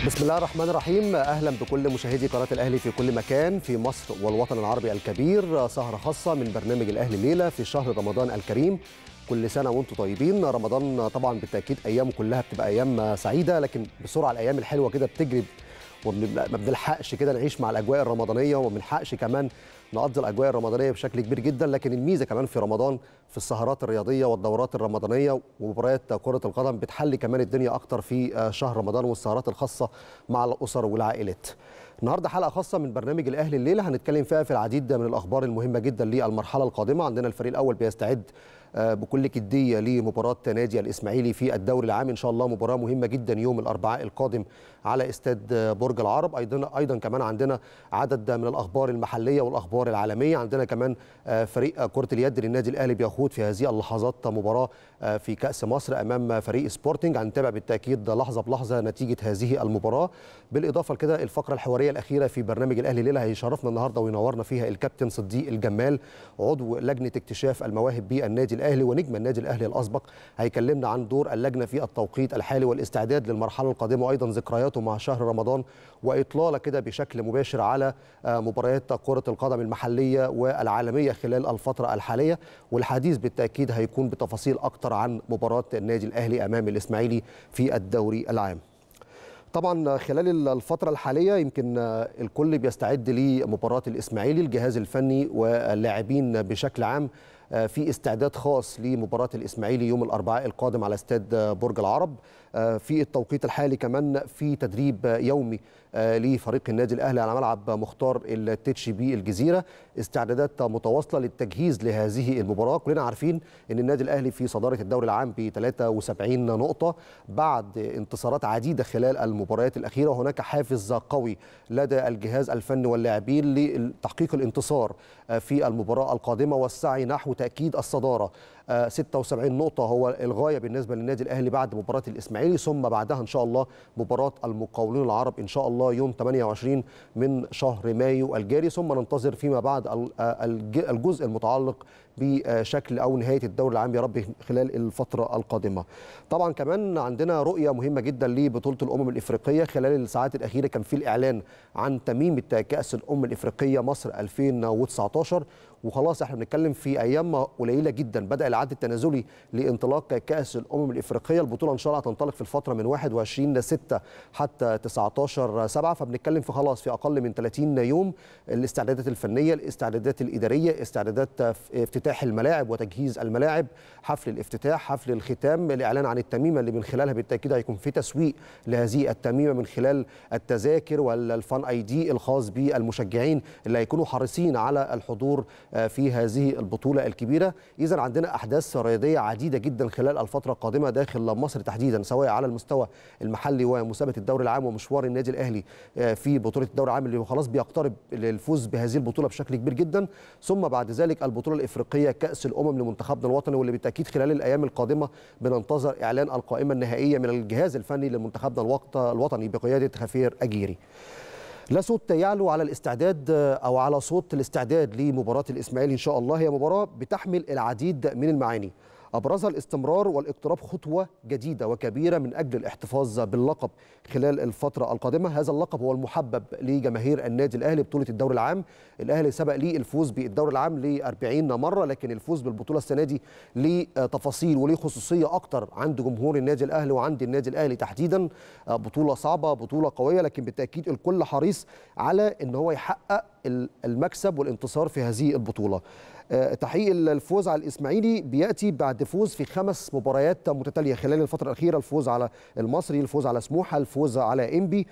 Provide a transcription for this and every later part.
بسم الله الرحمن الرحيم اهلا بكل مشاهدي قناه الاهلي في كل مكان في مصر والوطن العربي الكبير سهره خاصه من برنامج الاهلي الليله في شهر رمضان الكريم كل سنه وانتم طيبين رمضان طبعا بالتاكيد ايامه كلها بتبقى ايام سعيده لكن بسرعه الايام الحلوه كده بتجري وما بنلحقش كده نعيش مع الاجواء الرمضانيه وما بنلحقش كمان نقضي الاجواء الرمضانيه بشكل كبير جدا لكن الميزه كمان في رمضان في السهرات الرياضيه والدورات الرمضانيه ومباريات كره القدم بتحلي كمان الدنيا اكتر في شهر رمضان والسهرات الخاصه مع الاسر والعائلات. النهارده حلقه خاصه من برنامج الاهلي الليله هنتكلم فيها في العديد من الاخبار المهمه جدا للمرحله القادمه عندنا الفريق الاول بيستعد بكل جديه لمباراه نادي الاسماعيلي في الدوري العام ان شاء الله مباراه مهمه جدا يوم الاربعاء القادم على استاد برج العرب ايضا ايضا كمان عندنا عدد من الاخبار المحليه والاخبار العالميه عندنا كمان فريق كره اليد للنادي الاهلي بيخوض في هذه اللحظات مباراه في كاس مصر امام فريق سبورتنج هنتابع بالتاكيد لحظه بلحظه نتيجه هذه المباراه بالاضافه لكده الفقره الحواريه الاخيره في برنامج الاهلي ليله هيشرفنا النهارده وينورنا فيها الكابتن صديق الجمال عضو لجنه اكتشاف المواهب بالنادي الاهلي ونجم النادي الاهلي الاسبق هيكلمنا عن دور اللجنه في التوقيت الحالي والاستعداد للمرحله القادمه وايضا ذكرياته مع شهر رمضان واطلاله كده بشكل مباشر على مباريات كره القدم المحليه والعالميه خلال الفتره الحاليه والحديث بالتاكيد هيكون بتفاصيل اكتر عن مباراه النادي الاهلي امام الاسماعيلي في الدوري العام طبعا خلال الفترة الحالية يمكن الكل بيستعد لمباراة الإسماعيلي الجهاز الفني واللاعبين بشكل عام في استعداد خاص لمباراة الإسماعيلي يوم الأربعاء القادم على استاد برج العرب في التوقيت الحالي كمان في تدريب يومي لفريق النادي الاهلي على ملعب مختار التتش بي الجزيره استعدادات متواصله للتجهيز لهذه المباراه كلنا عارفين ان النادي الاهلي في صداره الدوري العام ب 73 نقطه بعد انتصارات عديده خلال المباريات الاخيره وهناك حافز قوي لدى الجهاز الفني واللاعبين لتحقيق الانتصار في المباراه القادمه والسعي نحو تاكيد الصداره 76 نقطة هو الغاية بالنسبة للنادي الأهلي بعد مباراة الإسماعيلي ثم بعدها إن شاء الله مباراة المقاولون العرب إن شاء الله يوم 28 من شهر مايو الجاري ثم ننتظر فيما بعد الجزء المتعلق بشكل او نهايه الدوري العام يا رب خلال الفتره القادمه. طبعا كمان عندنا رؤيه مهمه جدا لبطوله الامم الافريقيه خلال الساعات الاخيره كان في الاعلان عن تميمه كاس الامم الافريقيه مصر 2019 وخلاص احنا بنتكلم في ايام قليله جدا بدا العد التنازلي لانطلاق كاس الامم الافريقيه البطوله ان شاء الله هتنطلق في الفتره من 21 ل 6 حتى 19 7 فبنتكلم في خلاص في اقل من 30 يوم الاستعدادات الفنيه الاستعدادات الاداريه استعدادات افتتاح الملاعب وتجهيز الملاعب حفل الافتتاح حفل الختام الاعلان عن التميمه اللي من خلالها بالتاكيد هيكون في تسويق لهذه التميمه من خلال التذاكر والفان اي دي الخاص بالمشجعين اللي هيكونوا حريصين على الحضور في هذه البطوله الكبيره اذا عندنا احداث رياضيه عديده جدا خلال الفتره القادمه داخل مصر تحديدا سواء على المستوى المحلي ومسابقه الدوري العام ومشوار النادي الاهلي في بطوله الدوري العام اللي خلاص بيقترب للفوز بهذه البطوله بشكل كبير جدا ثم بعد ذلك البطوله الافريقيه كاس الامم لمنتخبنا الوطني واللي بالتاكيد خلال الايام القادمه بننتظر اعلان القائمه النهائيه من الجهاز الفني لمنتخبنا الوطني بقياده خفير اجيري لا صوت يعلو على الاستعداد او على صوت الاستعداد لمباراه الاسماعيلي ان شاء الله هي مباراه بتحمل العديد من المعاني ابرزها الاستمرار والاقتراب خطوه جديده وكبيره من اجل الاحتفاظ باللقب خلال الفتره القادمه هذا اللقب هو المحبب لجماهير النادي الاهلي بطوله الدوري العام الاهلي سبق ليه الفوز بالدوري العام ل 40 مره لكن الفوز بالبطوله السنه دي ليه تفاصيل وليه خصوصيه اكتر عند جمهور النادي الاهلي وعند النادي الاهلي تحديدا بطوله صعبه بطوله قويه لكن بالتاكيد الكل حريص على ان هو يحقق المكسب والانتصار في هذه البطوله تحقيق الفوز على الاسماعيلي بياتي بعد فوز في خمس مباريات متتاليه خلال الفتره الاخيره الفوز على المصري الفوز على سموحه الفوز على انبي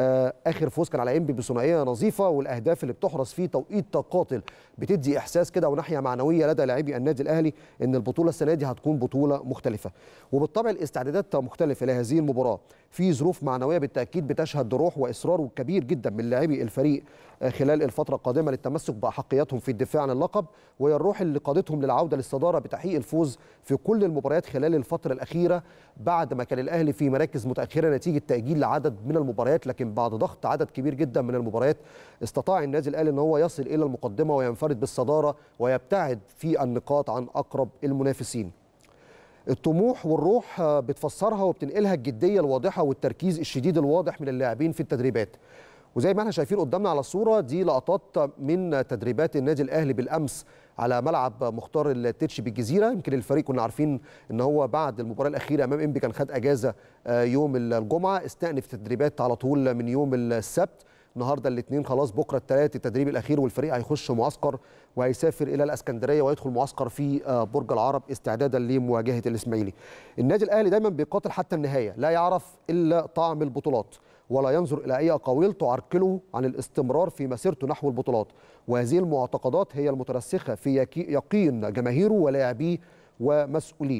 اخر فوز كان على انبي بثنائيه نظيفه والاهداف اللي بتحرز في توقيت قاتل بتدي احساس كده وناحيه معنويه لدى لاعبي النادي الاهلي ان البطوله السنه دي هتكون بطوله مختلفه وبالطبع الاستعدادات مختلفه لهذه المباراه في ظروف معنويه بالتاكيد بتشهد روح واصرار كبير جدا من لاعبي الفريق خلال الفتره القادمه للتمسك باحقياتهم في الدفاع عن اللقب وهي الروح اللي قادتهم للعوده للصداره بتحقيق الفوز في كل المباريات خلال الفتره الاخيره بعد ما كان الاهلي في مراكز متاخره نتيجه تاجيل لعدد من المباريات لكن بعد ضغط عدد كبير جدا من المباريات استطاع النادي الاهلي ان هو يصل الى المقدمه وينفرد بالصداره ويبتعد في النقاط عن اقرب المنافسين الطموح والروح بتفسرها وبتنقلها الجديه الواضحه والتركيز الشديد الواضح من اللاعبين في التدريبات وزي ما احنا شايفين قدامنا على الصوره دي لقطات من تدريبات النادي الاهلي بالامس على ملعب مختار التتش بالجزيره يمكن الفريق كنا عارفين ان هو بعد المباراه الاخيره امام انبي كان خد اجازه يوم الجمعه استأنف التدريبات على طول من يوم السبت النهارده الاثنين خلاص بكره الثلاث التدريب الاخير والفريق هيخش معسكر وهيسافر الى الاسكندريه ويدخل معسكر في برج العرب استعدادا لمواجهه الاسماعيلي. النادي الاهلي دايما بيقاتل حتى النهايه، لا يعرف الا طعم البطولات ولا ينظر الى اي اقاويل تعرقله عن الاستمرار في مسيرته نحو البطولات، وهذه المعتقدات هي المترسخه في يقين جماهيره ولاعبيه ومسؤوليه.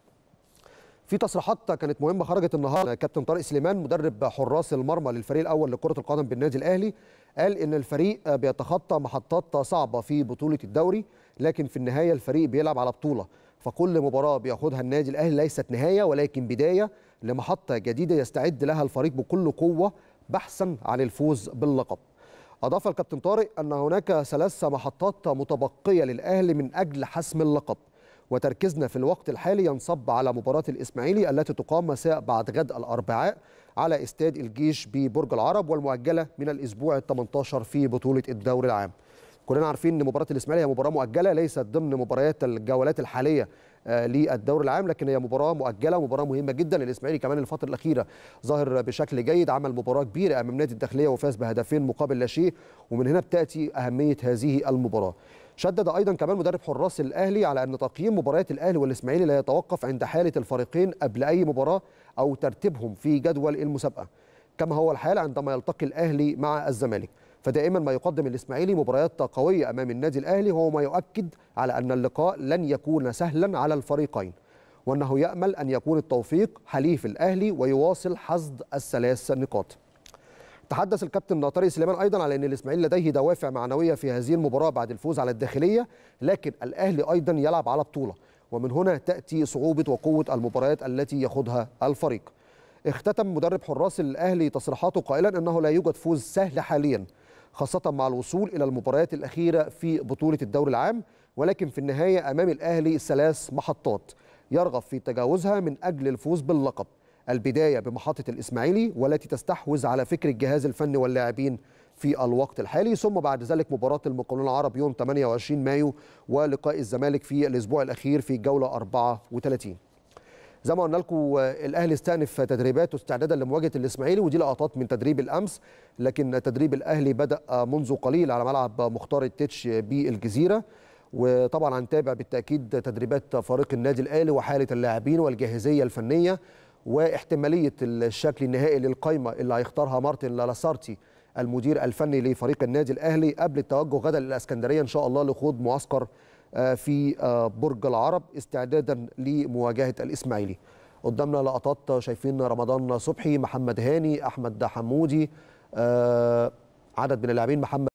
في تصريحات كانت مهمه خرجت النهارده كابتن طارق سليمان مدرب حراس المرمى للفريق الاول لكره القدم بالنادي الاهلي قال ان الفريق بيتخطى محطات صعبه في بطوله الدوري لكن في النهايه الفريق بيلعب على بطوله فكل مباراه بياخدها النادي الاهلي ليست نهايه ولكن بدايه لمحطه جديده يستعد لها الفريق بكل قوه بحثا عن الفوز باللقب اضاف الكابتن طارق ان هناك ثلاث محطات متبقيه للاهلي من اجل حسم اللقب وتركيزنا في الوقت الحالي ينصب على مباراة الإسماعيلي التي تقام مساء بعد غد الأربعاء على استاد الجيش ببرج العرب والمؤجلة من الأسبوع ال 18 في بطولة الدوري العام. كلنا عارفين ان مباراه الاسماعيلي هي مباراه مؤجله ليست ضمن مباريات الجولات الحاليه للدوري العام لكن هي مباراه مؤجله ومباراه مهمه جدا الاسماعيلي كمان الفتره الاخيره ظاهر بشكل جيد عمل مباراه كبيره امام نادي الداخليه وفاز بهدفين مقابل لا شيء ومن هنا بتاتي اهميه هذه المباراه شدد ايضا كمان مدرب حراس الاهلي على ان تقييم مباريات الاهلي والاسماعيلي لا يتوقف عند حاله الفريقين قبل اي مباراه او ترتيبهم في جدول المسابقه كما هو الحال عندما يلتقي الاهلي مع الزمالك فدائما ما يقدم الاسماعيلي مباريات قويه امام النادي الاهلي هو ما يؤكد على ان اللقاء لن يكون سهلا على الفريقين وانه يامل ان يكون التوفيق حليف الاهلي ويواصل حصد الثلاث نقاط تحدث الكابتن طارق سليمان ايضا على ان الاسماعيلي لديه دوافع معنويه في هذه المباراه بعد الفوز على الداخليه لكن الاهلي ايضا يلعب على بطوله ومن هنا تاتي صعوبه وقوه المباريات التي يخوضها الفريق اختتم مدرب حراس الاهلي تصريحاته قائلا انه لا يوجد فوز سهل حاليا خاصه مع الوصول الى المباريات الاخيره في بطوله الدوري العام ولكن في النهايه امام الاهلي ثلاث محطات يرغب في تجاوزها من اجل الفوز باللقب البداية بمحطة الإسماعيلي والتي تستحوذ على فكر الجهاز الفني واللاعبين في الوقت الحالي ثم بعد ذلك مباراة المقاولون العرب يوم 28 مايو ولقاء الزمالك في الأسبوع الأخير في جولة 34 زي ما قلنا لكم الاهلي استأنف تدريباته استعدادا لمواجهه الاسماعيلي ودي لقطات من تدريب الامس لكن تدريب الاهلي بدا منذ قليل على ملعب مختار التتش بالجزيره وطبعا هنتابع بالتاكيد تدريبات فريق النادي الاهلي وحاله اللاعبين والجاهزيه الفنيه واحتماليه الشكل النهائي للقائمه اللي هيختارها مارتن لالاسارتي المدير الفني لفريق النادي الاهلي قبل التوجه غدا للاسكندريه ان شاء الله لخوض معسكر في برج العرب استعدادا لمواجهه الاسماعيلي. قدامنا لقطات شايفين رمضان صبحي، محمد هاني، احمد حمودي عدد من اللاعبين محمد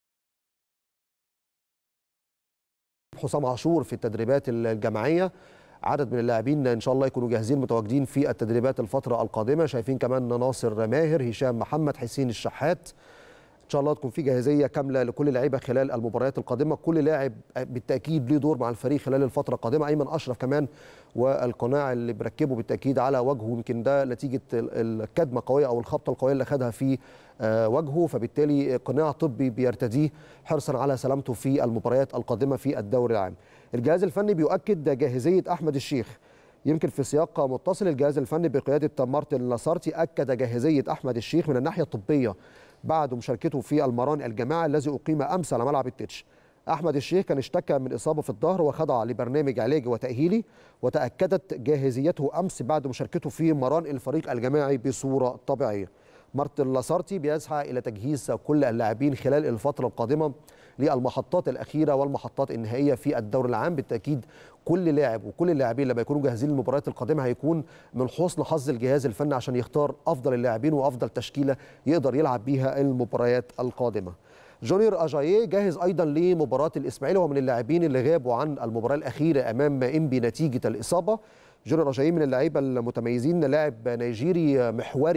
حسام عاشور في التدريبات الجماعيه عدد من اللاعبين ان شاء الله يكونوا جاهزين متواجدين في التدريبات الفتره القادمه شايفين كمان ناصر ماهر هشام محمد حسين الشحات ان شاء الله تكون في جاهزيه كامله لكل لعيبه خلال المباريات القادمه كل لاعب بالتاكيد ليه دور مع الفريق خلال الفتره القادمه ايمن اشرف كمان والقناع اللي بركبه بالتاكيد على وجهه يمكن ده نتيجه الكدمه القويه او الخبطه القويه اللي خدها في وجهه فبالتالي قناع طبي بيرتديه حرصا على سلامته في المباريات القادمه في الدوري العام الجهاز الفني بيؤكد جاهزيه احمد الشيخ يمكن في سياق متصل الجهاز الفني بقياده مارتن لاسارتي اكد جاهزيه احمد الشيخ من الناحيه الطبيه بعد مشاركته في المران الجماعي الذي اقيم امس على ملعب التتش احمد الشيخ كان اشتكى من اصابه في الظهر وخضع لبرنامج علاجي وتاهيلي وتاكدت جاهزيته امس بعد مشاركته في مران الفريق الجماعي بصوره طبيعيه مارتن لاسارتي بيسعى الى تجهيز كل اللاعبين خلال الفتره القادمه للمحطات الاخيره والمحطات النهائيه في الدوري العام بالتاكيد كل لاعب وكل اللاعبين لما يكونوا جاهزين للمباريات القادمه هيكون من حسن حظ الجهاز الفني عشان يختار افضل اللاعبين وافضل تشكيله يقدر يلعب بيها المباريات القادمه جونيور اجاييه جاهز ايضا لمباراه الاسماعيلي ومن اللاعبين اللي غابوا عن المباراه الاخيره امام انبي نتيجه الاصابه جونيور اجاييه من اللعيبه المتميزين لاعب نيجيري محوري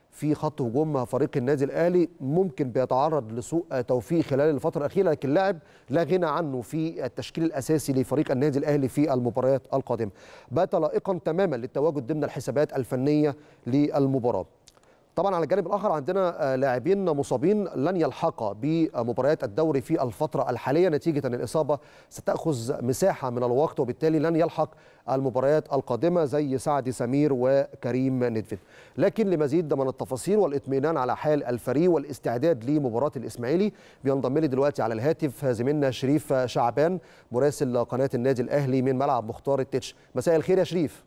في خط هجوم فريق النادي الاهلي ممكن بيتعرض لسوء توفيق خلال الفتره الاخيره لكن لاعب لا غنى عنه في التشكيل الاساسي لفريق النادي الاهلي في المباريات القادمه بات لائقا تماما للتواجد ضمن الحسابات الفنيه للمباراه طبعا على الجانب الاخر عندنا لاعبين مصابين لن يلحق بمباريات الدوري في الفتره الحاليه نتيجه ان الاصابه ستاخذ مساحه من الوقت وبالتالي لن يلحق المباريات القادمه زي سعد سمير وكريم ندفد لكن لمزيد من التفاصيل والاطمئنان على حال الفريق والاستعداد لمباراه الاسماعيلي بينضم لي دلوقتي على الهاتف زميلنا شريف شعبان مراسل قناه النادي الاهلي من ملعب مختار التتش مساء الخير يا شريف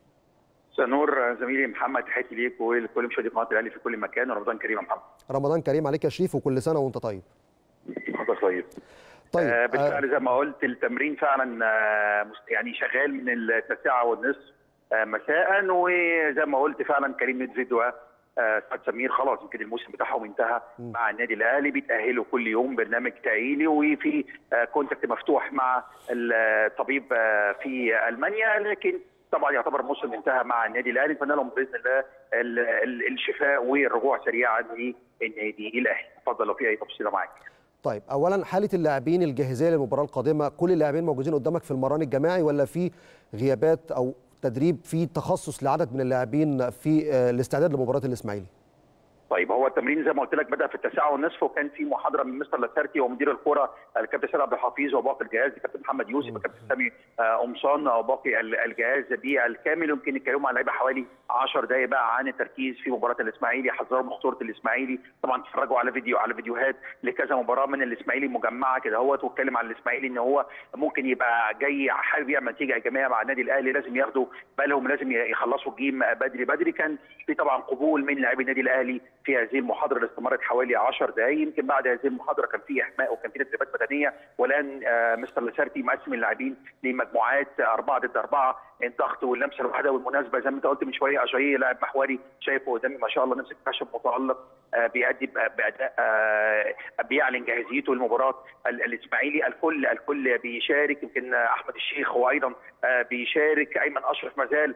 نور زميلي محمد تحياتي ليك ولكل مشاهدي قناه الاهلي في كل مكان ورمضان كريم يا محمد رمضان كريم عليك يا شريف وكل سنه وانت طيب حضرتك طيب طيب آه بالفعل زي ما قلت التمرين فعلا آه يعني شغال من التاسعه والنصف آه مساء وزي ما قلت فعلا كريم ندفيد سعد سمير خلاص يمكن الموسم بتاعهم انتهى م. مع النادي الاهلي بيتاهلوا كل يوم برنامج تاهيلي وفي كونتاكت مفتوح مع الطبيب في المانيا لكن طبعا يعتبر الموسم انتهى مع النادي الاهلي نتمنى لهم باذن الله الشفاء والرجوع سريعا للنادي الاهلي اتفضل لو في اي تفصيله معاك طيب اولا حاله اللاعبين الجاهزيه للمباراه القادمه كل اللاعبين موجودين قدامك في المران الجماعي ولا في غيابات او تدريب في تخصص لعدد من اللاعبين في الاستعداد لمباراه الاسماعيلي طيب هو التمرين زي ما قلت لك بدا في التاسعه والنصف وكان في محاضره من مستر لاسارتي ومدير الكره الكابتن سيد عبد الحفيظ وباقي الجهاز الكابتن محمد يوسف الكابتن سامي قمصان وباقي الجهاز بالكامل يمكن يتكلموا مع اللعيبه حوالي 10 دقائق بقى عن التركيز في مباراه الاسماعيلي حذروا من خطوره الاسماعيلي طبعا اتفرجوا على فيديو على فيديوهات لكذا مباراه من الاسماعيلي مجمعه كده اهوت واتكلم عن الاسماعيلي ان هو ممكن يبقى جاي حابب يعمل نتيجه ايجابيه مع النادي الاهلي لازم ياخدوا بالهم لازم يخلصوا الجيم بدري بدري كان في طبعا قبول من لاعبي النادي الاهلي في هذه المحاضره اللي استمرت حوالي 10 دقائق يمكن بعد هذه المحاضره كان في احماء وكان في تدريبات بدنيه والان آه مستر لاسارتي مقسم اللاعبين لمجموعات اربعه ضد اربعه الضغط واللمسه الواحده والمناسبه زي ما انت قلت من شويه اجاييه لاعب محوري شايفه قدامي ما شاء الله نفس خشب متالق آه بيأدي باداء آه بيعلن جاهزيته لمباراه الاسماعيلي الكل الكل بيشارك يمكن احمد الشيخ وايضا آه بيشارك ايمن اشرف ما زال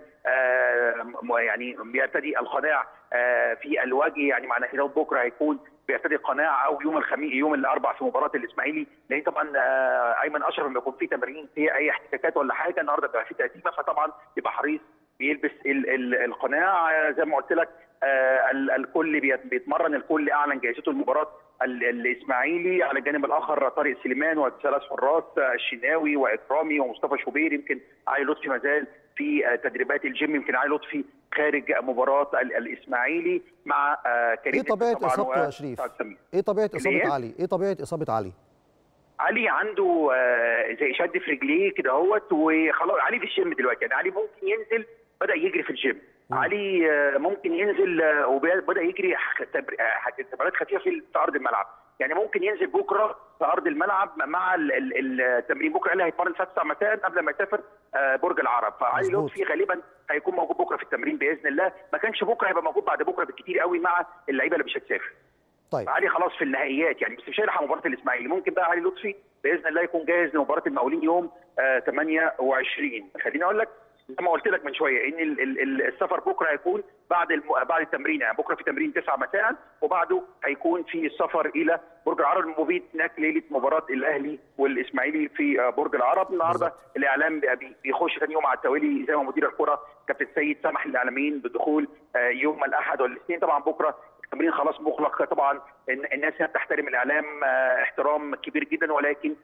يعني بيرتدي القناع في الوجه يعني معنى كده بكره هيكون بيرتدي قناع او يوم الخميس يوم الاربع في مباراه الاسماعيلي لان طبعا ايمن اشرف لما يكون في تمرين في اي احتكاكات ولا حاجه النهارده بيبقى في تقسيمه فطبعا يبقى حريص بيلبس ال ال القناع زي ما قلت لك الكل بيتمرن الكل اعلن جائزته المباراه الاسماعيلي على الجانب الاخر طارق سليمان وثلاث حراس الشناوي واكرامي ومصطفى شوبير يمكن علي لطفي ما زال في تدريبات الجيم يمكن علي لطفي خارج مباراه الاسماعيلي مع كريم ايه طبيعه اصابته يا شريف؟ ايه طبيعه اصابه علي؟ ايه طبيعه اصابه علي؟ علي عنده زي شد في رجليه كده اهوت وخلاص علي في الجيم دلوقتي يعني علي ممكن ينزل بدا يجري في الجيم علي ممكن ينزل وبدا يجري تمرينات خفيفه في ارض الملعب يعني ممكن ينزل بكره في ارض الملعب مع التمرين بكره اللي هيتمرن الساعه 9 مساء قبل ما يسافر برج العرب فعلي لطفي غالبا هيكون موجود بكره في التمرين باذن الله ما كانش بكره هيبقى موجود بعد بكره بالكثير قوي مع اللعيبه اللي مش هتسافر طيب علي خلاص في النهائيات يعني بس مش هيلحق مباراه الاسماعيلي ممكن بقى علي لطفي باذن الله يكون جاهز لمباراه المقاولين يوم آه 28 خليني اقول لك زي ما قلت لك من شويه ان ال ال السفر بكره هيكون بعد الم... بعد التمرين يعني بكره في تمرين 9 مساء وبعده هيكون في السفر الى برج العرب المبيد هناك ليله مباراه الاهلي والاسماعيلي في برج العرب النهارده الاعلام بيخش ثاني يوم على التوالي زي ما مدير الكره كابتن سيد سمح للاعلاميين بدخول يوم الاحد والاثنين طبعا بكره التمرين خلاص مغلق طبعا الناس بتحترم الاعلام احترام كبير جدا ولكن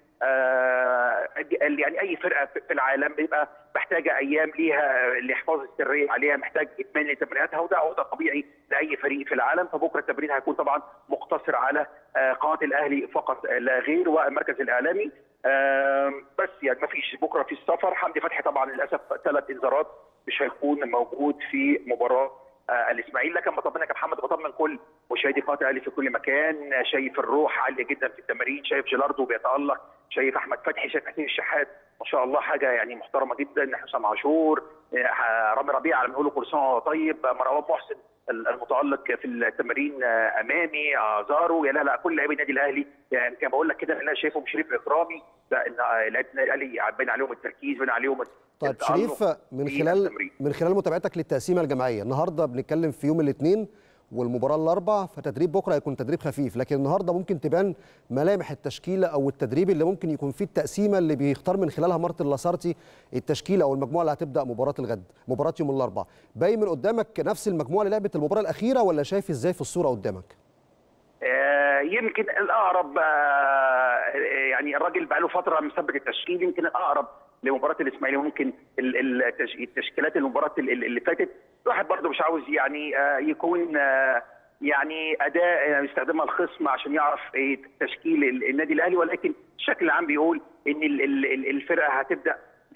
يعني اي فرقه في العالم بيبقى محتاجه ايام ليها لحفاظ السريه عليها محتاج اتمان لتمريناتها وده وضع طبيعي لاي فريق في العالم فبكره التمرين هيكون طبعا مقتصر على قناه الاهلي فقط لا غير والمركز الاعلامي بس يعني ما فيش بكره في السفر حمدي فتحي طبعا للاسف ثلاث انذارات مش هيكون موجود في مباراه الاسماعيلي لكن بطمنك يا محمد بطمن كل مشاهدي قناه الاهلي في كل مكان شايف الروح عاليه جدا في التمارين شايف جيلاردو بيتالق شايف احمد فتحي شايف حسين الشحات ما شاء الله حاجه يعني محترمه جدا حسام عاشور رامي ربيعه لما نقول كل سنه طيب مروان محسن المتالق في التمارين امامي ازارو يا لا لا كل لاعبي النادي الاهلي يعني كان بقول لك كده انا شايفهم شريف اكرامي لا لعيبه النادي الاهلي باين عليهم التركيز باين عليهم طيب شريف من خلال من خلال متابعتك للتقسيمه الجماعيه النهارده بنتكلم في يوم الاثنين والمباراه الاربع فتدريب بكره هيكون تدريب خفيف لكن النهارده ممكن تبان ملامح التشكيله او التدريب اللي ممكن يكون فيه التقسيمه اللي بيختار من خلالها مارتن لاسارتي التشكيله او المجموعه اللي هتبدا مباراه الغد مباراه يوم الاربع باين من قدامك نفس المجموعه اللي لعبت المباراه الاخيره ولا شايف ازاي في الصوره قدامك آه، يمكن الاقرب آه، يعني الراجل بقى له فتره مثبت التشكيل يمكن الاقرب لمباراه الاسماعيلي ممكن ال- ال- التش- التشكيلات المباراه ال- ال- اللي فاتت الواحد برضه مش عاوز يعني آه، يكون آه، يعني اداء يعني يستخدمها الخصم عشان يعرف ايه تشكيل ال- النادي الاهلي ولكن الشكل العام بيقول ان ال- ال- ال- الفرقه هتبدا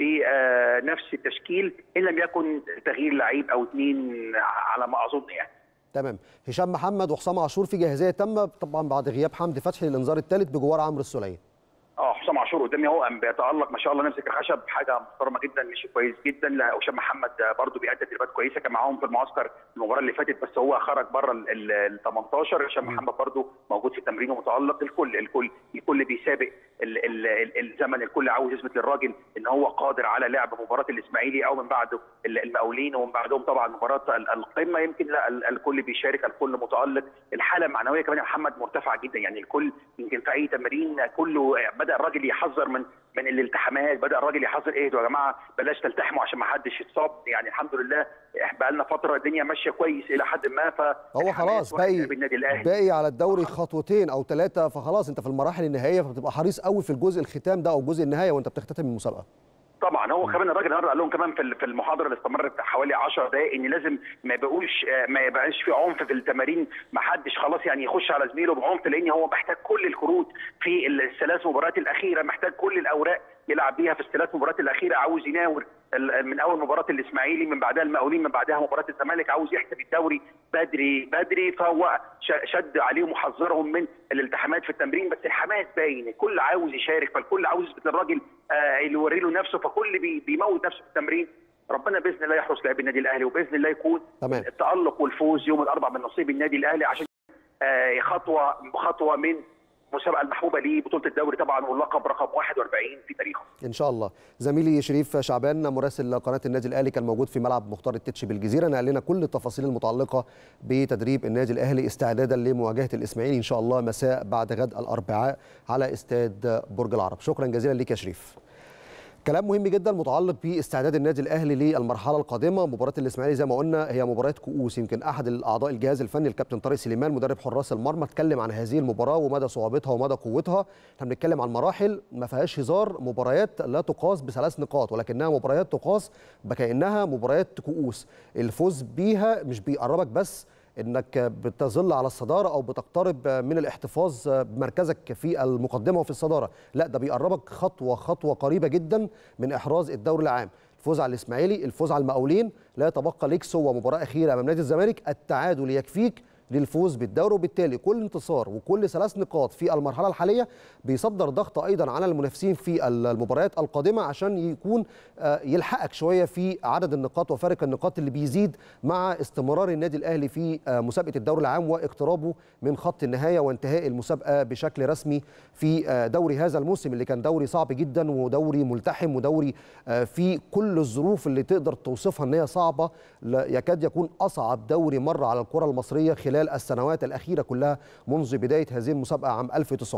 بنفس التشكيل ان لم يكن تغيير لعيب او اثنين على ما اظن يعني تمام هشام محمد وحسام عاشور في جاهزيه تامه طبعا بعد غياب حمدي فتحي للانذار الثالث بجوار عمرو السوليه اه حسام عاشور قدامي اهو قام بيتالق ما شاء الله نمسك الخشب حاجه محترمه جدا مشي كويس جدا لا هشام محمد برضه بيأدي تدريبات كويسه كان معاهم في المعسكر المباراه اللي فاتت بس هو خرج بره ال 18 هشام محمد برضه موجود في التمرين ومتالق الكل الكل الكل بيسابق ال ال ال الزمن الكل عاوز يثبت للراجل ان هو قادر على لعب مباراه الاسماعيلي او من بعده ال- المقاولين ومن بعدهم طبعا مباراه ال- القمه يمكن لا ال- الكل بيشارك الكل متالق الحاله المعنويه كمان يا محمد مرتفعه جدا يعني الكل يمكن في اي تمرين كله بدا الراجل يحذر من من الالتحامات بدا الراجل يحذر اهدوا يا جماعه بلاش تلتحموا عشان ما حدش يتصاب يعني الحمد لله بقى لنا فتره الدنيا ماشيه كويس الى حد ما ف هو خلاص باقي بالنادي الاهلي باقي على الدوري خطوتين او ثلاثه فخلاص انت في المراحل النهائيه فبتبقى حريص قوي في الجزء الختام ده او جزء النهايه وانت بتختتم المسابقه طبعا هو كمان الراجل النهارده قال لهم كمان في في المحاضره اللي استمرت حوالي 10 دقائق ان لازم ما يبقوش ما يبقاش في عنف في التمارين ما حدش خلاص يعني يخش على زميله بعنف لان هو محتاج كل الكروت في الثلاث مباريات الاخيره محتاج كل الاوراق يلعب بيها في الثلاث مباريات الاخيره عاوز يناور ال- من اول مباراه الاسماعيلي من بعدها المقاولين من بعدها مباراه الزمالك عاوز يحسب الدوري بدري بدري فهو ش- شد عليهم وحذرهم من الالتحامات في التمرين بس الحماس باين الكل عاوز يشارك فالكل عاوز يثبت للراجل آه، اللي يوري له نفسه فكل بي- بيموت نفسه في التمرين ربنا باذن الله يحرس لاعبي النادي الاهلي وباذن الله يكون تمام. التالق والفوز يوم الاربعاء من نصيب النادي الاهلي عشان آه، خطوه خطوه من المسابقه المحبوبه ليه بطوله الدوري طبعا واللقب رقم 41 في تاريخه ان شاء الله زميلي شريف شعبان مراسل قناه النادي الاهلي كان موجود في ملعب مختار التتش بالجزيره نقل لنا كل التفاصيل المتعلقه بتدريب النادي الاهلي استعدادا لمواجهه الاسماعيلي ان شاء الله مساء بعد غد الاربعاء على استاد برج العرب شكرا جزيلا ليك يا شريف كلام مهم جدا متعلق باستعداد النادي الاهلي للمرحله القادمه مباراه الاسماعيلي زي ما قلنا هي مباراه كؤوس يمكن احد الاعضاء الجهاز الفني الكابتن طارق سليمان مدرب حراس المرمى اتكلم عن هذه المباراه ومدى صعوبتها ومدى قوتها احنا بنتكلم عن مراحل ما فيهاش هزار مباريات لا تقاس بثلاث نقاط ولكنها مباريات تقاس بكانها مباريات كؤوس الفوز بيها مش بيقربك بس انك بتظل على الصداره او بتقترب من الاحتفاظ بمركزك في المقدمه وفي الصداره لا ده بيقربك خطوه خطوه قريبه جدا من احراز الدوري العام الفوز على الاسماعيلي الفوز على المقاولين لا يتبقى ليك سوى مباراه اخيره امام نادي الزمالك التعادل يكفيك للفوز بالدوري وبالتالي كل انتصار وكل ثلاث نقاط في المرحله الحاليه بيصدر ضغط ايضا على المنافسين في المباريات القادمه عشان يكون آه، يلحقك شويه في عدد النقاط وفارق النقاط اللي بيزيد مع استمرار النادي الاهلي في آه، مسابقه الدوري العام واقترابه من خط النهايه وانتهاء المسابقه بشكل رسمي في آه، دوري هذا الموسم اللي كان دوري صعب جدا ودوري ملتحم ودوري آه، في كل الظروف اللي تقدر توصفها ان هي صعبه لا- يكاد يكون اصعب دوري مر على الكره المصريه خلال السنوات الاخيره كلها منذ بدايه هذه المسابقه عام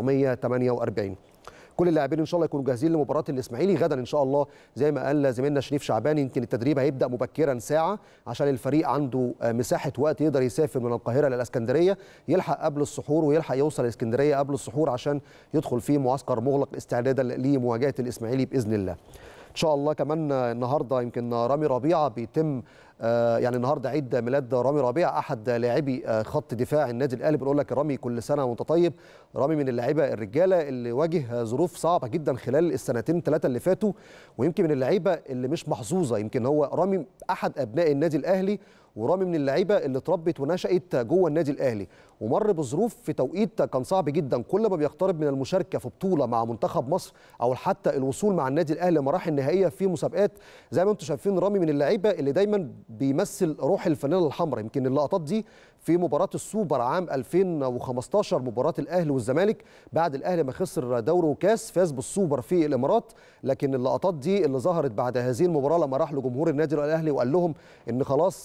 1948 كل اللاعبين ان شاء الله يكونوا جاهزين لمباراه الاسماعيلي غدا ان شاء الله زي ما قال زميلنا شريف شعبان يمكن التدريب هيبدا مبكرا ساعه عشان الفريق عنده آه، مساحه وقت يقدر يسافر من القاهره للاسكندريه يلحق قبل السحور ويلحق يوصل الاسكندريه قبل السحور عشان يدخل في معسكر مغلق استعدادا لمواجهه الاسماعيلي باذن الله ان شاء الله كمان آه، النهارده يمكن رامي ربيعه بيتم آه، يعني النهارده عيد ميلاد رامي ربيعه احد لاعبي آه، خط دفاع النادي الاهلي بنقول لك يا رامي كل سنه وانت طيب رامي من اللعيبه الرجاله اللي واجه ظروف صعبه جدا خلال السنتين ثلاثه اللي فاتوا ويمكن من اللعيبه اللي مش محظوظه يمكن هو رامي احد ابناء النادي الاهلي ورامي من اللعيبه اللي اتربت ونشأت جوه النادي الاهلي ومر بظروف في توقيت كان صعب جدا كل ما بيقترب من المشاركه في بطوله مع منتخب مصر او حتى الوصول مع النادي الاهلي لمراحل نهائيه في مسابقات زي ما انتم شايفين رامي من اللعيبه اللي دايما بيمثل روح الفانيلا الحمراء يمكن اللقطات دي في مباراه السوبر عام 2015 مباراه الاهلي والزمالك بعد الاهلي ما خسر دوري وكاس فاز بالسوبر في الامارات لكن اللقطات دي اللي ظهرت بعد هذه المباراه لما راح لجمهور النادي الاهلي وقال لهم ان خلاص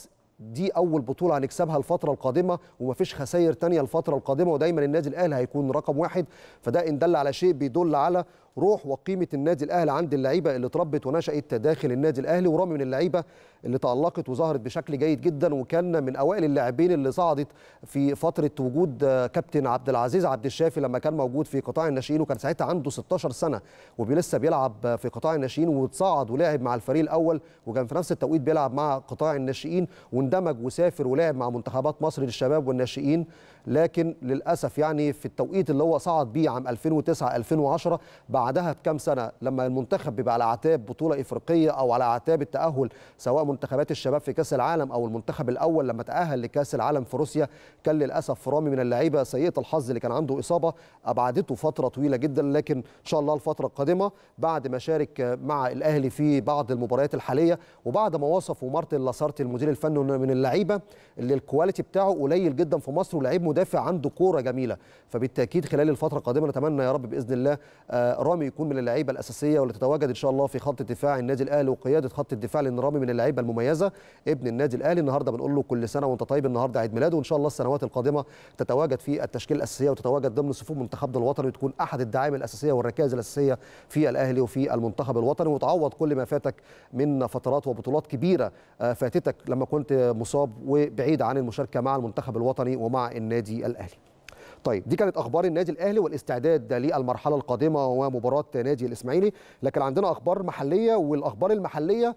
دي اول بطوله هنكسبها الفتره القادمه ومفيش خسائر تانية الفتره القادمه ودايما النادي الاهلي هيكون رقم واحد فده ان دل على شيء بيدل على روح وقيمه النادي الاهلي عند اللعيبه اللي اتربت ونشات داخل النادي الاهلي ورامي من اللعيبه اللي تالقت وظهرت بشكل جيد جدا وكان من اوائل اللاعبين اللي صعدت في فتره وجود كابتن عبد العزيز عبد الشافي لما كان موجود في قطاع الناشئين وكان ساعتها عنده 16 سنه ولسه بيلعب في قطاع الناشئين وتصعد ولعب مع الفريق الاول وكان في نفس التوقيت بيلعب مع قطاع الناشئين واندمج وسافر ولعب مع منتخبات مصر للشباب والناشئين لكن للاسف يعني في التوقيت اللي هو صعد بيه عام 2009 2010 بعدها بكام سنه لما المنتخب بيبقى على اعتاب بطوله افريقيه او على اعتاب التاهل سواء منتخبات الشباب في كاس العالم او المنتخب الاول لما تاهل لكاس العالم في روسيا كان للاسف رامي من اللعيبه سيئه الحظ اللي كان عنده اصابه ابعدته فتره طويله جدا لكن ان شاء الله الفتره القادمه بعد ما شارك مع الاهلي في بعض المباريات الحاليه وبعد ما وصفه مارتن لاسارتي المدير الفني من اللعيبه اللي الكواليتي بتاعه قليل جدا في مصر ولعيب مدافع عنده كوره جميله فبالتاكيد خلال الفتره القادمه نتمنى يا رب باذن الله رامي يكون من اللعيبه الاساسيه واللي تتواجد ان شاء الله في خط دفاع النادي الاهلي وقياده خط الدفاع لان رامي من اللعيبه المميزه ابن النادي الاهلي النهارده بنقول له كل سنه وانت طيب النهارده عيد ميلاده وان شاء الله السنوات القادمه تتواجد في التشكيله الاساسيه وتتواجد ضمن صفوف منتخبنا الوطني وتكون احد الدعائم الاساسيه والركائز الاساسيه في الاهلي وفي المنتخب الوطني وتعوض كل ما فاتك من فترات وبطولات كبيره فاتتك لما كنت مصاب وبعيد عن المشاركه مع المنتخب الوطني ومع النادي الاهلي. طيب دي كانت اخبار النادي الاهلي والاستعداد للمرحله القادمه ومباراه نادي الاسماعيلي لكن عندنا اخبار محليه والاخبار المحليه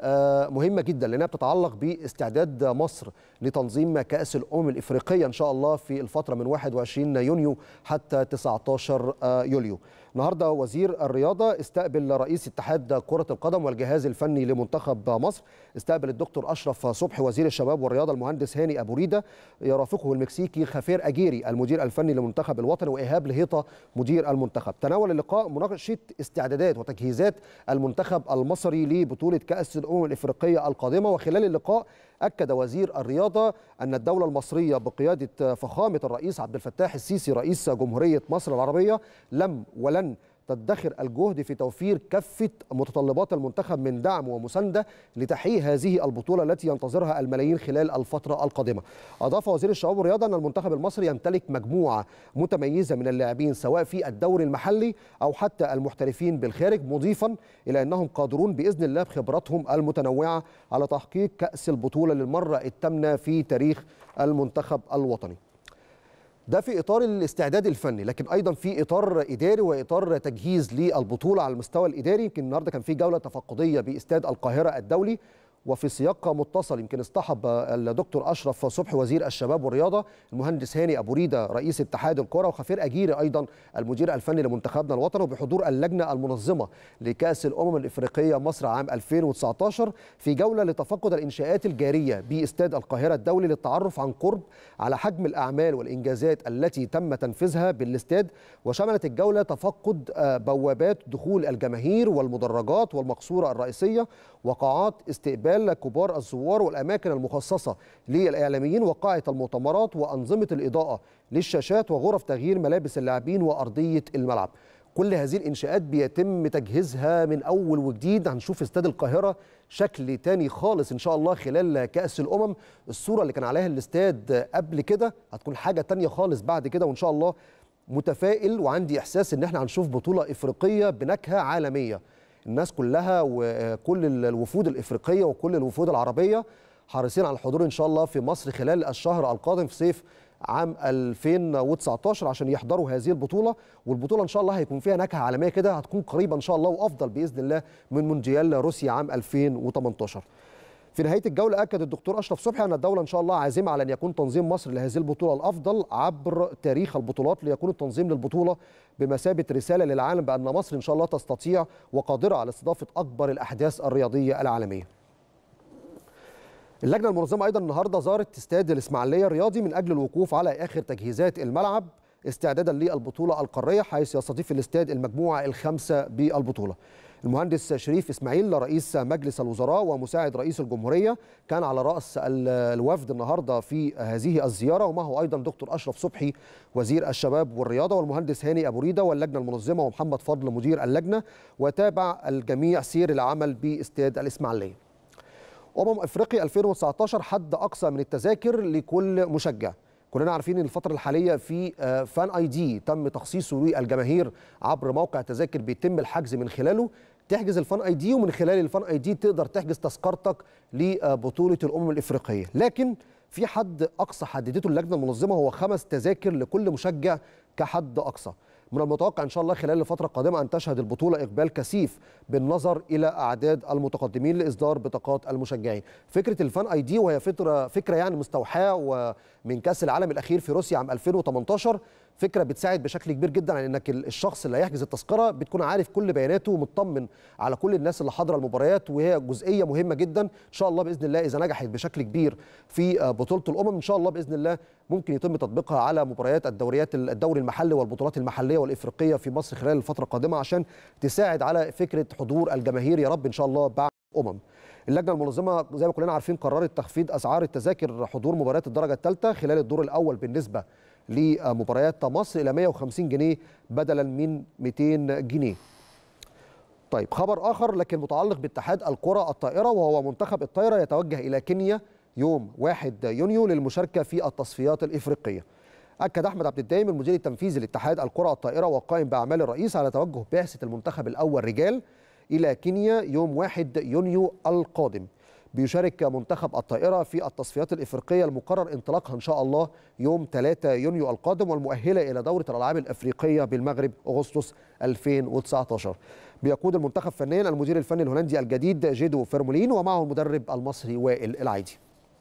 مهمه جدا لانها بتتعلق باستعداد مصر لتنظيم كاس الامم الافريقيه ان شاء الله في الفتره من 21 يونيو حتى 19 يوليو. النهارده وزير الرياضه استقبل رئيس اتحاد كره القدم والجهاز الفني لمنتخب مصر استقبل الدكتور اشرف صبحي وزير الشباب والرياضه المهندس هاني ابو ريده يرافقه المكسيكي خفير اجيري المدير الفني للمنتخب الوطني وايهاب لهيطه مدير المنتخب تناول اللقاء مناقشه استعدادات وتجهيزات المنتخب المصري لبطوله كاس الامم الافريقيه القادمه وخلال اللقاء أكد وزير الرياضة أن الدولة المصرية بقيادة فخامة الرئيس عبد الفتاح السيسي رئيس جمهورية مصر العربية لم ولن تدخر الجهد في توفير كافة متطلبات المنتخب من دعم ومساندة لتحقيق هذه البطولة التي ينتظرها الملايين خلال الفترة القادمة أضاف وزير الشباب والرياضة أن المنتخب المصري يمتلك مجموعة متميزة من اللاعبين سواء في الدوري المحلي أو حتى المحترفين بالخارج مضيفا إلى أنهم قادرون بإذن الله بخبراتهم المتنوعة على تحقيق كأس البطولة للمرة الثامنة في تاريخ المنتخب الوطني ده في اطار الاستعداد الفني لكن ايضا في اطار اداري واطار تجهيز للبطوله على المستوى الاداري يمكن النهارده كان في جوله تفقديه باستاد القاهره الدولي وفي سياق متصل يمكن اصطحب الدكتور اشرف صبحي وزير الشباب والرياضه المهندس هاني ابو ريده رئيس اتحاد الكره وخفير اجيري ايضا المدير الفني لمنتخبنا الوطني وبحضور اللجنه المنظمه لكاس الامم الافريقيه مصر عام 2019 في جوله لتفقد الانشاءات الجاريه باستاد القاهره الدولي للتعرف عن قرب على حجم الاعمال والانجازات التي تم تنفيذها بالاستاد وشملت الجوله تفقد بوابات دخول الجماهير والمدرجات والمقصوره الرئيسيه وقاعات استقبال كبار الزوار والاماكن المخصصه للاعلاميين وقاعه المؤتمرات وانظمه الاضاءه للشاشات وغرف تغيير ملابس اللاعبين وارضيه الملعب كل هذه الانشاءات بيتم تجهيزها من اول وجديد هنشوف استاد القاهره شكل تاني خالص ان شاء الله خلال كاس الامم الصوره اللي كان عليها الاستاد قبل كده هتكون حاجه تانية خالص بعد كده وان شاء الله متفائل وعندي احساس ان احنا هنشوف بطوله افريقيه بنكهه عالميه الناس كلها وكل الوفود الافريقيه وكل الوفود العربيه حريصين على الحضور ان شاء الله في مصر خلال الشهر القادم في صيف عام 2019 عشان يحضروا هذه البطوله والبطوله ان شاء الله هيكون فيها نكهه عالميه كده هتكون قريبه ان شاء الله وافضل باذن الله من مونديال روسيا عام 2018 في نهايه الجوله اكد الدكتور اشرف صبحي ان الدوله ان شاء الله عازمه على ان يكون تنظيم مصر لهذه البطوله الافضل عبر تاريخ البطولات ليكون التنظيم للبطوله بمثابه رساله للعالم بان مصر ان شاء الله تستطيع وقادره على استضافه اكبر الاحداث الرياضيه العالميه. اللجنه المنظمه ايضا النهارده زارت استاد الاسماعيليه الرياضي من اجل الوقوف على اخر تجهيزات الملعب استعدادا للبطوله القاريه حيث يستضيف الاستاد المجموعه الخامسه بالبطوله. المهندس شريف اسماعيل رئيس مجلس الوزراء ومساعد رئيس الجمهوريه كان على راس الوفد النهارده في هذه الزياره ومعه ايضا دكتور اشرف صبحي وزير الشباب والرياضه والمهندس هاني ابو ريده واللجنه المنظمه ومحمد فضل مدير اللجنه وتابع الجميع سير العمل باستاد الاسماعيليه. امم افريقيا 2019 حد اقصى من التذاكر لكل مشجع كلنا عارفين ان الفتره الحاليه في فان اي دي تم تخصيصه للجماهير عبر موقع تذاكر بيتم الحجز من خلاله تحجز الفان اي دي ومن خلال الفان اي دي تقدر تحجز تذكرتك لبطوله الامم الافريقيه لكن في حد اقصى حددته اللجنه المنظمه هو خمس تذاكر لكل مشجع كحد اقصى من المتوقع ان شاء الله خلال الفتره القادمه ان تشهد البطوله اقبال كثيف بالنظر الى اعداد المتقدمين لاصدار بطاقات المشجعين فكره الفان اي دي وهي فكره فكره يعني مستوحاه ومن كاس العالم الاخير في روسيا عام 2018 فكره بتساعد بشكل كبير جدا على انك الشخص اللي هيحجز التذكره بتكون عارف كل بياناته ومطمن على كل الناس اللي حاضره المباريات وهي جزئيه مهمه جدا ان شاء الله باذن الله اذا نجحت بشكل كبير في بطوله الامم ان شاء الله باذن الله ممكن يتم تطبيقها على مباريات الدوريات الدوري المحلي والبطولات المحليه والافريقيه في مصر خلال الفتره القادمه عشان تساعد على فكره حضور الجماهير يا رب ان شاء الله بعد امم اللجنه المنظمه زي ما كلنا عارفين قررت تخفيض اسعار التذاكر حضور مباريات الدرجه الثالثه خلال الدور الاول بالنسبه لمباريات مصر الى 150 جنيه بدلا من 200 جنيه. طيب خبر اخر لكن متعلق باتحاد الكره الطائره وهو منتخب الطائره يتوجه الى كينيا يوم 1 يونيو للمشاركه في التصفيات الافريقيه. اكد احمد عبد الدايم المدير التنفيذي لاتحاد الكره الطائره والقائم باعمال الرئيس على توجه بعثه المنتخب الاول رجال الى كينيا يوم 1 يونيو القادم. بيشارك منتخب الطائرة في التصفيات الإفريقية المقرر انطلاقها إن شاء الله يوم 3 يونيو القادم والمؤهلة إلى دورة الألعاب الأفريقية بالمغرب أغسطس 2019 بيقود المنتخب فنيا المدير الفني الهولندي الجديد جيدو فيرمولين ومعه المدرب المصري وائل العيدي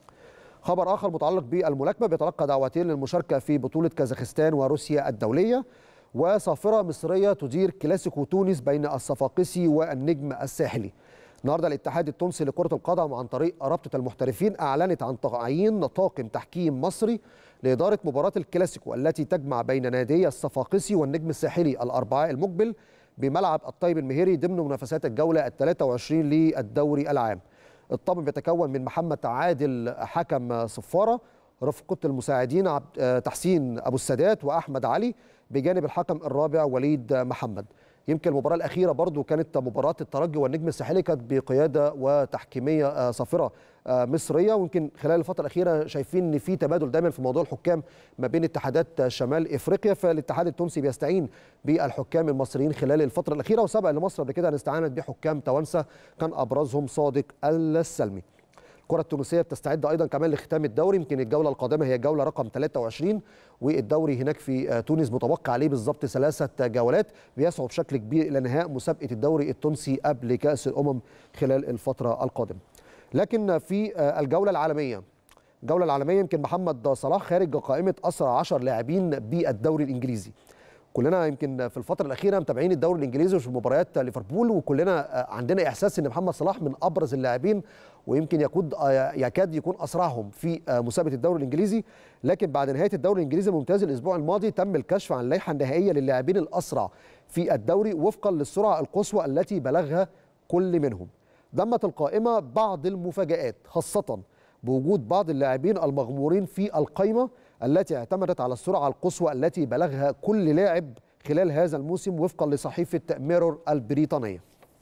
خبر آخر متعلق بالملاكمة بيتلقى دعوتين للمشاركة في بطولة كازاخستان وروسيا الدولية وصافرة مصرية تدير كلاسيكو تونس بين الصفاقسي والنجم الساحلي النهارده الاتحاد التونسي لكره القدم عن طريق رابطه المحترفين اعلنت عن تعيين طاقم تحكيم مصري لاداره مباراه الكلاسيكو التي تجمع بين نادي الصفاقسي والنجم الساحلي الاربعاء المقبل بملعب الطيب المهيري ضمن منافسات الجوله ال 23 للدوري العام. الطاقم بيتكون من محمد عادل حكم صفاره رفقه المساعدين عبد تحسين ابو السادات واحمد علي بجانب الحكم الرابع وليد محمد. يمكن المباراه الاخيره برضو كانت مباراه الترجي والنجم الساحلي كانت بقياده وتحكيميه صافره مصريه ويمكن خلال الفتره الاخيره شايفين ان في تبادل دايما في موضوع الحكام ما بين اتحادات شمال افريقيا فالاتحاد التونسي بيستعين بالحكام المصريين خلال الفتره الاخيره وسبق لمصر قبل كده ان استعانت بحكام توانسه كان ابرزهم صادق السلمي الكرة التونسية بتستعد أيضا كمان لختام الدوري يمكن الجولة القادمة هي الجولة رقم 23 والدوري هناك في تونس متوقع عليه بالظبط ثلاثة جولات بيسعوا بشكل كبير إلى نهاية مسابقة الدوري التونسي قبل كأس الأمم خلال الفترة القادمة لكن في الجولة العالمية الجولة العالمية يمكن محمد صلاح خارج قائمة أسرع 10 لاعبين بالدوري الإنجليزي كلنا يمكن في الفتره الاخيره متابعين الدوري الانجليزي وفي مباريات ليفربول وكلنا عندنا احساس ان محمد صلاح من ابرز اللاعبين ويمكن يكاد يكاد يكون اسرعهم في مسابقه الدوري الانجليزي لكن بعد نهايه الدوري الانجليزي الممتاز الاسبوع الماضي تم الكشف عن اللائحه النهائيه للاعبين الاسرع في الدوري وفقا للسرعه القصوى التي بلغها كل منهم ضمت القائمه بعض المفاجات خاصه بوجود بعض اللاعبين المغمورين في القائمه التي اعتمدت على السرعة القصوى التي بلغها كل لاعب خلال هذا الموسم وفقا لصحيفة ميرور البريطانية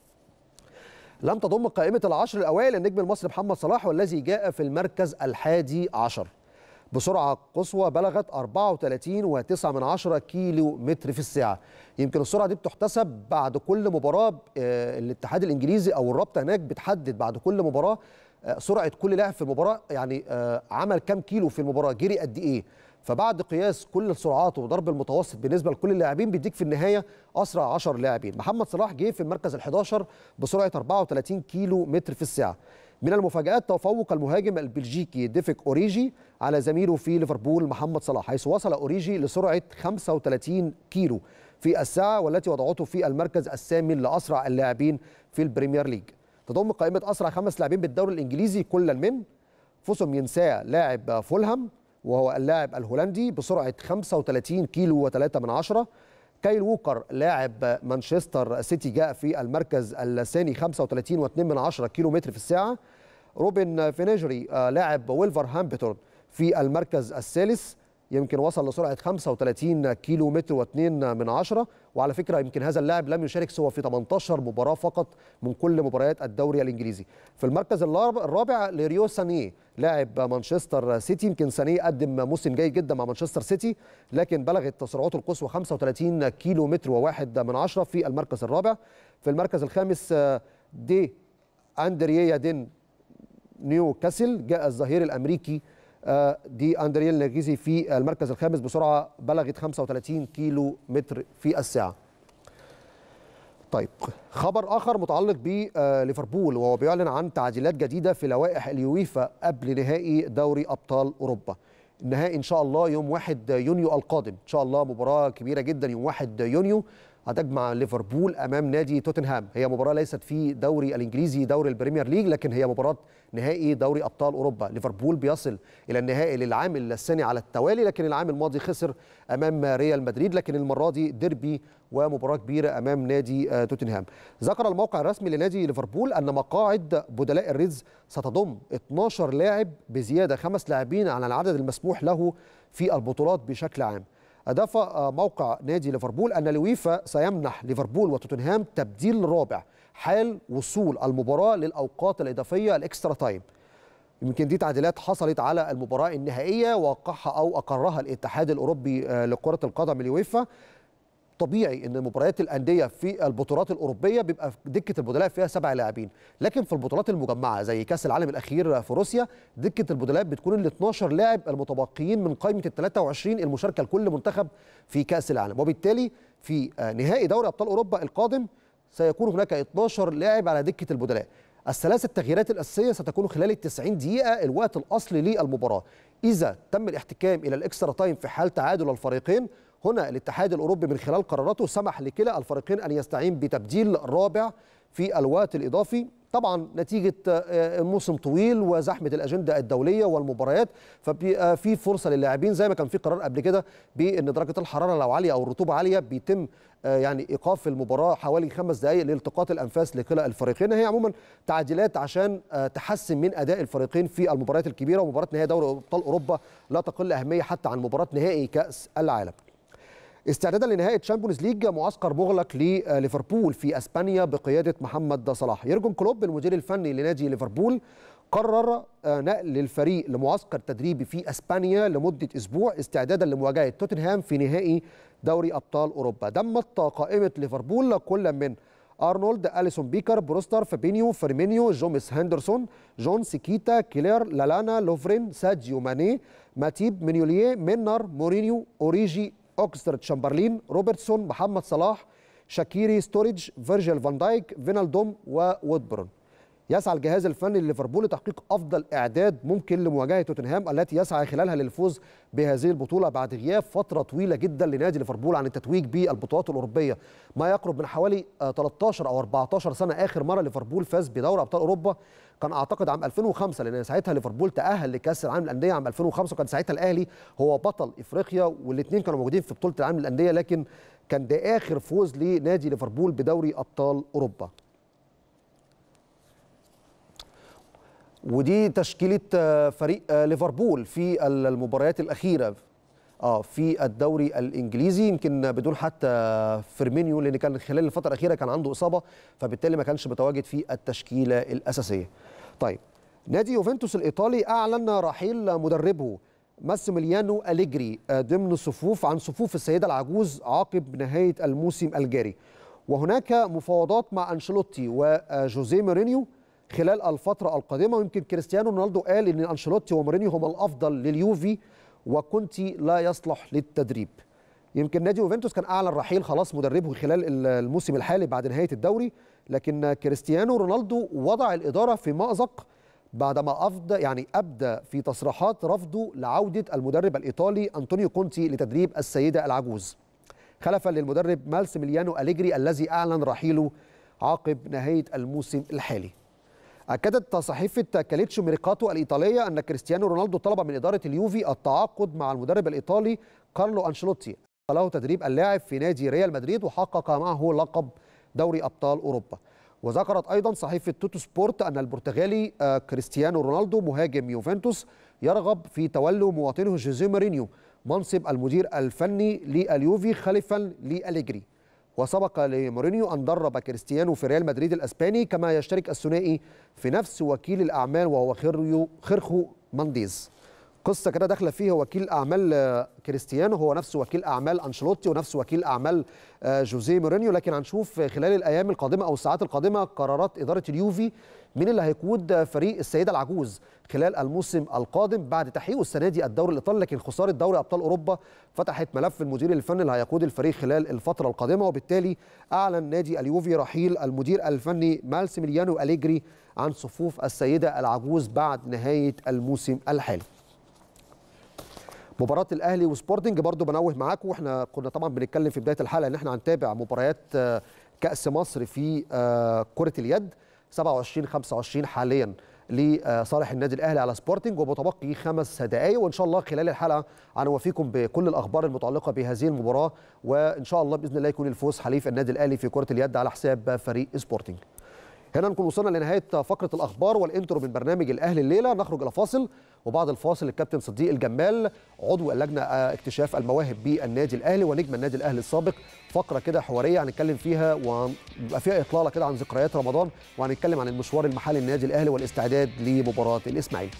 لم تضم قائمة العشر الأوائل النجم المصري محمد صلاح والذي جاء في المركز الحادي عشر بسرعة قصوى بلغت 34.9 من عشرة كيلو متر في الساعة يمكن السرعة دي بتحتسب بعد كل مباراة الاتحاد الإنجليزي أو الرابطة هناك بتحدد بعد كل مباراة سرعه كل لاعب في المباراه يعني عمل كام كيلو في المباراه جري قد ايه فبعد قياس كل السرعات وضرب المتوسط بالنسبه لكل اللاعبين بيديك في النهايه اسرع 10 لاعبين محمد صلاح جه في المركز ال11 بسرعه 34 كيلو متر في الساعه من المفاجآت تفوق المهاجم البلجيكي ديفيك أوريجي على زميله في ليفربول محمد صلاح حيث وصل أوريجي لسرعة 35 كيلو في الساعة والتي وضعته في المركز الثامن لأسرع اللاعبين في البريمير ليج تضم قائمة أسرع خمس لاعبين بالدوري الإنجليزي كلا من فوسوم ينساه لاعب فولهام وهو اللاعب الهولندي بسرعة 35 كيلو و3 من عشرة كايل ووكر لاعب مانشستر سيتي جاء في المركز الثاني 35 و2 من عشرة كيلو متر في الساعة روبن فينيجري لاعب ويلفر هامبتون في المركز الثالث يمكن وصل لسرعه 35 كيلو متر و2 من عشرة وعلى فكره يمكن هذا اللاعب لم يشارك سوى في 18 مباراه فقط من كل مباريات الدوري الانجليزي في المركز الرابع لريو سانيه لاعب مانشستر سيتي يمكن سانيه قدم موسم جيد جدا مع مانشستر سيتي لكن بلغت سرعته القصوى 35 كيلو متر وواحد من عشرة في المركز الرابع في المركز الخامس دي اندريا دين نيوكاسل جاء الظهير الامريكي دي اندريال نرجيزي في المركز الخامس بسرعه بلغت 35 كيلو متر في الساعه. طيب خبر اخر متعلق بليفربول وهو بيعلن عن تعديلات جديده في لوائح اليويفا قبل نهائي دوري ابطال اوروبا. النهائي ان شاء الله يوم 1 يونيو القادم، ان شاء الله مباراه كبيره جدا يوم 1 يونيو هتجمع ليفربول امام نادي توتنهام هي مباراه ليست في دوري الانجليزي دوري البريمير ليج لكن هي مباراه نهائي دوري ابطال اوروبا ليفربول بيصل الى النهائي للعام الثاني على التوالي لكن العام الماضي خسر امام ريال مدريد لكن المره دي ديربي ومباراه كبيره امام نادي توتنهام ذكر الموقع الرسمي لنادي ليفربول ان مقاعد بدلاء الريدز ستضم 12 لاعب بزياده خمس لاعبين على العدد المسموح له في البطولات بشكل عام أضاف موقع نادي ليفربول أن الويفا سيمنح ليفربول وتوتنهام تبديل رابع حال وصول المباراة للأوقات الإضافية الإكسترا تايم يمكن دي تعديلات حصلت على المباراة النهائية وقعها أو أقرها الاتحاد الأوروبي لكرة القدم اليويفا طبيعي ان مباريات الانديه في البطولات الاوروبيه بيبقى دكه البدلاء فيها سبع لاعبين لكن في البطولات المجمعه زي كاس العالم الاخير في روسيا دكه البدلاء بتكون ال 12 لاعب المتبقيين من قائمه ال 23 المشاركه لكل منتخب في كاس العالم وبالتالي في نهائي دوري ابطال اوروبا القادم سيكون هناك 12 لاعب على دكه البدلاء الثلاث التغييرات الأساسية ستكون خلال ال 90 دقيقة الوقت الأصلي للمباراة إذا تم الاحتكام إلى الإكسترا تايم في حال تعادل الفريقين هنا الاتحاد الأوروبي من خلال قراراته سمح لكلا الفريقين أن يستعين بتبديل رابع في الوقت الإضافي طبعا نتيجة موسم طويل وزحمة الأجندة الدولية والمباريات فبيبقى في فرصة للاعبين زي ما كان في قرار قبل كده بأن درجة الحرارة لو عالية أو الرطوبة عالية بيتم يعني ايقاف المباراه حوالي خمس دقائق لالتقاط الانفاس لكلا الفريقين هي عموما تعديلات عشان تحسن من اداء الفريقين في المباريات الكبيره ومباراه نهائي دوري ابطال اوروبا لا تقل اهميه حتى عن مباراه نهائي كاس العالم استعدادا لنهائي تشامبيونز ليج معسكر مغلق لليفربول في اسبانيا بقياده محمد صلاح يرجن كلوب المدير الفني لنادي ليفربول قرر نقل الفريق لمعسكر تدريبي في اسبانيا لمده اسبوع استعدادا لمواجهه توتنهام في نهائي دوري ابطال اوروبا دمت قائمه ليفربول كل من ارنولد اليسون بيكر بروستر فابينيو فيرمينيو جوميس هندرسون جون سيكيتا كيلير لالانا لوفرين ساديو ماني ماتيب مينيوليه مينار مورينيو اوريجي اوكستر تشامبرلين روبرتسون محمد صلاح شاكيري ستوريج فيرجيل فان دايك فينالدوم وودبرون يسعى الجهاز الفني لليفربول لتحقيق افضل اعداد ممكن لمواجهه توتنهام التي يسعى خلالها للفوز بهذه البطوله بعد غياب فتره طويله جدا لنادي ليفربول عن التتويج بالبطولات الاوروبيه ما يقرب من حوالي 13 او 14 سنه اخر مره ليفربول فاز بدوري ابطال اوروبا كان اعتقد عام 2005 لان ساعتها ليفربول تاهل لكاس العالم للانديه عام 2005 وكان ساعتها الاهلي هو بطل افريقيا والاثنين كانوا موجودين في بطوله العالم للانديه لكن كان ده اخر فوز لنادي ليفربول بدوري ابطال اوروبا ودي تشكيله فريق ليفربول في المباريات الاخيره اه في الدوري الانجليزي يمكن بدون حتى فيرمينيو لان كان خلال الفتره الاخيره كان عنده اصابه فبالتالي ما كانش متواجد في التشكيله الاساسيه. طيب نادي يوفنتوس الايطالي اعلن رحيل مدربه ماسيميليانو أليجري ضمن صفوف عن صفوف السيده العجوز عقب نهايه الموسم الجاري. وهناك مفاوضات مع انشيلوتي وجوزيه مورينيو خلال الفترة القادمة ويمكن كريستيانو رونالدو قال ان انشيلوتي ومورينيو هما الافضل لليوفي وكونتي لا يصلح للتدريب. يمكن نادي يوفنتوس كان اعلن رحيل خلاص مدربه خلال الموسم الحالي بعد نهاية الدوري لكن كريستيانو رونالدو وضع الادارة في مأزق بعدما افضى يعني ابدى في تصريحات رفضه لعودة المدرب الايطالي انطونيو كونتي لتدريب السيدة العجوز. خلفا للمدرب مالسيميليانو أليجري الذي اعلن رحيله عقب نهاية الموسم الحالي. أكدت صحيفة كاليتشو ميركاتو الإيطالية أن كريستيانو رونالدو طلب من إدارة اليوفي التعاقد مع المدرب الإيطالي كارلو أنشيلوتي له تدريب اللاعب في نادي ريال مدريد وحقق معه لقب دوري أبطال أوروبا وذكرت أيضا صحيفة توتو سبورت أن البرتغالي كريستيانو رونالدو مهاجم يوفنتوس يرغب في تولي مواطنه جوزيه مورينيو منصب المدير الفني لليوفي خلفا لأليجري وسبق لمورينيو أن درب كريستيانو في ريال مدريد الأسباني كما يشترك الثنائي في نفس وكيل الأعمال وهو خيريو خيرخو مانديز قصه كده داخله فيها وكيل اعمال آه، كريستيانو هو نفسه وكيل اعمال انشيلوتي ونفسه وكيل اعمال آه، جوزيه مورينيو لكن هنشوف خلال الايام القادمه او الساعات القادمه قرارات اداره اليوفي مين اللي هيقود فريق السيده العجوز خلال الموسم القادم بعد تحقيقه السنه دي الدوري الايطالي لكن خساره دوري ابطال اوروبا فتحت ملف المدير الفني اللي هيقود الفريق خلال الفتره القادمه وبالتالي اعلن نادي اليوفي رحيل المدير الفني مالسيميليانو اليجري عن صفوف السيده العجوز بعد نهايه الموسم الحالي مباراة الأهلي وسبورتنج برضو بنوه معاكم واحنا كنا طبعا بنتكلم في بداية الحلقة إن احنا هنتابع مباريات آه، كأس مصر في آه، كرة اليد 27 25 حاليا لصالح النادي الاهلي على سبورتنج ومتبقي خمس دقائق وان شاء الله خلال الحلقه هنوفيكم بكل الاخبار المتعلقه بهذه المباراه وان شاء الله باذن الله يكون الفوز حليف النادي الاهلي في كره اليد على حساب فريق سبورتنج. هنا نكون وصلنا لنهايه فقره الاخبار والانترو من برنامج الاهلي الليله نخرج الى فاصل وبعد الفاصل الكابتن صديق الجمال عضو اللجنه آه، اكتشاف المواهب بالنادي الاهلي ونجم النادي الاهلي السابق فقره كده حواريه هنتكلم فيها ويبقى فيها اطلاله كده عن ذكريات رمضان وهنتكلم عن المشوار المحلي للنادي الاهلي والاستعداد لمباراه الاسماعيلي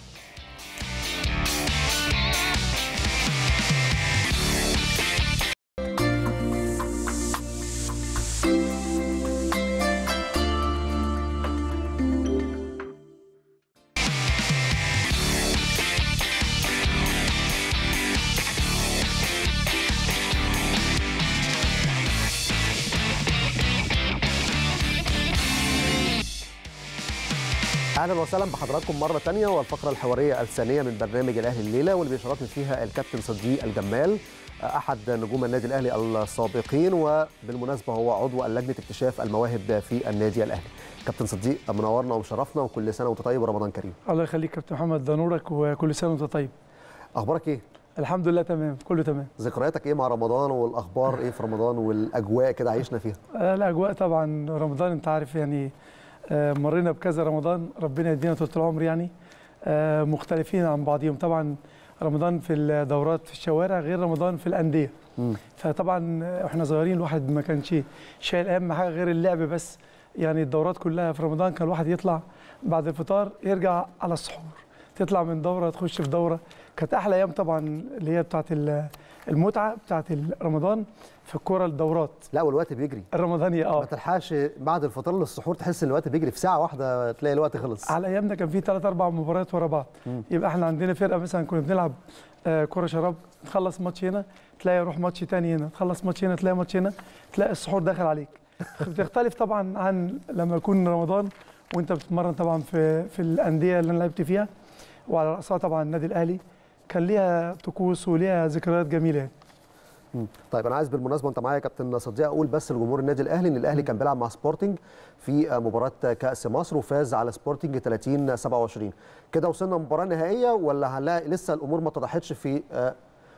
اهلا وسهلا بحضراتكم مره ثانيه والفقره الحواريه الثانيه من برنامج الاهلي الليله واللي بيشرفني فيها الكابتن صديق الجمال احد نجوم النادي الاهلي السابقين وبالمناسبه هو عضو لجنه اكتشاف المواهب في النادي الاهلي كابتن صديق منورنا ومشرفنا وكل سنه وانت طيب ورمضان كريم الله يخليك كابتن محمد ده نورك وكل سنه وانت طيب اخبارك ايه الحمد لله تمام كله تمام ذكرياتك ايه مع رمضان والاخبار ايه في رمضان والاجواء كده عايشنا فيها آه، الاجواء طبعا رمضان انت عارف يعني آه، مرينا بكذا رمضان ربنا يدينا طول العمر يعني آه، مختلفين عن بعضهم طبعا رمضان في الدورات في الشوارع غير رمضان في الانديه مم. فطبعا احنا صغيرين الواحد ما كانش شايل اهم حاجه غير اللعب بس يعني الدورات كلها في رمضان كان الواحد يطلع بعد الفطار يرجع على السحور تطلع من دوره تخش في دوره كانت احلى ايام طبعا اللي هي بتاعت ال- المتعه بتاعت رمضان في الكوره الدورات لا والوقت بيجري الرمضانيه ما اه تلحقش بعد الفطار للسحور تحس ان الوقت بيجري في ساعه واحده تلاقي الوقت خلص على ايامنا كان في ثلاث اربع مباريات ورا بعض مم. يبقى احنا عندنا فرقه مثلا كنا بنلعب آه، كره شراب تخلص ماتش هنا تلاقي يروح ماتش تاني هنا تخلص ماتش هنا تلاقي ماتش هنا تلاقي السحور داخل عليك بتختلف طبعا عن لما يكون رمضان وانت بتتمرن طبعا في في الانديه اللي انا لعبت فيها وعلى راسها طبعا النادي الاهلي كان ليها طقوس وليها ذكريات جميله يعني. مم. طيب انا عايز بالمناسبه انت معايا يا كابتن صديق اقول بس لجمهور النادي الاهلي ان الاهلي كان بيلعب مع سبورتنج في مباراه كاس مصر وفاز على سبورتنج 30 27 كده وصلنا مباراه نهائيه ولا هنلاقي لسه الامور ما اتضحتش في آه،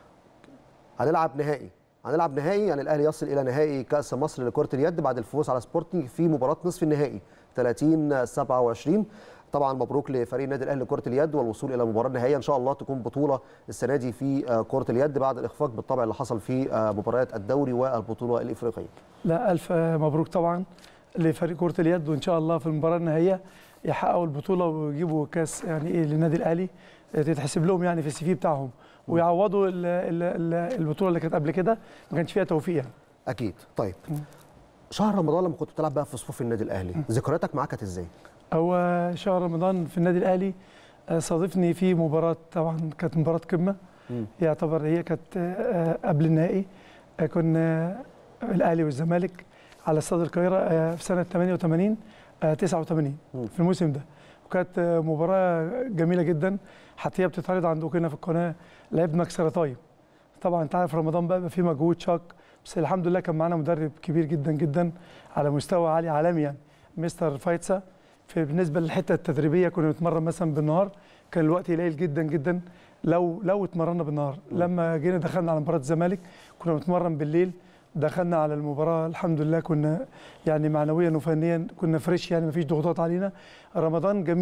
هنلعب نهائي هنلعب نهائي يعني الاهلي يصل الى نهائي كاس مصر لكره اليد بعد الفوز على سبورتنج في مباراه نصف النهائي 30 27 طبعا مبروك لفريق النادي الاهلي لكره اليد والوصول الى المباراه النهائيه ان شاء الله تكون بطوله السنه دي في آه، كره اليد بعد الاخفاق بالطبع اللي حصل في آه، مباريات الدوري والبطوله الافريقيه لا الف مبروك طبعا لفريق كره اليد وان شاء الله في المباراه النهائيه يحققوا البطوله ويجيبوا كاس يعني ايه للنادي الاهلي تتحسب لهم يعني في السي في بتاعهم ويعوضوا ال- ال- ال- البطوله اللي كانت قبل كده ما كانش فيها توفيق يعني. اكيد طيب مم. شهر رمضان لما كنت بتلعب بقى في صفوف النادي الاهلي ذكرياتك معاه كانت ازاي هو شهر رمضان في النادي الاهلي آه، صادفني في مباراه طبعا كانت مباراه قمه مم. يعتبر هي كانت آه، قبل النهائي آه، كنا الاهلي والزمالك على استاد القاهره آه، في سنه 88 آه، 89 مم. في الموسم ده وكانت آه، مباراه جميله جدا حتى هي بتتعرض عندكم هنا في القناه لعبنا كسره طيب طبعا انت عارف رمضان بقى بيبقى فيه مجهود شاق بس الحمد لله كان معانا مدرب كبير جدا جدا على مستوى عالي عالمي يعني مستر فايتسا في بالنسبه للحته التدريبيه كنا بنتمرن مثلا بالنهار كان الوقت قليل جدا جدا لو لو اتمرنا بالنهار لما جينا دخلنا على مباراه الزمالك كنا بنتمرن بالليل دخلنا على المباراه الحمد لله كنا يعني معنويا وفنيا كنا فريش يعني مفيش ضغوطات علينا رمضان جميل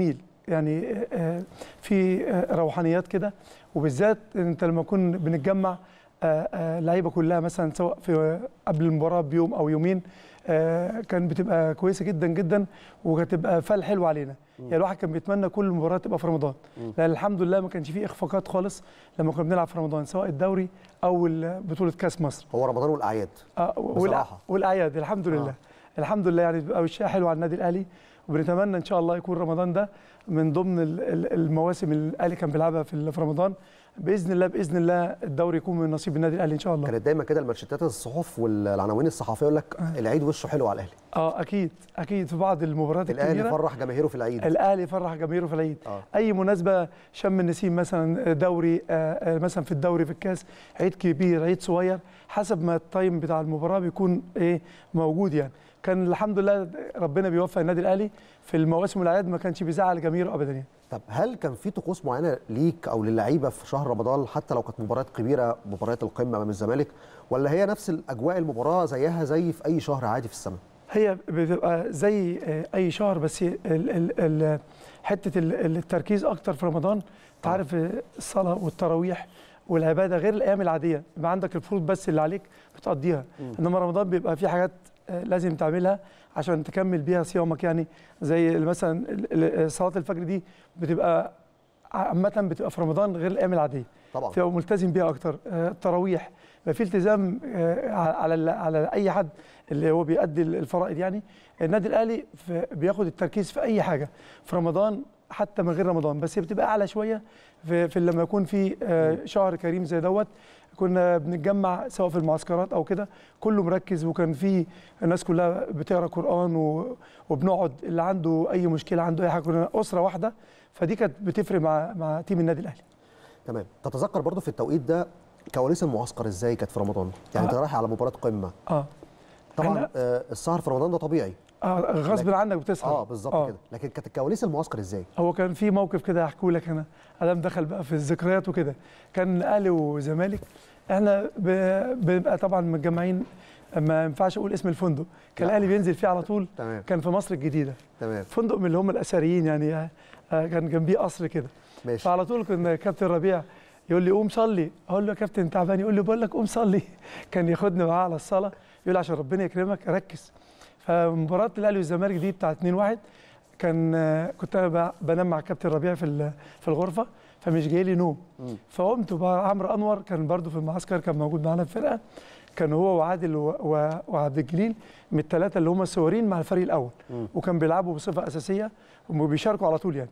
يعني آه، في آه، روحانيات كده وبالذات انت لما نكون بنتجمع آه، آه، اللعيبه كلها مثلا سواء في قبل المباراه بيوم او يومين آه، كان بتبقى كويسه جدا جدا وكانت تبقى فال حلو علينا يعني الواحد كان بيتمنى كل مباراه تبقى في رمضان لان الحمد لله ما كانش فيه اخفاقات خالص لما كنا بنلعب في رمضان سواء الدوري او ال- بطوله كاس مصر هو رمضان والاعياد آه، والأع- بصراحة. والاعياد الحمد لله آه. الحمد لله يعني بيبقى وشها حلو على النادي الاهلي وبنتمنى ان شاء الله يكون رمضان ده من ضمن ال- ال- المواسم اللي الاهلي كان بيلعبها في ال- في رمضان باذن الله باذن الله الدوري يكون من نصيب النادي الاهلي ان شاء الله كانت دايما كده المانشيتات الصحف والعناوين الصحفيه يقول لك العيد وشه حلو على الاهلي اه اكيد اكيد في بعض المباريات الاهلي الكبيره فرح جماهيره في العيد الاهلي فرح جماهيره في العيد آه. اي مناسبه شم النسيم مثلا دوري آه، آه، مثلا في الدوري في الكاس عيد كبير عيد صغير حسب ما التايم بتاع المباراه بيكون ايه موجود يعني كان الحمد لله ربنا بيوفق النادي الاهلي في المواسم والاعياد ما كانش بيزعل جماهيره ابدا يعني طب هل كان في طقوس معينه ليك او للعيبه في شهر رمضان حتى لو كانت مباريات كبيره مباريات القمه امام الزمالك ولا هي نفس الاجواء المباراه زيها زي في اي شهر عادي في السنه هي بتبقى زي آه، اي شهر بس ال ال ال حته ال- التركيز اكتر في رمضان انت عارف آه، الصلاه والتراويح والعباده غير الايام العاديه يبقى عندك الفروض بس اللي عليك بتقضيها انما رمضان بيبقى في حاجات آه، لازم تعملها عشان تكمل بيها صيامك يعني زي مثلا ال- ال- صلاه الفجر دي بتبقى عامه بتبقى في رمضان غير الايام العاديه طبعا تبقى ملتزم بيها اكتر آه، التراويح يبقى في التزام آه، على ال- على اي حد اللي هو بيأدي الفرائض يعني النادي الاهلي في- بياخد التركيز في اي حاجه في رمضان حتى من غير رمضان بس هي بتبقى اعلى شويه في, في لما يكون في آه، شهر كريم زي دوت كنا بنتجمع سواء في المعسكرات او كده كله مركز وكان في الناس كلها بتقرا قران و- وبنقعد اللي عنده اي مشكله عنده اي حاجه كنا اسره واحده فدي كانت بتفرق مع مع تيم النادي الاهلي تمام تتذكر برضو في التوقيت ده كواليس المعسكر ازاي كانت في رمضان يعني انت آه. رايح على مباراه قمه اه طبعا إحنا- آه السهر في رمضان ده طبيعي اه غصب عنك بتسهر اه بالظبط كده لكن كانت الكواليس المعسكر ازاي هو كان في موقف كده هحكيه لك انا ادم دخل بقى في الذكريات وكده كان اهلي وزمالك احنا ب- بنبقى طبعا متجمعين ما ينفعش اقول اسم الفندق كان لا. الاهلي بينزل فيه على طول تمام كان في مصر الجديده تمام فندق من اللي هم الاثريين يعني آه، آه، كان جنبيه قصر كده ماشي فعلى طول كنا كابتن ربيع يقول لي قوم صلي اقول له يا كابتن تعبان يقول لي بقول لك قوم صلي كان ياخدني معاه على الصلاه يقول لي عشان ربنا يكرمك ركز فمباراه الاهلي والزمالك دي بتاعت 2-1 كان آه، كنت انا ب- بنام مع كابتن ربيع في ال- في الغرفه فمش جاي لي نوم مم. فقمت بقى عمرو انور كان برضو في المعسكر كان موجود معانا في الفرقه كان هو وعادل و- و- وعبد الجليل من الثلاثه اللي هم الصورين مع الفريق الاول مم. وكان بيلعبوا بصفه اساسيه وبيشاركوا على طول يعني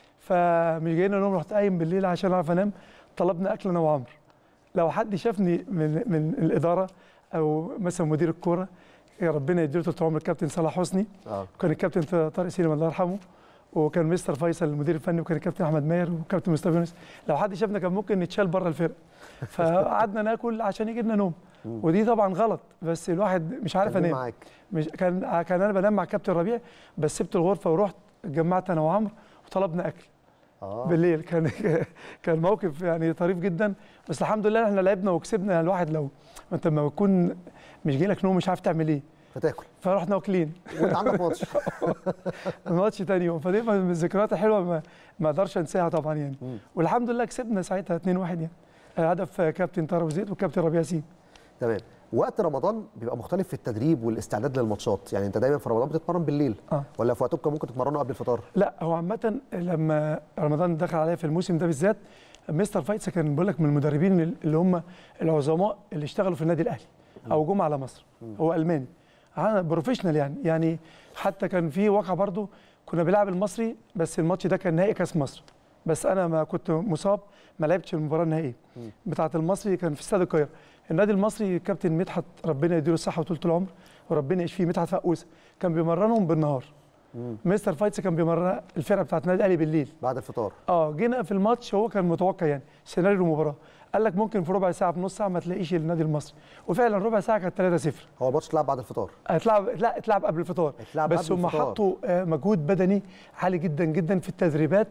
فمش جايين نوم رحت قايم بالليل عشان اعرف انام طلبنا اكل انا وعمرو لو حد شافني من من الاداره او مثلا مدير الكوره يا ربنا يديله طول عمر الكابتن صلاح حسني اه وكان الكابتن طارق سليم الله يرحمه وكان مستر فيصل المدير الفني وكان الكابتن احمد ماهر وكابتن مصطفى يونس لو حد شافنا كان ممكن نتشال بره الفرقه فقعدنا ناكل عشان يجي لنا نوم ودي طبعا غلط بس الواحد مش عارف كان مين انام معاك مش كان كان انا بنام مع كابتن ربيع بس سبت الغرفه ورحت اتجمعت انا وعمرو وطلبنا اكل اه بالليل كان كان موقف يعني طريف جدا بس الحمد لله احنا لعبنا وكسبنا الواحد لو انت لما بتكون مش جاي لك نوم مش عارف تعمل ايه فتاكل فرحنا واكلين وانت عندك ماتش الماتش تاني يوم فدي من الذكريات الحلوه ما ما اقدرش انساها طبعا يعني مم. والحمد لله كسبنا ساعتها 2-1 يعني هدف كابتن طارق زيد وكابتن ربيع سين تمام وقت رمضان بيبقى مختلف في التدريب والاستعداد للماتشات يعني انت دايما في رمضان بتتمرن بالليل اه ولا في وقتكم كان ممكن تتمرنوا قبل الفطار لا هو عامة لما رمضان دخل عليا في الموسم ده بالذات مستر فايتس كان بقول لك من المدربين اللي هم العظماء اللي اشتغلوا في النادي الاهلي او جم على مصر هو الماني انا بروفيشنال يعني يعني حتى كان في واقع برضو كنا بنلعب المصري بس الماتش ده كان نهائي كاس مصر بس انا ما كنت مصاب ما لعبتش المباراه النهائيه بتاعه المصري كان في استاد القاهره النادي المصري كابتن مدحت ربنا يديله الصحه وطولة العمر وربنا يشفيه مدحت فقوسه كان بيمرنهم بالنهار مستر فايتس كان بيمرن الفرقه بتاعت النادي الاهلي بالليل بعد الفطار اه جينا في الماتش هو كان متوقع يعني سيناريو المباراه قال لك ممكن في ربع ساعه في نص ساعه ما تلاقيش النادي المصري وفعلا ربع ساعه كانت 3-0 هو الماتش اتلعب بعد الفطار هتلعب لا اتلعب قبل الفطار اتلعب بس قبل هم الفطار. حطوا آه، مجهود بدني عالي جدا جدا في التدريبات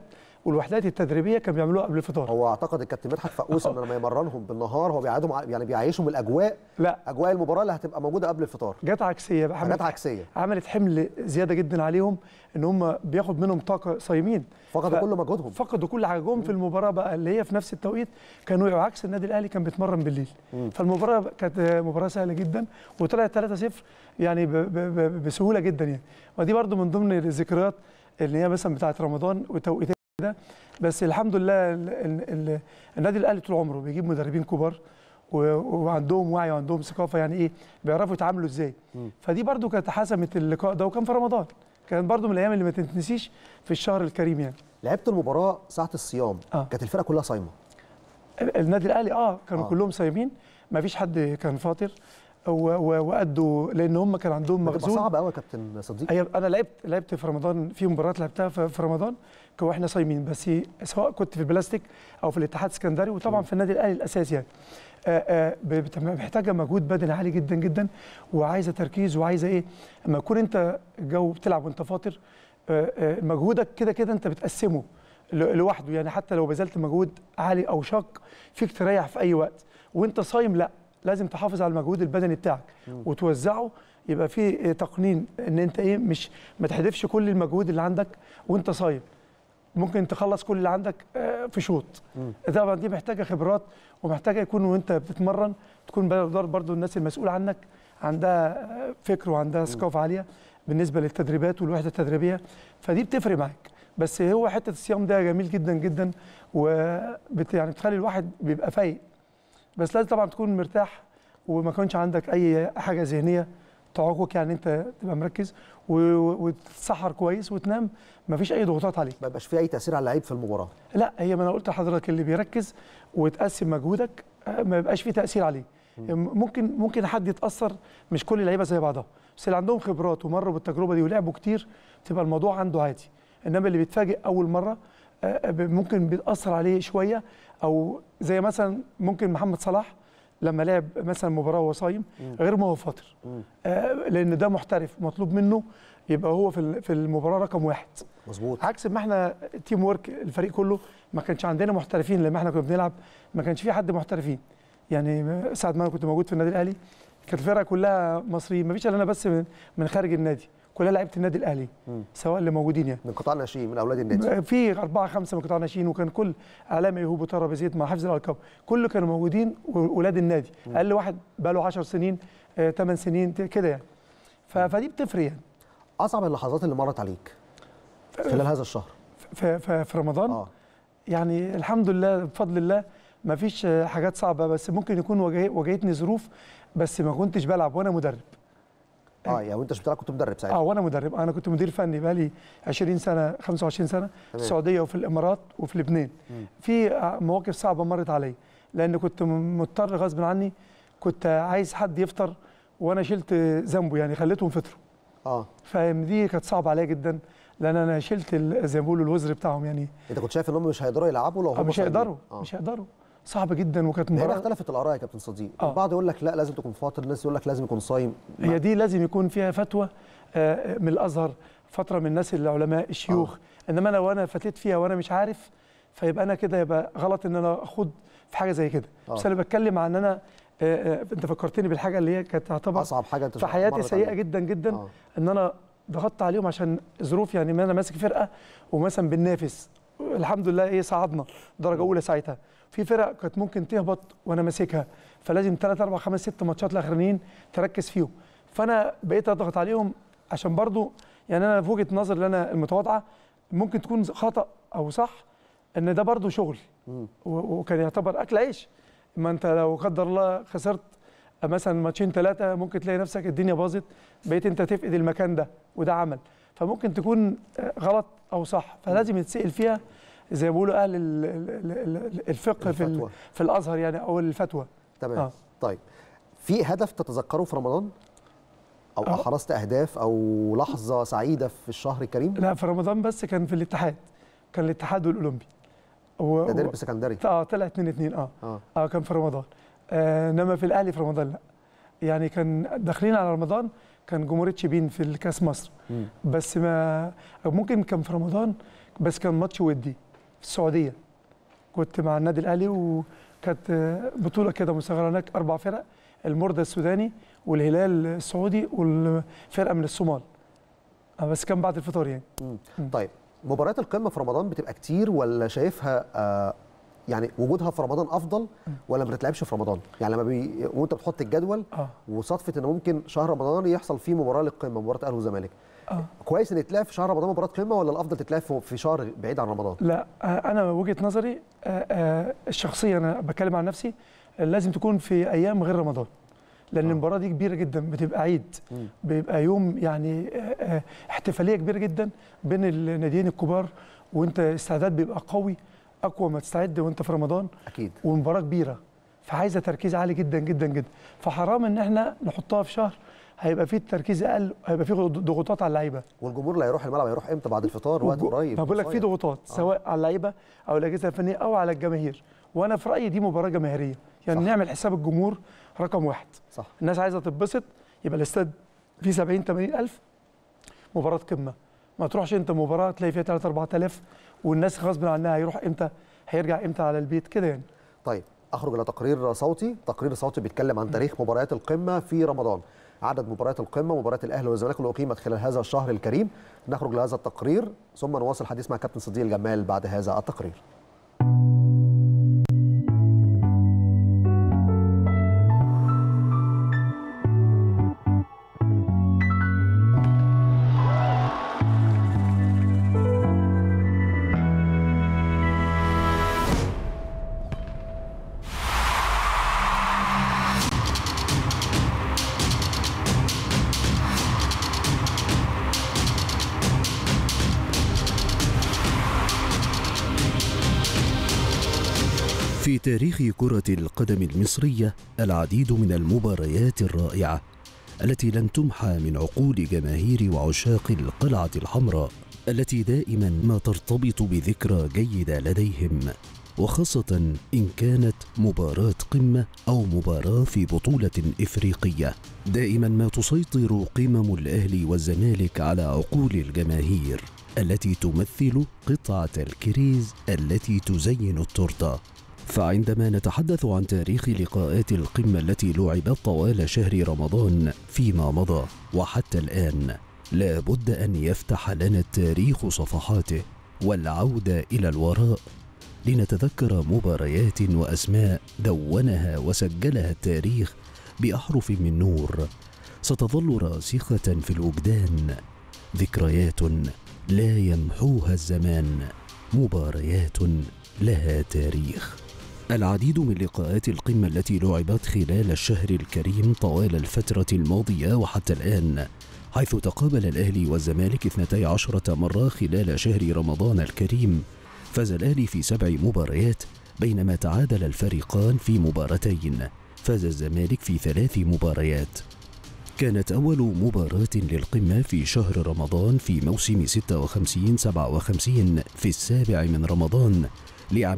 والوحدات التدريبيه كانوا بيعملوها قبل الفطار هو اعتقد الكابتن مدحت فقوس ان لما يمرنهم بالنهار هو بيعادهم ع- يعني بيعيشهم الاجواء لا اجواء المباراه اللي هتبقى موجوده قبل الفطار جت عكسيه بقى حاجات عملت, عكسيه عملت حمل زياده جدا عليهم ان هم بياخد منهم طاقه صايمين فقدوا ف- كل مجهودهم فقدوا كل حاجه جم في المباراه بقى اللي هي في نفس التوقيت كانوا وقعوا عكس النادي الاهلي كان بيتمرن بالليل مم. فالمباراه كانت مباراه سهله جدا وطلعت 3-0 يعني ب ب ب بسهوله جدا يعني ودي برضو من ضمن الذكريات اللي هي مثلا بتاعه رمضان وتوقيتات كده بس الحمد لله ال ال ال النادي الاهلي طول عمره بيجيب مدربين كبار و- وعندهم وعي وعندهم ثقافه يعني ايه بيعرفوا يتعاملوا ازاي مم. فدي برضو كانت حسمت اللقاء ده وكان في رمضان كان برضو من الايام اللي ما تتنسيش في الشهر الكريم يعني لعبت المباراه ساعه الصيام آه. كانت الفرقه كلها صايمه النادي الاهلي اه كانوا آه. آه. كلهم صايمين ما فيش حد كان فاطر و- و- وادوا لان هم كان عندهم بتبقى مخزون صعبه قوي يا كابتن صديق هي انا لعبت لعبت في رمضان في مباريات لعبتها في في رمضان كنا احنا صايمين بس سواء كنت في البلاستيك او في الاتحاد السكندري وطبعا في النادي الاهلي الاساسي يعني آه، آه، بت- محتاجه مجهود بدني عالي جدا جدا وعايزه تركيز وعايزه ايه اما تكون انت الجو بتلعب وانت فاطر آه، آه، مجهودك كده كده انت بتقسمه ل- لوحده يعني حتى لو بذلت مجهود عالي او شاق فيك تريح في اي وقت وانت صايم لا لازم تحافظ على المجهود البدني بتاعك وتوزعه يبقى في تقنين ان انت ايه مش ما تحذفش كل المجهود اللي عندك وانت صايم ممكن تخلص كل اللي عندك آه، في شوط طبعا دي محتاجه خبرات ومحتاجه يكون وانت بتتمرن تكون برضه برضه الناس المسؤوله عنك عندها آه، فكر وعندها ثقافه عاليه بالنسبه للتدريبات والوحده التدريبيه فدي بتفرق معاك بس هو حته الصيام ده جميل جدا جدا وبت يعني بتخلي الواحد بيبقى فايق بس لازم طبعا تكون مرتاح وما يكونش عندك اي حاجه ذهنيه تعوقك يعني انت تبقى مركز و- و- وتتسحر كويس وتنام ما فيش اي ضغوطات عليك ما يبقاش في اي تاثير على اللعيب في المباراه لا هي ما انا قلت لحضرتك اللي بيركز وتقسم مجهودك آه، ما يبقاش فيه تاثير عليه ممكن ممكن حد يتاثر مش كل اللعيبه زي بعضها بس اللي عندهم خبرات ومروا بالتجربه دي ولعبوا كتير تبقى الموضوع عنده عادي انما اللي بيتفاجئ اول مره آه، ب- ممكن بيتاثر عليه شويه او زي مثلا ممكن محمد صلاح لما لعب مثلا مباراه وهو صايم غير ما هو فاطر آه، لان ده محترف مطلوب منه يبقى هو في ال- في المباراه رقم واحد مظبوط عكس ما احنا تيم ورك الفريق كله ما كانش عندنا محترفين لما احنا كنا بنلعب ما كانش في حد محترفين يعني ساعه ما انا كنت موجود في النادي الاهلي كانت الفرقه كلها مصريين ما فيش الا انا بس من, من خارج النادي كلها لعيبه النادي الاهلي مم. سواء اللي موجودين يعني من قطاع الناشئين من اولاد النادي في أربعة خمسة من قطاع ناشئين وكان كل اعلام ايهوب وطارة بزيد مع حفظ الالقاب كله كانوا موجودين واولاد النادي اقل واحد بقى له 10 سنين 8 سنين ت- كده يعني ف- فدي بتفرق يعني اصعب اللحظات اللي مرت عليك خلال هذا الشهر في, في, في رمضان اه يعني الحمد لله بفضل الله ما فيش حاجات صعبه بس ممكن يكون واجه- واجهتني ظروف بس ما كنتش بلعب وانا مدرب اه يعني وانت مش بتلعب كنت مدرب ساعتها اه وانا مدرب انا كنت مدير فني بقالي 20 سنه 25 سنه في تمام. السعوديه وفي الامارات وفي لبنان مم. في آه، مواقف صعبه مرت عليا لان كنت م- مضطر غصب عني كنت عايز حد يفطر وانا شلت ذنبه يعني خليتهم فطروا اه فدي كانت صعبه عليا جدا لان انا شلت ال- زي ما بيقولوا الوزر بتاعهم يعني انت كنت شايف ان هم مش هيقدروا يلعبوا لو آه، هم مش صايمين. هيقدروا آه. مش هيقدروا صعب جدا وكانت هنا مباراه اختلفت الاراء يا كابتن صديق آه. البعض يقول لك لا لازم تكون فاطر الناس يقول لك لازم يكون صايم هي دي لازم يكون فيها فتوى آه، من الازهر فتره من الناس العلماء الشيوخ انما انا وانا فتيت فيها وانا مش عارف فيبقى انا كده يبقى غلط ان انا اخوض في حاجه زي كده آه. بس انا بتكلم عن ان انا آه، آه، انت فكرتني بالحاجه اللي هي كانت تعتبر اصعب حاجه انت في حياتي مرت سيئه عليك. جدا جدا آه. ان انا ضغطت عليهم عشان ظروف يعني ما انا ماسك فرقه ومثلا بننافس الحمد لله ايه صعدنا درجه اولى ساعتها في فرق كانت ممكن تهبط وانا ماسكها فلازم 3 4 5 6 ماتشات الاخرانيين تركز فيهم فانا بقيت اضغط عليهم عشان برضو يعني انا في وجهه نظر اللي انا المتواضعه ممكن تكون خطا او صح ان ده برضو شغل مم. و- وكان يعتبر اكل عيش ما انت لو قدر الله خسرت مثلا ماتشين ثلاثه ممكن تلاقي نفسك الدنيا باظت بقيت انت تفقد المكان ده وده عمل فممكن تكون آه، غلط او صح فلازم يتسال فيها زي ما بيقولوا اهل ال- ال- ال- الفقه في ال- الفتوى. في الازهر يعني او الفتوى تمام آه. طيب في هدف تتذكره في رمضان او آه. احرزت اهداف او لحظه سعيده في الشهر الكريم لا في رمضان بس كان في الاتحاد كان الاتحاد والاولمبي و- ده و- ديربي سكندري اه طلع 2 2 اه اه اه كان في رمضان آه انما في الاهلي في رمضان لا يعني كان داخلين على رمضان كان جمهوريه شبين في الكاس مصر مم. بس ما ممكن كان في رمضان بس كان ماتش ودي في السعوديه كنت مع النادي الاهلي وكانت آه، بطوله كده مصغره هناك اربع فرق المردة السوداني والهلال السعودي والفرقه من الصومال آه، بس كان بعد الفطار يعني طيب مباريات القمه في رمضان بتبقى كتير ولا شايفها آه يعني وجودها في رمضان افضل ولا ما بتتلعبش في رمضان يعني لما بي... وانت بتحط الجدول اه وصدفه ان ممكن شهر رمضان يحصل فيه مباراه للقمه مباراه اهلي والزمالك اه كويس ان تتلعب في شهر رمضان مباراه قمه ولا الافضل تتلعب في- في شهر بعيد عن رمضان لا آه، انا وجهه نظري آه، آه، الشخصيه انا بتكلم عن نفسي آه، لازم تكون في ايام غير رمضان لان آه. المباراه دي كبيره جدا بتبقى عيد مم. بيبقى يوم يعني آه، آه، احتفاليه كبيره جدا بين الناديين الكبار وانت استعداد بيبقى قوي اقوى ما تستعد وانت في رمضان اكيد ومباراه كبيره فعايزه تركيز عالي جدا جدا جدا فحرام ان احنا نحطها في شهر هيبقى فيه التركيز اقل هيبقى فيه ضغوطات على اللعيبه والجمهور اللي هيروح الملعب هيروح امتى بعد الفطار وقت وجو- قريب ما بقول لك في قصير. ضغوطات سواء على اللعيبه او الاجهزه الفنيه او على الجماهير وانا في رايي دي مباراه جماهيريه يعني صح. نعمل حساب الجمهور رقم واحد صح الناس عايزه تتبسط يبقى الاستاد فيه 70 80 الف مباراه قمه ما تروحش انت مباراه تلاقي فيها 3 4000 والناس غصب عنها هيروح امتى هيرجع امتى على البيت كده يعني طيب اخرج الى تقرير صوتي تقرير صوتي بيتكلم عن تاريخ مباريات القمه في رمضان عدد مباريات القمه مباريات الاهلي والزمالك اللي اقيمت خلال هذا الشهر الكريم نخرج لهذا التقرير ثم نواصل الحديث مع كابتن صديق الجمال بعد هذا التقرير في تاريخ كرة القدم المصرية العديد من المباريات الرائعة التي لن تمحى من عقول جماهير وعشاق القلعة الحمراء التي دائما ما ترتبط بذكرى جيدة لديهم وخاصة إن كانت مباراة قمة أو مباراة في بطولة إفريقية دائما ما تسيطر قمم الأهلي والزمالك على عقول الجماهير التي تمثل قطعة الكريز التي تزين التورته فعندما نتحدث عن تاريخ لقاءات القمة التي لعبت طوال شهر رمضان فيما مضى وحتى الآن لا بد أن يفتح لنا التاريخ صفحاته والعودة إلى الوراء لنتذكر مباريات وأسماء دونها وسجلها التاريخ بأحرف من نور ستظل راسخة في الوجدان ذكريات لا يمحوها الزمان مباريات لها تاريخ العديد من لقاءات القمة التي لعبت خلال الشهر الكريم طوال الفترة الماضية وحتى الآن حيث تقابل الأهلي والزمالك 12 مرة خلال شهر رمضان الكريم فاز الأهلي في سبع مباريات بينما تعادل الفريقان في مباراتين فاز الزمالك في ثلاث مباريات كانت أول مباراة للقمة في شهر رمضان في موسم 56 57 في السابع من رمضان لعام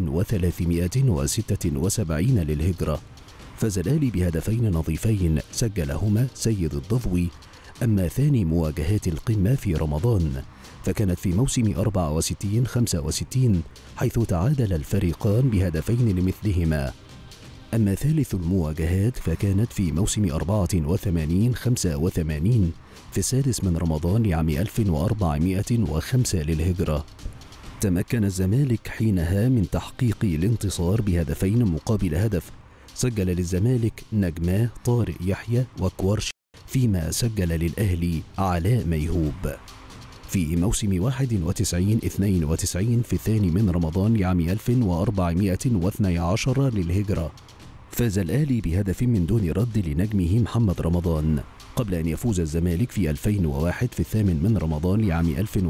1376 للهجرة فاز الأهلي بهدفين نظيفين سجلهما سيد الضضوي أما ثاني مواجهات القمة في رمضان فكانت في موسم 64 65 حيث تعادل الفريقان بهدفين لمثلهما أما ثالث المواجهات فكانت في موسم 84 85 في السادس من رمضان لعام 1405 للهجرة تمكن الزمالك حينها من تحقيق الانتصار بهدفين مقابل هدف سجل للزمالك نجماه طارق يحيى وكورش فيما سجل للأهلي علاء ميهوب في موسم 91 92 في الثاني من رمضان لعام 1412 للهجرة فاز الأهلي بهدف من دون رد لنجمه محمد رمضان قبل أن يفوز الزمالك في 2001 في الثامن من رمضان لعام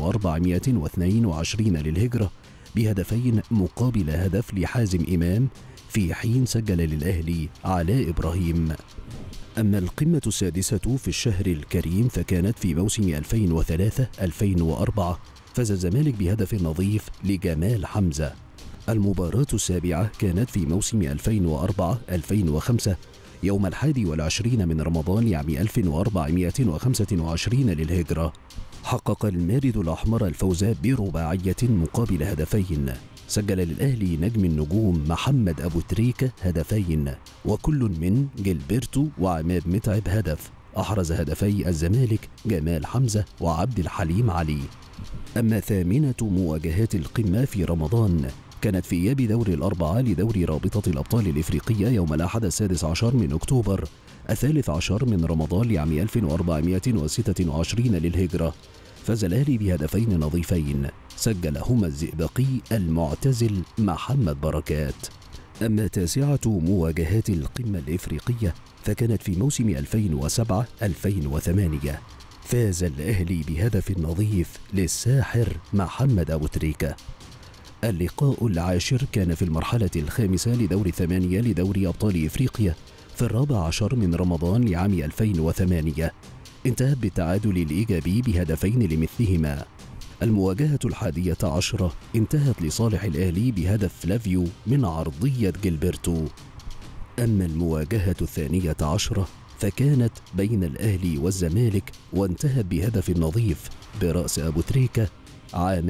1422 للهجرة بهدفين مقابل هدف لحازم إمام في حين سجل للأهلي علاء إبراهيم أما القمة السادسة في الشهر الكريم فكانت في موسم 2003-2004 فاز الزمالك بهدف نظيف لجمال حمزة المباراة السابعة كانت في موسم 2004-2005 يوم الحادي والعشرين من رمضان لعام 1425 للهجرة حقق المارد الأحمر الفوز برباعية مقابل هدفين سجل للأهلي نجم النجوم محمد أبو تريكة هدفين وكل من جilberto وعماد متعب هدف أحرز هدفي الزمالك جمال حمزة وعبد الحليم علي أما ثامنة مواجهات القمة في رمضان كانت في إياب دور الأربعة لدوري رابطة الأبطال الإفريقية يوم الأحد السادس عشر من أكتوبر الثالث عشر من رمضان لعام 1426 للهجرة فاز الأهلي بهدفين نظيفين سجلهما الزئبقي المعتزل محمد بركات أما تاسعة مواجهات القمة الإفريقية فكانت في موسم 2007-2008 فاز الأهلي بهدف نظيف للساحر محمد أبو تريكة اللقاء العاشر كان في المرحلة الخامسة لدور ثمانية لدوري أبطال إفريقيا في الرابع عشر من رمضان لعام 2008 انتهت بالتعادل الإيجابي بهدفين لمثلهما المواجهة الحادية عشرة انتهت لصالح الأهلي بهدف فلافيو من عرضية جilberto أما المواجهة الثانية عشرة فكانت بين الأهلي والزمالك وانتهت بهدف نظيف برأس أبو تريكة عام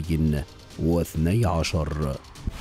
2012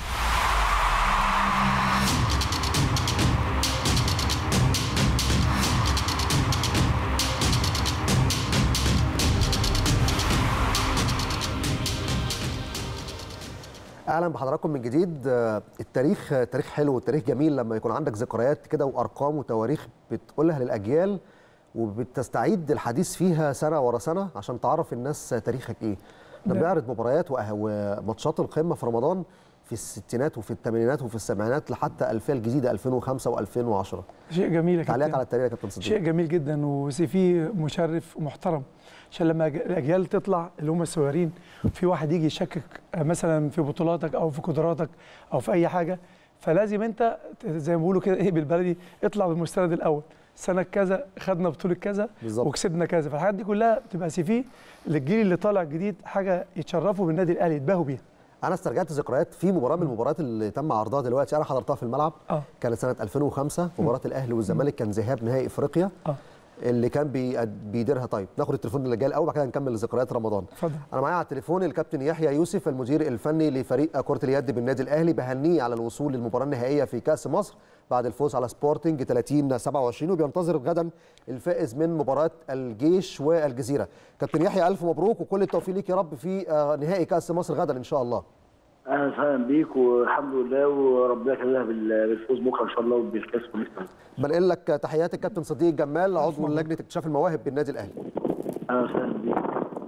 اهلا بحضراتكم من جديد آه، التاريخ آه، تاريخ حلو والتاريخ جميل لما يكون عندك ذكريات كده وارقام وتواريخ بتقولها للاجيال وبتستعيد الحديث فيها سنه ورا سنه عشان تعرف الناس تاريخك ايه احنا ده- بنعرض مباريات وأه- وماتشات القمه في رمضان في الستينات وفي الثمانينات وفي السبعينات لحتى الفيه الجديده 2005 و2010 شيء جميل يا تعليق كابتن على التاريخ يا كابتن شيء صديق جميل جدا وسي في مشرف ومحترم عشان لما أج- الاجيال تطلع اللي هم الصغيرين في واحد يجي يشكك آه، مثلا في بطولاتك او في قدراتك او في اي حاجه فلازم انت ت- زي ما بيقولوا كده ايه بالبلدي اطلع بالمستند الاول سنه كذا خدنا بطوله كذا بالظبط. وكسبنا كذا فالحاجات دي كلها بتبقى سي في للجيل اللي طالع جديد حاجه يتشرفوا بالنادي الاهلي يتباهوا بيها انا استرجعت ذكريات في مباراه من المباريات اللي تم عرضها دلوقتي انا حضرتها في الملعب اه كانت سنه 2005 مباراه الاهلي والزمالك كان ذهاب نهائي افريقيا اه اللي كان بي- بيديرها طيب ناخد التليفون اللي جاي الاول وبعد كده نكمل ذكريات رمضان اتفضل انا معايا على التليفون الكابتن يحيى يوسف المدير الفني لفريق كره اليد بالنادي الاهلي بهنيه على الوصول للمباراه النهائيه في كاس مصر بعد الفوز على سبورتنج 30 27 وبينتظر غدا الفائز من مباراه الجيش والجزيره كابتن يحيى الف مبروك وكل التوفيق ليك يا رب في آه، نهائي كاس مصر غدا ان شاء الله اهلا وسهلا بيك والحمد لله وربنا يكرمنا بال- بالفوز بكره ان شاء الله وبالكاس ونكسب بنقل لك تحيات الكابتن صديق جمال عضو لجنه اكتشاف المواهب بالنادي الاهلي اهلا وسهلا بيك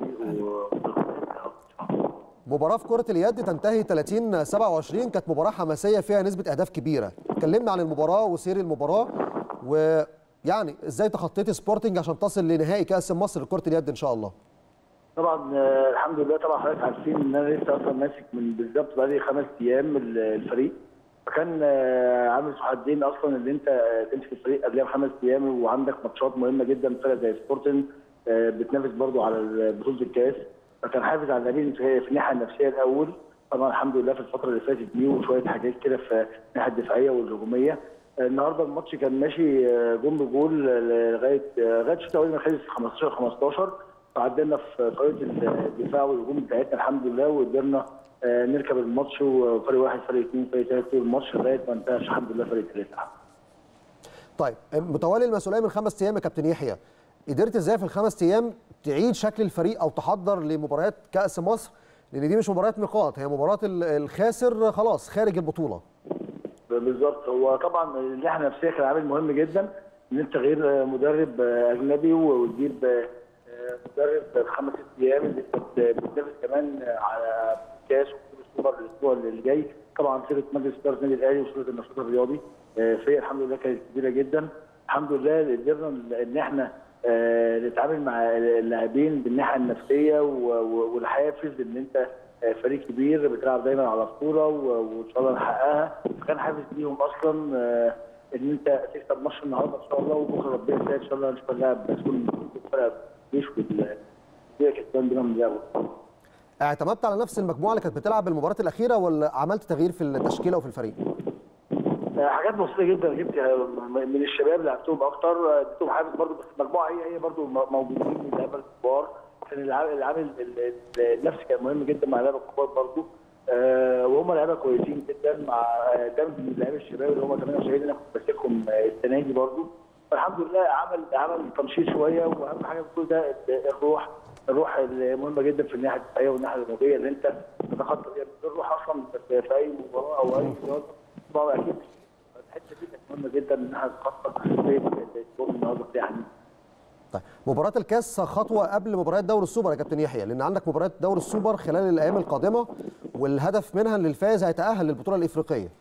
و- مباراة في كرة اليد تنتهي 30 27 كانت مباراة حماسية فيها نسبة أهداف كبيرة. اتكلمنا عن المباراة وسير المباراة ويعني ازاي تخطيتي سبورتنج عشان تصل لنهائي كأس مصر لكرة اليد إن شاء الله. طبعا آه، الحمد لله طبعا حضرتك عارفين ان انا لسه اصلا ماسك من بالظبط بقالي خمس ايام ال- الفريق فكان آه، عامل تحدين اصلا ان انت آه، تمسك الفريق قبلها بخمس ايام وعندك ماتشات مهمه جدا فرق زي سبورتنج آه، بتنافس برضو على بطوله الكاس فكان حافز على اللاعبين في في الناحيه النفسيه الاول طبعا الحمد لله في الفتره اللي فاتت دي وشويه حاجات كده في الناحيه الدفاعيه والهجوميه آه، النهارده الماتش كان ماشي آه، جون بجول آه، لغايه آه، لغايه الشوط الاولاني خلص 15 15 فعدلنا في طريقه الدفاع والهجوم بتاعتنا الحمد لله وقدرنا آه، نركب الماتش وفريق واحد فريق اثنين فريق ثلاثه طول الماتش لغايه ما انتهى الحمد لله فريق ثلاثه طيب متولي المسؤولية من خمس أيام يا كابتن يحيى. قدرت ازاي في الخمس أيام تعيد شكل الفريق أو تحضر لمباريات كأس مصر؟ لأن دي مش مباريات نقاط هي مباراة ال- الخاسر خلاص خارج البطولة. بالظبط هو طبعا الناحيه النفسيه كان عامل مهم جدا ان انت غير مدرب اجنبي وتجيب مدرب بخمس ست ايام اللي انت بتنافس كمان على كاس وبطوله السوبر الاسبوع اللي جاي طبعا صيغه مجلس اداره النادي الاهلي وصيغه النشاط الرياضي فهي الحمد لله كانت كبيره جدا الحمد لله قدرنا ان احنا آه، نتعامل مع اللاعبين بالناحيه النفسيه و- و- والحافز ان انت آه، فريق كبير بتلعب دايما على بطوله و- وان شاء الله نحققها كان حافز ليهم اصلا آه، ان انت تكسب ماتش النهارده ان شاء الله وبكره ربنا يسهل ان شاء الله نشوف اللاعب تكون فرق الجيش والدنيا كسبان بينهم اللعبه اعتمدت على نفس المجموعة اللي كانت بتلعب المباراة الأخيرة ولا عملت تغيير في التشكيلة وفي الفريق؟ حاجات بسيطه جدا جبت من الشباب لعبتهم اكتر اديتهم حافز برضه بس المجموعه هي هي برضه موجودين من اللعيبه الكبار كان العامل العامل ال- ال- النفسي كان مهم جدا مع اللعيبه الكبار برضه آه وهم لعيبه كويسين جدا مع آه، ده من اللعيبه الشباب اللي هم 78 انا كنت ماسكهم آه، السنه دي برضه فالحمد لله عمل عمل تنشيط شويه واهم حاجه في كل ده ال- الروح الروح المهمه جدا في الناحيه الدفاعيه والناحيه الهجوميه اللي انت تتخطى بيها الروح اصلا في في اي مباراه او اي رياضه طبعا اكيد الحته دي كانت مهمه جدا ان احنا نتخطى في السبورت النهارده بتاعنا طيب مباراة الكاس خطوة قبل مباريات دوري السوبر يا كابتن يحيى لأن عندك مباريات دوري السوبر خلال الأيام القادمة والهدف منها إن الفائز هيتأهل للبطولة الإفريقية.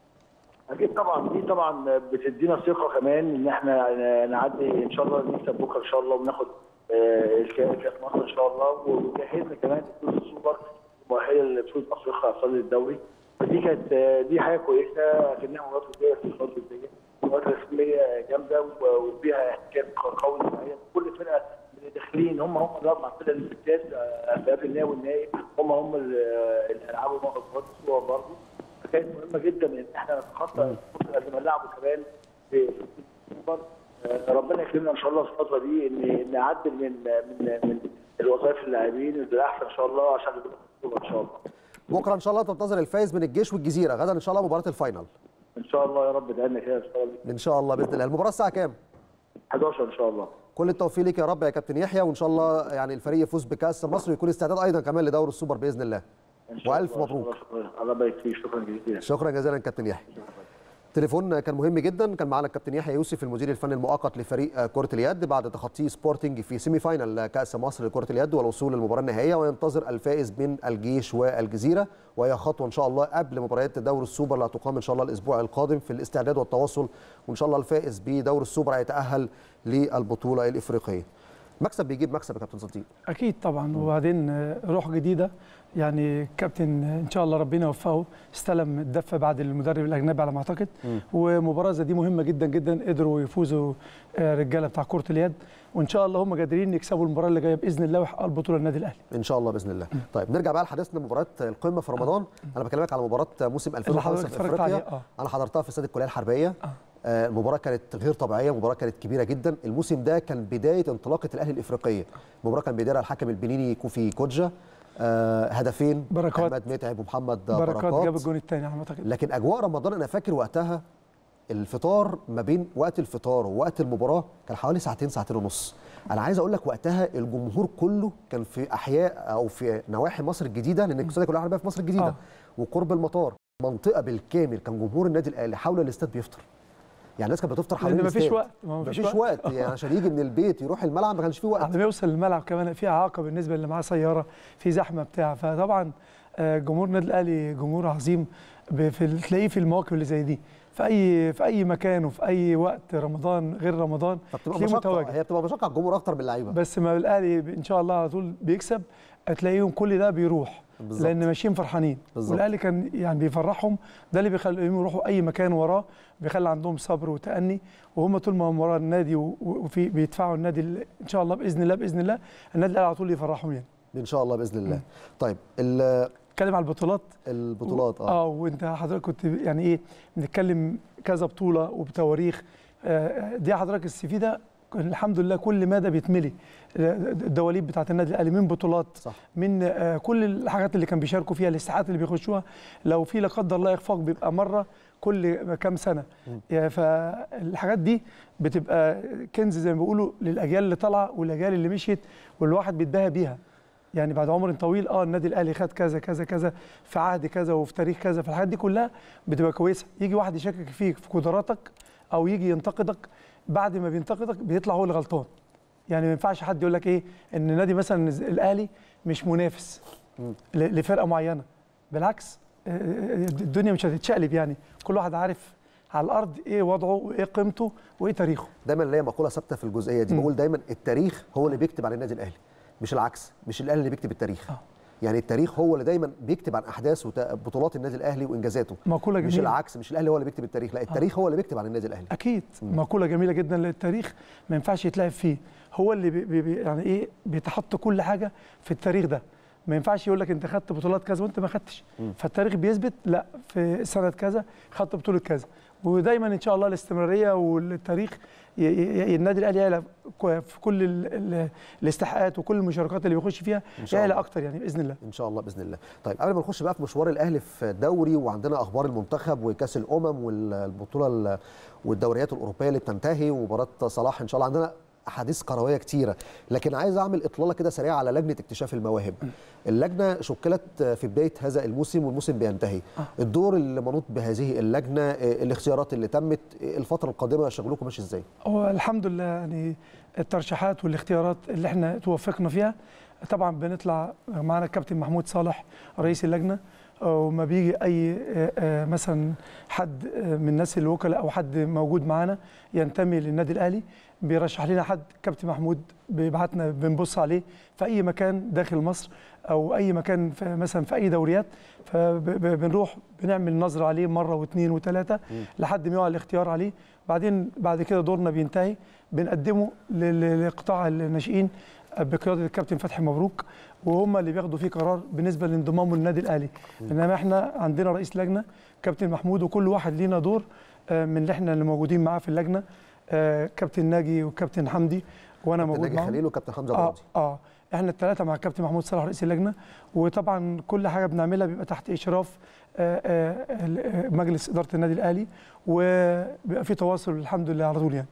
اكيد طبعا دي طبعا بتدينا ثقه كمان ان احنا نعدي ان شاء الله نكسب بكره ان شاء الله وناخد آه، الكاس كاس مصر ان شاء الله وجهزنا كمان بطوله السوبر مؤهله لبطوله افريقيا ابطال الدوري فدي كانت آه، دي حاجه كويسه كانها مباراه وديه في الفتره الوديه مباراه رسميه جامده و- وفيها احتكاك قوي معين كل فرقه من اللي داخلين هم هم اللي مع الفرقه اللي في الكاس آه، في قبل النهائي والنهائي هم هم اللي اللي هيلعبوا مباراه السوبر برضه فكانت مهمه جدا ان احنا نتخطى الفتره اللي بنلعبه كمان في في السوبر آه، ربنا يكرمنا ان شاء الله في الفتره دي ان نعدل من من من الوظائف اللاعبين للاحسن ان شاء الله عشان نبقى في السوبر ان شاء الله بكرة إن شاء الله تنتظر الفائز من الجيش والجزيرة غدا إن شاء الله مباراة الفاينل. ان شاء الله يا رب ادعي كده ان شاء الله إن شاء الله بإذن الله. المباراة الساعة كام؟ 11 ان شاء الله كل التوفيق ليك يا رب يا كابتن يحيى وإن شاء الله يعني الفريق يفوز بكأس مصر ويكون استعداد أيضا كمان لدوري السوبر بإذن الله. ان شاء وألف الله إن شاء مبروك. الله. شكرا الله يبارك فيك شكرا جزيلا شكرا جزيلا كابتن يحيى. تليفون كان مهم جدا كان معنا الكابتن يحيى يوسف المدير الفني المؤقت لفريق كرة اليد بعد تخطيه سبورتنج في سيمي فاينل كأس مصر لكرة اليد والوصول للمباراة النهائية وينتظر الفائز من الجيش والجزيرة وهي خطوة إن شاء الله قبل مباريات دوري السوبر اللي هتقام إن شاء الله الأسبوع القادم في الاستعداد والتواصل وإن شاء الله الفائز بدوري السوبر هيتأهل للبطولة الإفريقية. مكسب بيجيب مكسب يا كابتن صديق. اكيد طبعا وبعدين آه، روح جديده يعني كابتن آه، ان شاء الله ربنا يوفقه استلم الدفه بعد المدرب الاجنبي على ما اعتقد ومباراه زي دي مهمه جدا جدا قدروا يفوزوا آه، رجاله بتاع كره اليد وان شاء الله هم قادرين يكسبوا المباراه اللي جايه باذن الله ويحققوا البطوله النادي الاهلي ان شاء الله باذن الله طيب نرجع بقى لحديثنا مباراه القمه في رمضان انا بكلمك على مباراه موسم 2005 حضرتك في اتفرجت افريقيا عليها، آه. انا حضرتها في استاد الكليه الحربيه آه، المباراه كانت غير طبيعيه مباراه كانت كبيره جدا الموسم ده كان بدايه انطلاقه الاهلي الافريقيه المباراه كان بيديرها الحكم البنيني كوفي كوجا آه، هدفين بركات. احمد متعب ومحمد بركات بركات, جاب الجون الثاني على ما اعتقد لكن اجواء رمضان انا فاكر وقتها الفطار ما بين وقت الفطار ووقت المباراه كان حوالي ساعتين ساعتين ونص انا عايز اقول لك وقتها الجمهور كله كان في احياء او في نواحي مصر الجديده لان الاستاد كلها حربيه في مصر الجديده آه. وقرب المطار منطقه بالكامل كان جمهور النادي الاهلي حول الاستاد بيفطر يعني الناس كانت بتفطر حوالين لان مفيش الاستاد. وقت ما هو مفيش مفيش وقت يعني عشان يجي من البيت يروح الملعب ما كانش فيه وقت على ما يوصل الملعب كمان في اعاقه بالنسبه اللي معاه سياره في زحمه بتاع فطبعا آه، جمهور النادي الاهلي جمهور عظيم ب- في ال- تلاقيه في المواقف اللي زي دي في اي في اي مكان وفي اي وقت رمضان غير رمضان فبتبقى تلاقيه مشقه متواجد هي بتبقى مشقه على الجمهور اكتر من اللعيبه بس ما الاهلي ان شاء الله على طول بيكسب هتلاقيهم كل ده بيروح بالظبط. لان ماشيين فرحانين بالظبط. والاهلي كان يعني بيفرحهم ده اللي بيخليهم يروحوا اي مكان وراه بيخلي عندهم صبر وتأني وهم طول ما هم ورا النادي و- وفي بيدفعوا النادي ال- ان شاء الله باذن الله باذن الله النادي الاهلي على طول يفرحهم يعني ان شاء الله باذن الله طيب ال- اتكلم على البطولات البطولات اه اه وانت حضرتك كنت يعني ايه بنتكلم كذا بطوله وبتواريخ آه، دي حضرتك السي في ده الحمد لله كل مدى بيتملي الدواليب بتاعت النادي الاهلي من بطولات صح. من آه، كل الحاجات اللي كان بيشاركوا فيها الاستحقاقات اللي بيخشوها لو في لا قدر الله اخفاق بيبقى مره كل كام سنه يعني فالحاجات دي بتبقى كنز زي ما بيقولوا للاجيال اللي طالعه والاجيال اللي مشيت والواحد بيتباهى بيها يعني بعد عمر طويل اه النادي الاهلي خد كذا كذا كذا في عهد كذا وفي تاريخ كذا فالحاجات دي كلها بتبقى كويسه يجي واحد يشكك فيك في قدراتك او يجي ينتقدك بعد ما بينتقدك بيطلع هو اللي غلطان يعني ما ينفعش حد يقول لك ايه ان نادي مثلا الاهلي مش منافس ل- لفرقه معينه بالعكس آه، آه، الدنيا مش هتتشقلب يعني كل واحد عارف على الارض ايه وضعه وايه قيمته وايه تاريخه دايما ليا مقوله ثابته في الجزئيه دي بقول دايما التاريخ هو اللي بيكتب عن النادي الاهلي مش العكس مش الاهلي اللي بيكتب التاريخ آه. يعني التاريخ هو اللي دايما بيكتب عن احداث وبطولات النادي الاهلي وانجازاته مقولة مش جميلة. العكس مش الاهلي هو اللي بيكتب التاريخ لا التاريخ هو اللي بيكتب عن النادي الاهلي اكيد مقوله جميله جدا للتاريخ ما ينفعش يتلعب فيه هو اللي بي بي بي- يعني ايه بيتحط كل حاجه في التاريخ ده ما ينفعش يقول لك انت خدت بطولات كذا وانت ما خدتش فالتاريخ بيثبت لا في سنه كذا خدت بطوله كذا ودايما ان شاء الله الاستمراريه والتاريخ ي- ي- ي- النادي الاهلي يعلى كو- في كل ال- ال- الاستحقاقات وكل المشاركات اللي بيخش فيها شاء يعلى الله. اكتر يعني باذن الله ان شاء الله باذن الله طيب قبل ما نخش بقى في مشوار الاهلي في الدوري وعندنا اخبار المنتخب وكاس الامم والبطوله ال- والدوريات الاوروبيه اللي بتنتهي ومباراه صلاح ان شاء الله عندنا احاديث كرويه كتيره لكن عايز اعمل اطلاله كده سريعه على لجنه اكتشاف المواهب اللجنه شكلت في بدايه هذا الموسم والموسم بينتهي الدور اللي منوط بهذه اللجنه الاختيارات اللي تمت الفتره القادمه شغلكم ماشي ازاي هو الحمد لله يعني الترشيحات والاختيارات اللي احنا توفقنا فيها طبعا بنطلع معنا الكابتن محمود صالح رئيس اللجنه وما بيجي اي آه، آه، مثلا حد آه، من الناس الوكلاء او حد موجود معانا ينتمي للنادي الاهلي بيرشح لنا حد كابتن محمود بيبعتنا بنبص عليه في اي مكان داخل مصر او اي مكان في مثلا في اي دوريات فبنروح بنعمل نظره عليه مره واثنين وثلاثه لحد ما يقع الاختيار عليه بعدين بعد كده دورنا بينتهي بنقدمه لل- لقطاع الناشئين بقياده الكابتن فتحي مبروك وهم اللي بياخدوا فيه قرار بالنسبه لانضمامه للنادي الاهلي انما احنا عندنا رئيس لجنه كابتن محمود وكل واحد لينا دور آه، من اللي احنا اللي موجودين معاه في اللجنه آه، كابتن ناجي وكابتن حمدي وانا موجود ناجي معاهم خليل وكابتن حمزه اه براضي اه احنا الثلاثه مع الكابتن محمود صلاح رئيس اللجنه وطبعا كل حاجه بنعملها بيبقى تحت اشراف آه، آه، ال- آه، مجلس اداره النادي الاهلي وبيبقى في تواصل الحمد لله على طول يعني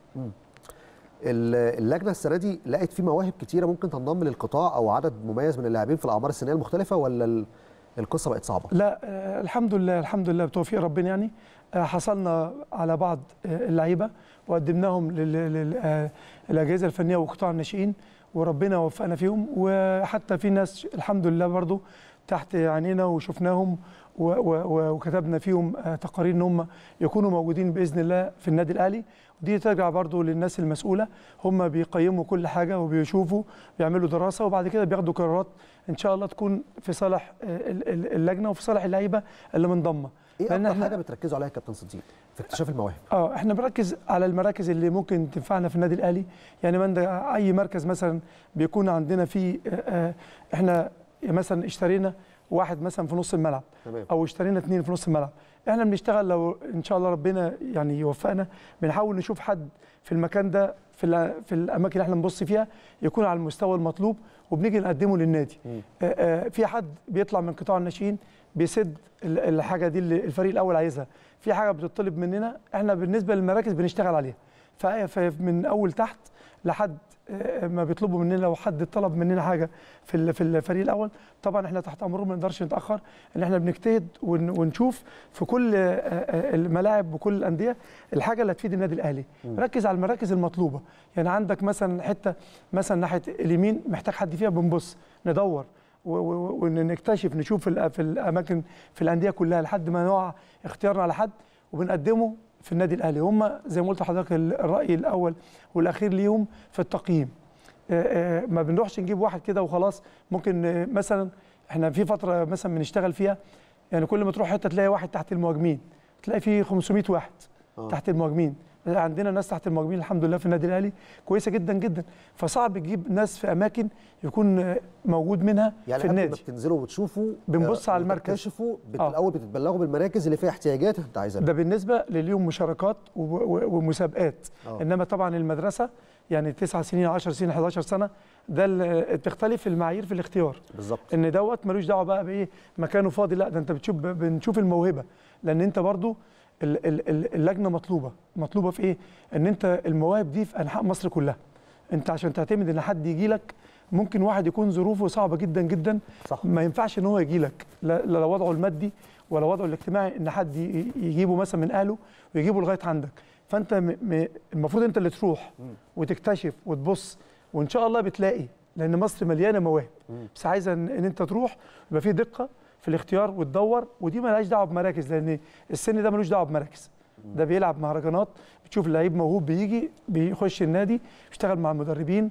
ال- اللجنه السنه دي لقت في مواهب كتيره ممكن تنضم للقطاع او عدد مميز من اللاعبين في الاعمار السنيه المختلفه ولا ال- القصه بقت صعبه لا آه، الحمد لله الحمد لله بتوفيق ربنا يعني آه، حصلنا على بعض آه، اللعيبه وقدمناهم للاجهزه الفنيه وقطاع الناشئين وربنا وفقنا فيهم وحتى في ناس الحمد لله برضو تحت عينينا وشفناهم و- و- و- وكتبنا فيهم آه، تقارير ان هم يكونوا موجودين باذن الله في النادي الاهلي ودي ترجع برضو للناس المسؤوله هم بيقيموا كل حاجه وبيشوفوا بيعملوا دراسه وبعد كده بياخدوا قرارات ان شاء الله تكون في صالح آه، ال- ال- اللجنه وفي صالح اللعيبه اللي منضمه ايه لأن اكتر إحنا- حاجه بتركزوا عليها يا كابتن صديق في اكتشاف المواهب اه احنا بنركز على المراكز اللي ممكن تنفعنا في النادي الاهلي يعني من ده اي مركز مثلا بيكون عندنا فيه آه، آه، احنا مثلا اشترينا واحد مثلا في نص الملعب تمام او اشترينا اثنين في نص الملعب احنا بنشتغل لو ان شاء الله ربنا يعني يوفقنا بنحاول نشوف حد في المكان ده في الأ- في الاماكن اللي احنا بنبص فيها يكون على المستوى المطلوب وبنيجي نقدمه للنادي مم. آه، آه، في حد بيطلع من قطاع الناشئين بيسد ال- الحاجه دي اللي الفريق الاول عايزها في حاجه بتطلب مننا احنا بالنسبه للمراكز بنشتغل عليها ف- فمن اول تحت لحد آه، ما بيطلبوا مننا لو حد طلب مننا حاجه في ال- في الفريق الاول طبعا احنا تحت امرهم ما نقدرش نتاخر ان احنا بنجتهد ون- ونشوف في كل آه، آه، الملاعب وكل الانديه الحاجه اللي هتفيد النادي الاهلي ركز على المراكز المطلوبه يعني عندك مثلا حته مثلا ناحيه اليمين محتاج حد فيها بنبص ندور و- و- ونكتشف نشوف في الأ- في الاماكن في الانديه كلها لحد ما نقع اختيارنا على حد وبنقدمه في النادي الاهلي هم زي ما قلت لحضرتك ال- الراي الاول والاخير ليهم في التقييم آه، آه، ما بنروحش نجيب واحد كده وخلاص ممكن آه، مثلا احنا في فتره مثلا بنشتغل فيها يعني كل ما تروح حته تلاقي واحد تحت المهاجمين تلاقي فيه 500 واحد آه. تحت المهاجمين عندنا ناس تحت المهاجمين الحمد لله في النادي الاهلي كويسه جدا جدا فصعب تجيب ناس في اماكن يكون آه، موجود منها يعني في قبل ما النادي بتنزلوا وتشوفوا بنبص آه، على المركز. بتكتشفوا بت... آه. الاول بتتبلغوا بالمراكز اللي فيها احتياجات انت عايزها ده بالنسبه لليوم مشاركات و- و- ومسابقات آه. انما طبعا المدرسه يعني 9 سنين 10 سنين 11 سنه ده ال- بتختلف المعايير في الاختيار بالظبط ان دوت ملوش دعوه بقى بايه مكانه فاضي لا ده انت بتشوف بنشوف الموهبه لان انت برضو ال- ال- ال- اللجنه مطلوبه مطلوبه في ايه ان انت المواهب دي في انحاء مصر كلها انت عشان تعتمد ان حد يجي لك ممكن واحد يكون ظروفه صعبه جدا جدا صح ما ينفعش ان هو يجي لك لا لا وضعه المادي ولا وضعه الاجتماعي ان حد ي- يجيبه مثلا من اهله ويجيبه لغايه عندك فانت م- م- المفروض انت اللي تروح وتكتشف وتبص وان شاء الله بتلاقي لان مصر مليانه مواهب بس عايزه ان إن انت تروح يبقى في دقه في الاختيار وتدور ودي مالهاش دعوه بمراكز لان السن ده ملوش دعوه بمراكز ده بيلعب مهرجانات بتشوف لعيب موهوب بيجي بيخش النادي بيشتغل مع المدربين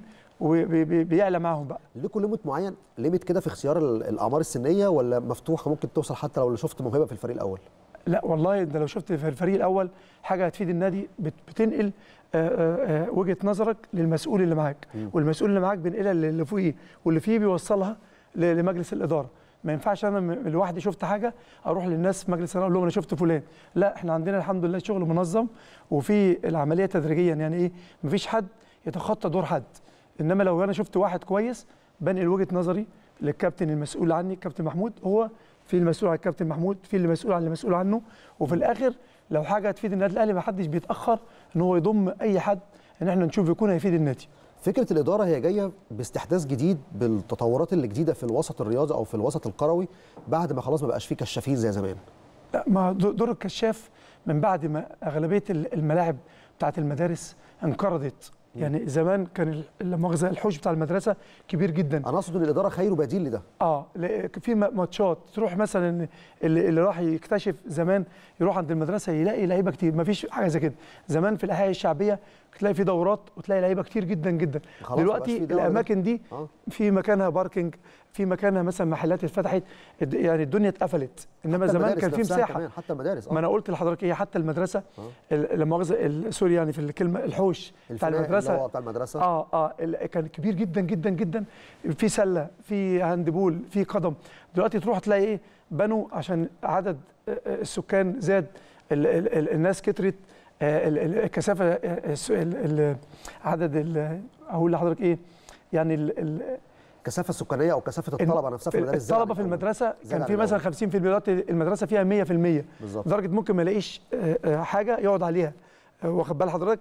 وبيعلى معاهم بقى ليكوا ليميت معين ليميت كده في اختيار ال- الاعمار السنيه ولا مفتوحه ممكن توصل حتى لو شفت موهبه في الفريق الاول لا والله انت لو شفت في الفريق الاول حاجه هتفيد النادي بت- بتنقل آه، آه، آه، وجهه نظرك للمسؤول اللي معاك والمسؤول اللي معاك بينقلها للي فوقيه واللي فيه بيوصلها ل- لمجلس الاداره ما ينفعش انا م- لوحدي شفت حاجه اروح للناس في مجلس الاداره اقول لهم انا شفت فلان لا احنا عندنا الحمد لله شغل منظم وفي العمليه تدريجيا يعني ايه مفيش حد يتخطى دور حد انما لو انا شفت واحد كويس بنقل وجهه نظري للكابتن المسؤول عني الكابتن محمود هو في المسؤول عن الكابتن محمود في اللي مسؤول عن المسؤول عنه وفي الاخر لو حاجه هتفيد النادي الاهلي ما حدش بيتاخر ان هو يضم اي حد ان احنا نشوف يكون هيفيد النادي فكره الاداره هي جايه باستحداث جديد بالتطورات اللي جديده في الوسط الرياضي او في الوسط الكروي بعد ما خلاص ما بقاش فيه كشافين زي زمان لا ما دو- دور الكشاف من بعد ما اغلبيه ال- الملاعب بتاعت المدارس انقرضت يعني زمان كان ال- لا مؤاخذه الحوش بتاع المدرسه كبير جدا انا اقصد ان الاداره خير بديل لده اه لا- في م- ماتشات تروح مثلا اللي, اللي راح يكتشف زمان يروح عند المدرسه يلاقي لعيبه كتير ما فيش حاجه زي كده زمان في الاحياء الشعبيه تلاقي في دورات وتلاقي لعيبه كتير جدا جدا خلاص ما بقاش دلوقتي في دورة ده. الاماكن دي آه. في مكانها باركينج في مكانها مثلا محلات اتفتحت الد- يعني الدنيا اتقفلت انما حتى زمان المدارس كان في نفسها مساحه كمان حتى المدارس ما انا قلت لحضرتك ايه حتى المدرسه ال- لا مؤاخذه ال- سوري يعني في الكلمه الحوش بتاع الفناء المدرسه اللي هو بتاع المدرسه اه اه ال- كان كبير جدا جدا جدا في سله في هاندبول في قدم دلوقتي تروح تلاقي ايه بنوا عشان عدد آه، آه، السكان زاد ال ال ال الناس كترت آه، ال- ال- الكثافه آه، الس- ال- ال- عدد ال- اقول لحضرتك ايه يعني ال- ال- الكثافه السكانيه او كثافه الطلبه نفسها في المدارس زادت الطلبه في عن الأول. المدرسه زاد كان عن في مثلا الأول. 50% دلوقتي المدرسه فيها 100% بالظبط لدرجه ممكن ما يلاقيش آه، آه، حاجه يقعد عليها آه، واخد بال حضرتك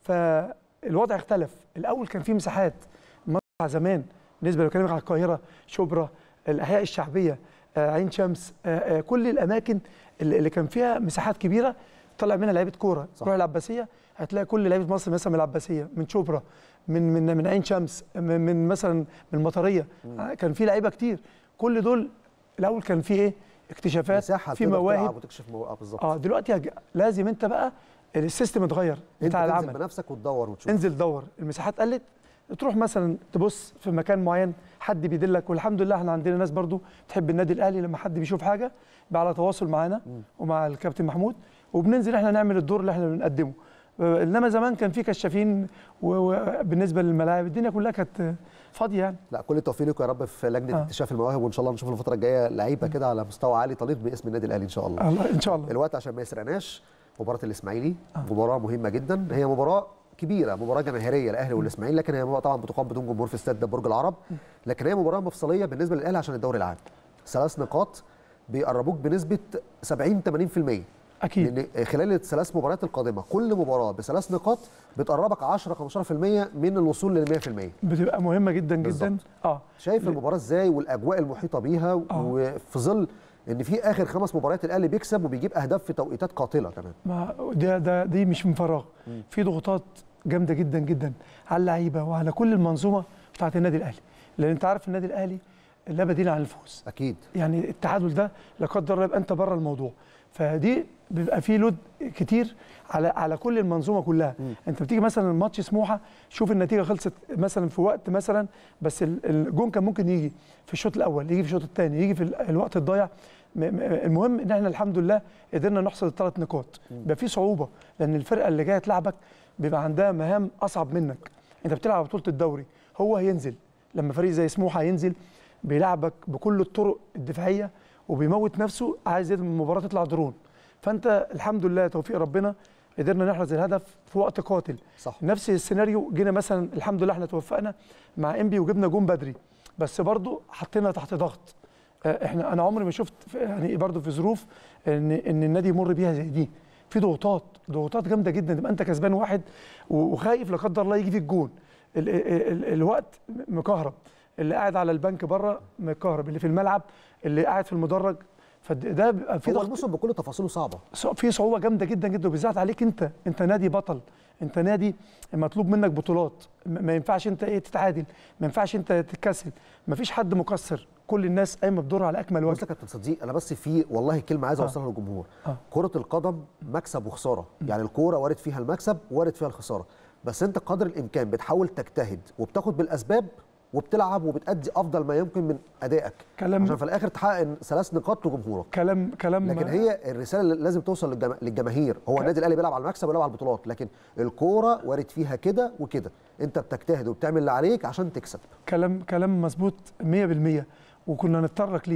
فالوضع اختلف الاول كان في مساحات مصر زمان بالنسبه لو بكلمك على القاهره شبرا الاحياء الشعبيه آه، عين شمس آه، آه، كل الاماكن اللي اللي كان فيها مساحات كبيره طلع منها لعيبه كوره صح. تروح العباسيه هتلاقي كل لعيبه مصر مثلا من العباسيه من شبرا من من من عين شمس من, من مثلا من المطريه آه، كان في لعيبه كتير كل دول الاول كان في ايه اكتشافات مساحه في تقدر مواهب تلعب وتكشف مواهب بالظبط اه دلوقتي هج- لازم انت بقى السيستم اتغير انت بتاع تنزل العمل بنفسك وتدور وتشوف انزل دور المساحات قلت تروح مثلا تبص في مكان معين حد بيدلك والحمد لله احنا عندنا ناس برضو تحب النادي الاهلي لما حد بيشوف حاجه بقى على تواصل معانا ومع الكابتن محمود وبننزل احنا نعمل الدور اللي احنا بنقدمه آه، انما زمان كان في كشافين وبالنسبه للملاعب الدنيا كلها كانت فاضيه يعني لا كل التوفيق لكم يا رب في لجنه آه. اكتشاف المواهب وان شاء الله نشوف الفتره الجايه لعيبه كده على مستوى عالي تليق باسم النادي الاهلي ان شاء الله الله ان شاء الله الوقت عشان ما يسرقناش مباراه الاسماعيلي مباراه مهمه جدا هي مباراه كبيره مباراه جماهيريه الاهلي والاسماعيلي لكن هي طبعا بتقام بدون جمهور في استاد برج العرب لكن هي مباراه مفصليه بالنسبه للاهلي عشان الدوري العام ثلاث نقاط بيقربوك بنسبه 70 80% اكيد لان خلال الثلاث مباريات القادمه كل مباراه بثلاث نقاط بتقربك 10 15% من الوصول لل 100% بتبقى مهمه جدا جدا بالظبط. اه شايف المباراه ازاي والاجواء المحيطه بيها آه. وفي ظل ان في اخر خمس مباريات الاهلي بيكسب وبيجيب اهداف في توقيتات قاتله كمان ما ده ده دي مش من فراغ في ضغوطات جامده جدا جدا على اللعيبه وعلى كل المنظومه بتاعت النادي الاهلي لان انت عارف النادي الاهلي لا بديل عن الفوز اكيد يعني التعادل ده لا قدر الله يبقى انت بره الموضوع فدي بيبقى فيه لود كتير على على كل المنظومه كلها م. انت بتيجي مثلا ماتش سموحه شوف النتيجه خلصت مثلا في وقت مثلا بس ال- الجون كان ممكن يجي في الشوط الاول يجي في الشوط الثاني يجي في ال- الوقت الضايع م- م- المهم ان احنا الحمد لله قدرنا نحصل الثلاث نقاط بيبقى في صعوبه لان الفرقه اللي جايه تلعبك بيبقى عندها مهام اصعب منك انت بتلعب بطوله الدوري هو هينزل لما فريق زي سموحه هينزل بيلعبك بكل الطرق الدفاعيه وبيموت نفسه عايز المباراه تطلع درون فانت الحمد لله توفيق ربنا قدرنا نحرز الهدف في وقت قاتل صح نفس السيناريو جينا مثلا الحمد لله احنا توفقنا مع انبي وجبنا جون بدري بس برضو حطينا تحت ضغط آه، احنا انا عمري ما شفت في- يعني برضو في ظروف ان ان النادي يمر بيها زي دي في ضغوطات ضغوطات جامده جدا تبقى انت كسبان واحد و- وخايف لا قدر الله يجي فيك جون ال ال ال الوقت مكهرب اللي قاعد على البنك بره مكهرب اللي في الملعب اللي قاعد في المدرج فده بيبقى في هو ضغط الموسم بكل تفاصيله صعبه صع- في صعوبه جامده جدا جدا وبالذات عليك انت انت نادي بطل انت نادي مطلوب منك بطولات م- ما ينفعش انت ايه تتعادل ما ينفعش انت تتكسل ما فيش حد مقصر كل الناس قايمه بدورها على اكمل بص وجه يا كابتن صديق انا بس في والله كلمه عايز آه. اوصلها للجمهور آه. كره القدم مكسب وخساره يعني الكوره وارد فيها المكسب وارد فيها الخساره بس انت قدر الامكان بتحاول تجتهد وبتاخد بالاسباب وبتلعب وبتأدي افضل ما يمكن من ادائك كلام- عشان في الاخر تحقق ثلاث نقاط لجمهورك كلام كلام لكن هي الرساله اللي لازم توصل للجما... للجماهير هو النادي الاهلي بيلعب على المكسب ويلعب على البطولات لكن الكوره وارد فيها كده وكده انت بتجتهد وبتعمل اللي عليك عشان تكسب كلام كلام مظبوط 100% وكنا نتطرق ليه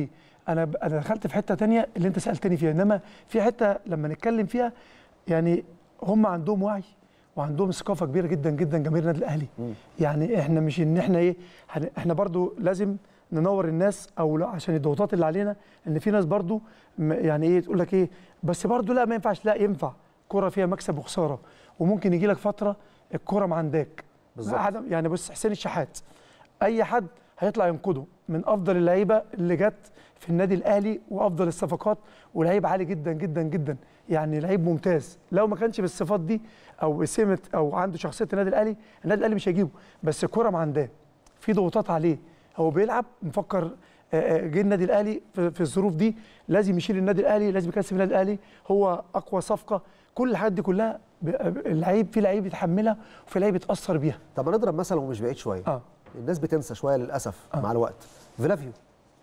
انا ب- انا دخلت في حته تانية اللي انت سالتني فيها انما في حته لما نتكلم فيها يعني هم عندهم وعي وعندهم ثقافه كبيره جدا جدا جماهير النادي الاهلي يعني احنا مش ان احنا ايه هن- احنا برضو لازم ننور الناس او لا عشان الضغوطات اللي علينا ان في ناس برضو م- يعني ايه تقول لك ايه بس برضو لا ما ينفعش لا ينفع كرة فيها مكسب وخساره وممكن يجي لك فتره الكرة معنداك بالظبط. عدم- يعني بص حسين الشحات اي حد هيطلع ينقده من افضل اللعيبه اللي جت في النادي الاهلي وافضل الصفقات ولعيب عالي جدا جدا جدا يعني لعيب ممتاز لو ما كانش بالصفات دي او بسمه او عنده شخصيه النادي الاهلي النادي الاهلي مش هيجيبه بس الكره معنداه في ضغوطات عليه هو بيلعب مفكر آه، آه، جه النادي الاهلي في في الظروف دي لازم يشيل النادي الاهلي لازم يكسب النادي الاهلي هو اقوى صفقه كل الحاجات دي كلها ب- اللعيب في لعيب يتحملها وفي لعيب يتاثر بيها طب ما نضرب مثلا ومش بعيد شويه اه الناس بتنسى شويه للاسف مع الوقت فلافيو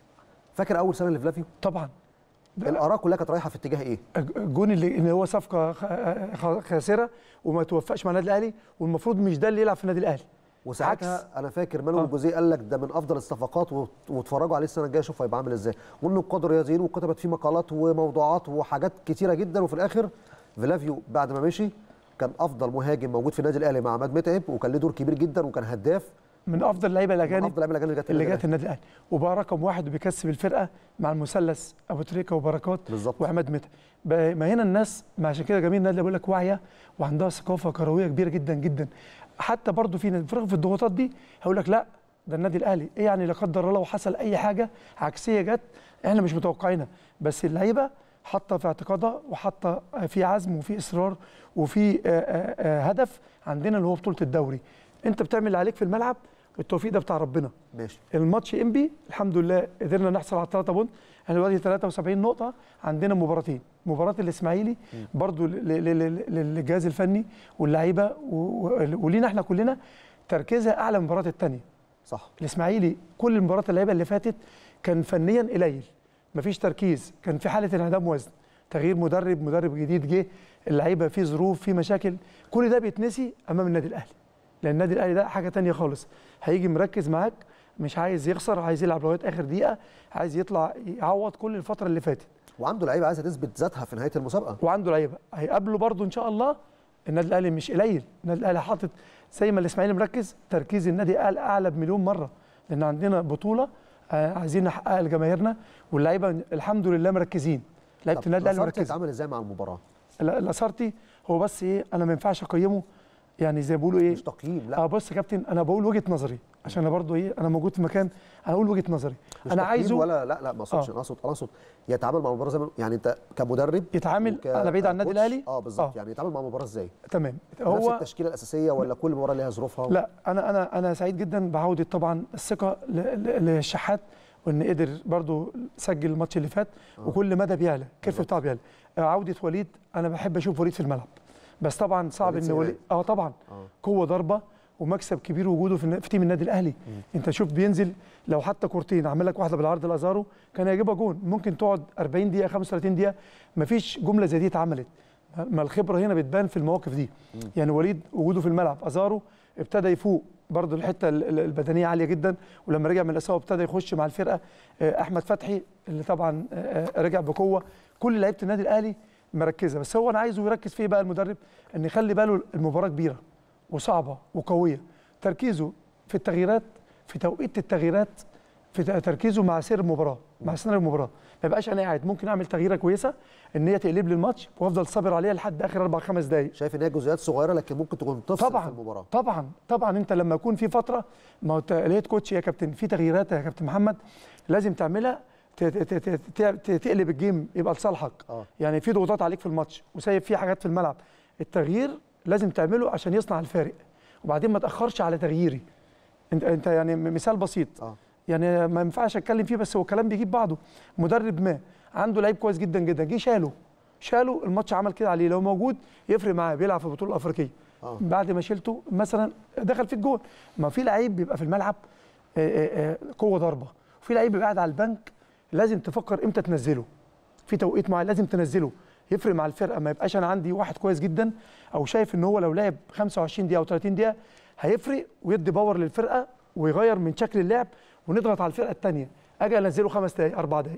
فاكر اول سنه لفلافيو طبعا الاراء كلها كانت رايحه في اتجاه ايه الجون اللي ان هو صفقه خ- خ- خاسره وما توفقش مع النادي الاهلي والمفروض مش ده اللي يلعب في النادي الاهلي وساعتها عكس. انا فاكر مانويل آه. جوزيه قال لك ده من افضل الصفقات وت- واتفرجوا عليه السنه الجايه شوف هيبقى عامل ازاي والنقاد الرياضيين وكتبت فيه مقالات وموضوعات وحاجات كتيره جدا وفي الاخر فلافيو بعد ما مشي كان افضل مهاجم موجود في النادي الاهلي مع عماد متعب وكان له دور كبير جدا وكان هداف من افضل اللعيبه من الاجانب افضل اللعيبه الاجانب اللي اللي جت النادي الاهلي وبقى رقم واحد وبيكسب الفرقه مع المثلث ابو تريكه وبركات بالظبط. وعماد متعب بقى- ما هنا الناس ما عشان كده جميل النادي بقول لك واعيه وعندها ثقافه كرويه كبيره جدا جدا حتى برضو في ناس في الضغوطات دي هيقول لك لا ده النادي الاهلي ايه يعني لا قدر الله وحصل اي حاجه عكسيه جت احنا مش متوقعينها بس اللعيبه حاطه في اعتقادها وحاطه في عزم وفي اصرار وفي آه، آه، آه، هدف عندنا اللي هو بطوله الدوري انت بتعمل اللي عليك في الملعب والتوفيق ده بتاع ربنا ماشي الماتش انبي الحمد لله قدرنا نحصل على 3 بونت احنا دلوقتي 73 نقطه عندنا مباراتين مباراه الاسماعيلي برضو ل- ل- ل- ل- للجهاز الفني واللعيبه و- و- ولينا احنا كلنا تركيزها اعلى من المباراه الثانيه صح الاسماعيلي كل المباريات اللعيبه اللي فاتت كان فنيا قليل مفيش تركيز كان في حاله انعدام وزن تغيير مدرب مدرب جديد جه اللعيبه في ظروف في مشاكل كل ده بيتنسي امام النادي الاهلي لان النادي الاهلي ده حاجه تانية خالص هيجي مركز معاك مش عايز يخسر عايز يلعب لغايه اخر دقيقه عايز يطلع يعوض كل الفتره اللي فاتت وعنده لعيبه عايزه تثبت ذاتها في نهايه المسابقه وعنده لعيبه هيقابله برضه ان شاء الله النادي الاهلي مش قليل النادي الاهلي حاطط زي ما الاسماعيلي مركز تركيز النادي اعلى اعلى بمليون مره لان عندنا بطوله آه، عايزين نحققها لجماهيرنا واللعيبه الحمد لله مركزين لعيبه طب النادي الاهلي لاسارتي مركزه اتعامل ازاي مع المباراه لا- لاسارتي هو بس ايه انا ما ينفعش اقيمه يعني زي ما بيقولوا ايه مش تقييم لا اه بص يا كابتن انا بقول وجهه نظري عشان انا برضو ايه انا موجود في مكان انا اقول وجهه نظري مش انا تقييم عايزه ولا لا لا ما اقصدش آه. انا اقصد انا اقصد يتعامل مع المباراه زي ما يعني انت كمدرب يتعامل وك- انا بعيد عن النادي كوتش، الاهلي اه بالظبط آه. يعني يتعامل مع المباراه ازاي تمام نفس هو التشكيله الاساسيه ولا كل مباراه ليها ظروفها لا انا انا انا سعيد جدا بعوده طبعا الثقه ل- ل- للشحات وان قدر برضو سجل الماتش اللي فات وكل مدى بيعلى الكيرف بتاعه بيعلى آه، عوده وليد انا بحب اشوف وليد في الملعب بس طبعا صعب وليد ان سليمان. وليد اه طبعا آه. قوه ضربه ومكسب كبير وجوده في, النا- في تيم النادي الاهلي انت شوف بينزل لو حتى كورتين عامل لك واحده بالعرض لازارو كان هيجيبها جون ممكن تقعد 40 دقيقه 35 دقيقه مفيش جمله زي دي اتعملت ما الخبره هنا بتبان في المواقف دي يعني وليد وجوده في الملعب ازارو ابتدى يفوق برضه الحته ال- ال- البدنيه عاليه جدا ولما رجع من الاصابه ابتدى يخش مع الفرقه آه، احمد فتحي اللي طبعا آه، آه، رجع بقوه كل لعيبه النادي الاهلي مركزه بس هو انا عايزه يركز في إيه بقى المدرب ان يخلي باله المباراه كبيره وصعبه وقويه تركيزه في التغييرات في توقيت التغييرات في ت- تركيزه مع سير المباراه مع سيناريو المباراه ما يبقاش انا قاعد ممكن اعمل تغييره كويسه ان هي تقلب لي الماتش وافضل صابر عليها لحد اخر اربع خمس دقائق شايف ان هي جزئيات صغيره لكن ممكن تكون تفصل طبعا في المباراه طبعا طبعا انت لما يكون في فتره ما هو الهيد كوتش يا كابتن في تغييرات يا كابتن محمد لازم تعملها ت- ت- ت- ت- ت- تقلب الجيم يبقى لصالحك آه. يعني في ضغوطات عليك في الماتش وسايب في حاجات في الملعب التغيير لازم تعمله عشان يصنع الفارق وبعدين ما تاخرش على تغييري انت انت يعني م- مثال بسيط اه يعني ما ينفعش اتكلم فيه بس هو كلام بيجيب بعضه مدرب ما عنده لعيب كويس جدا جدا جه شاله شاله الماتش عمل كده عليه لو موجود يفرق معاه بيلعب في البطوله الافريقيه آه. بعد ما شلته مثلا دخل في الجول ما في لعيب بيبقى في الملعب آه، آه، آه، قوه ضربه وفي لعيب بيبقى قاعد على البنك لازم تفكر امتى تنزله في توقيت معين لازم تنزله يفرق مع الفرقه ما يبقاش انا عندي واحد كويس جدا او شايف ان هو لو لعب 25 دقيقه او 30 دقيقه هيفرق ويدي باور للفرقه ويغير من شكل اللعب ونضغط على الفرقه الثانيه اجي انزله خمس دقائق اربع دقائق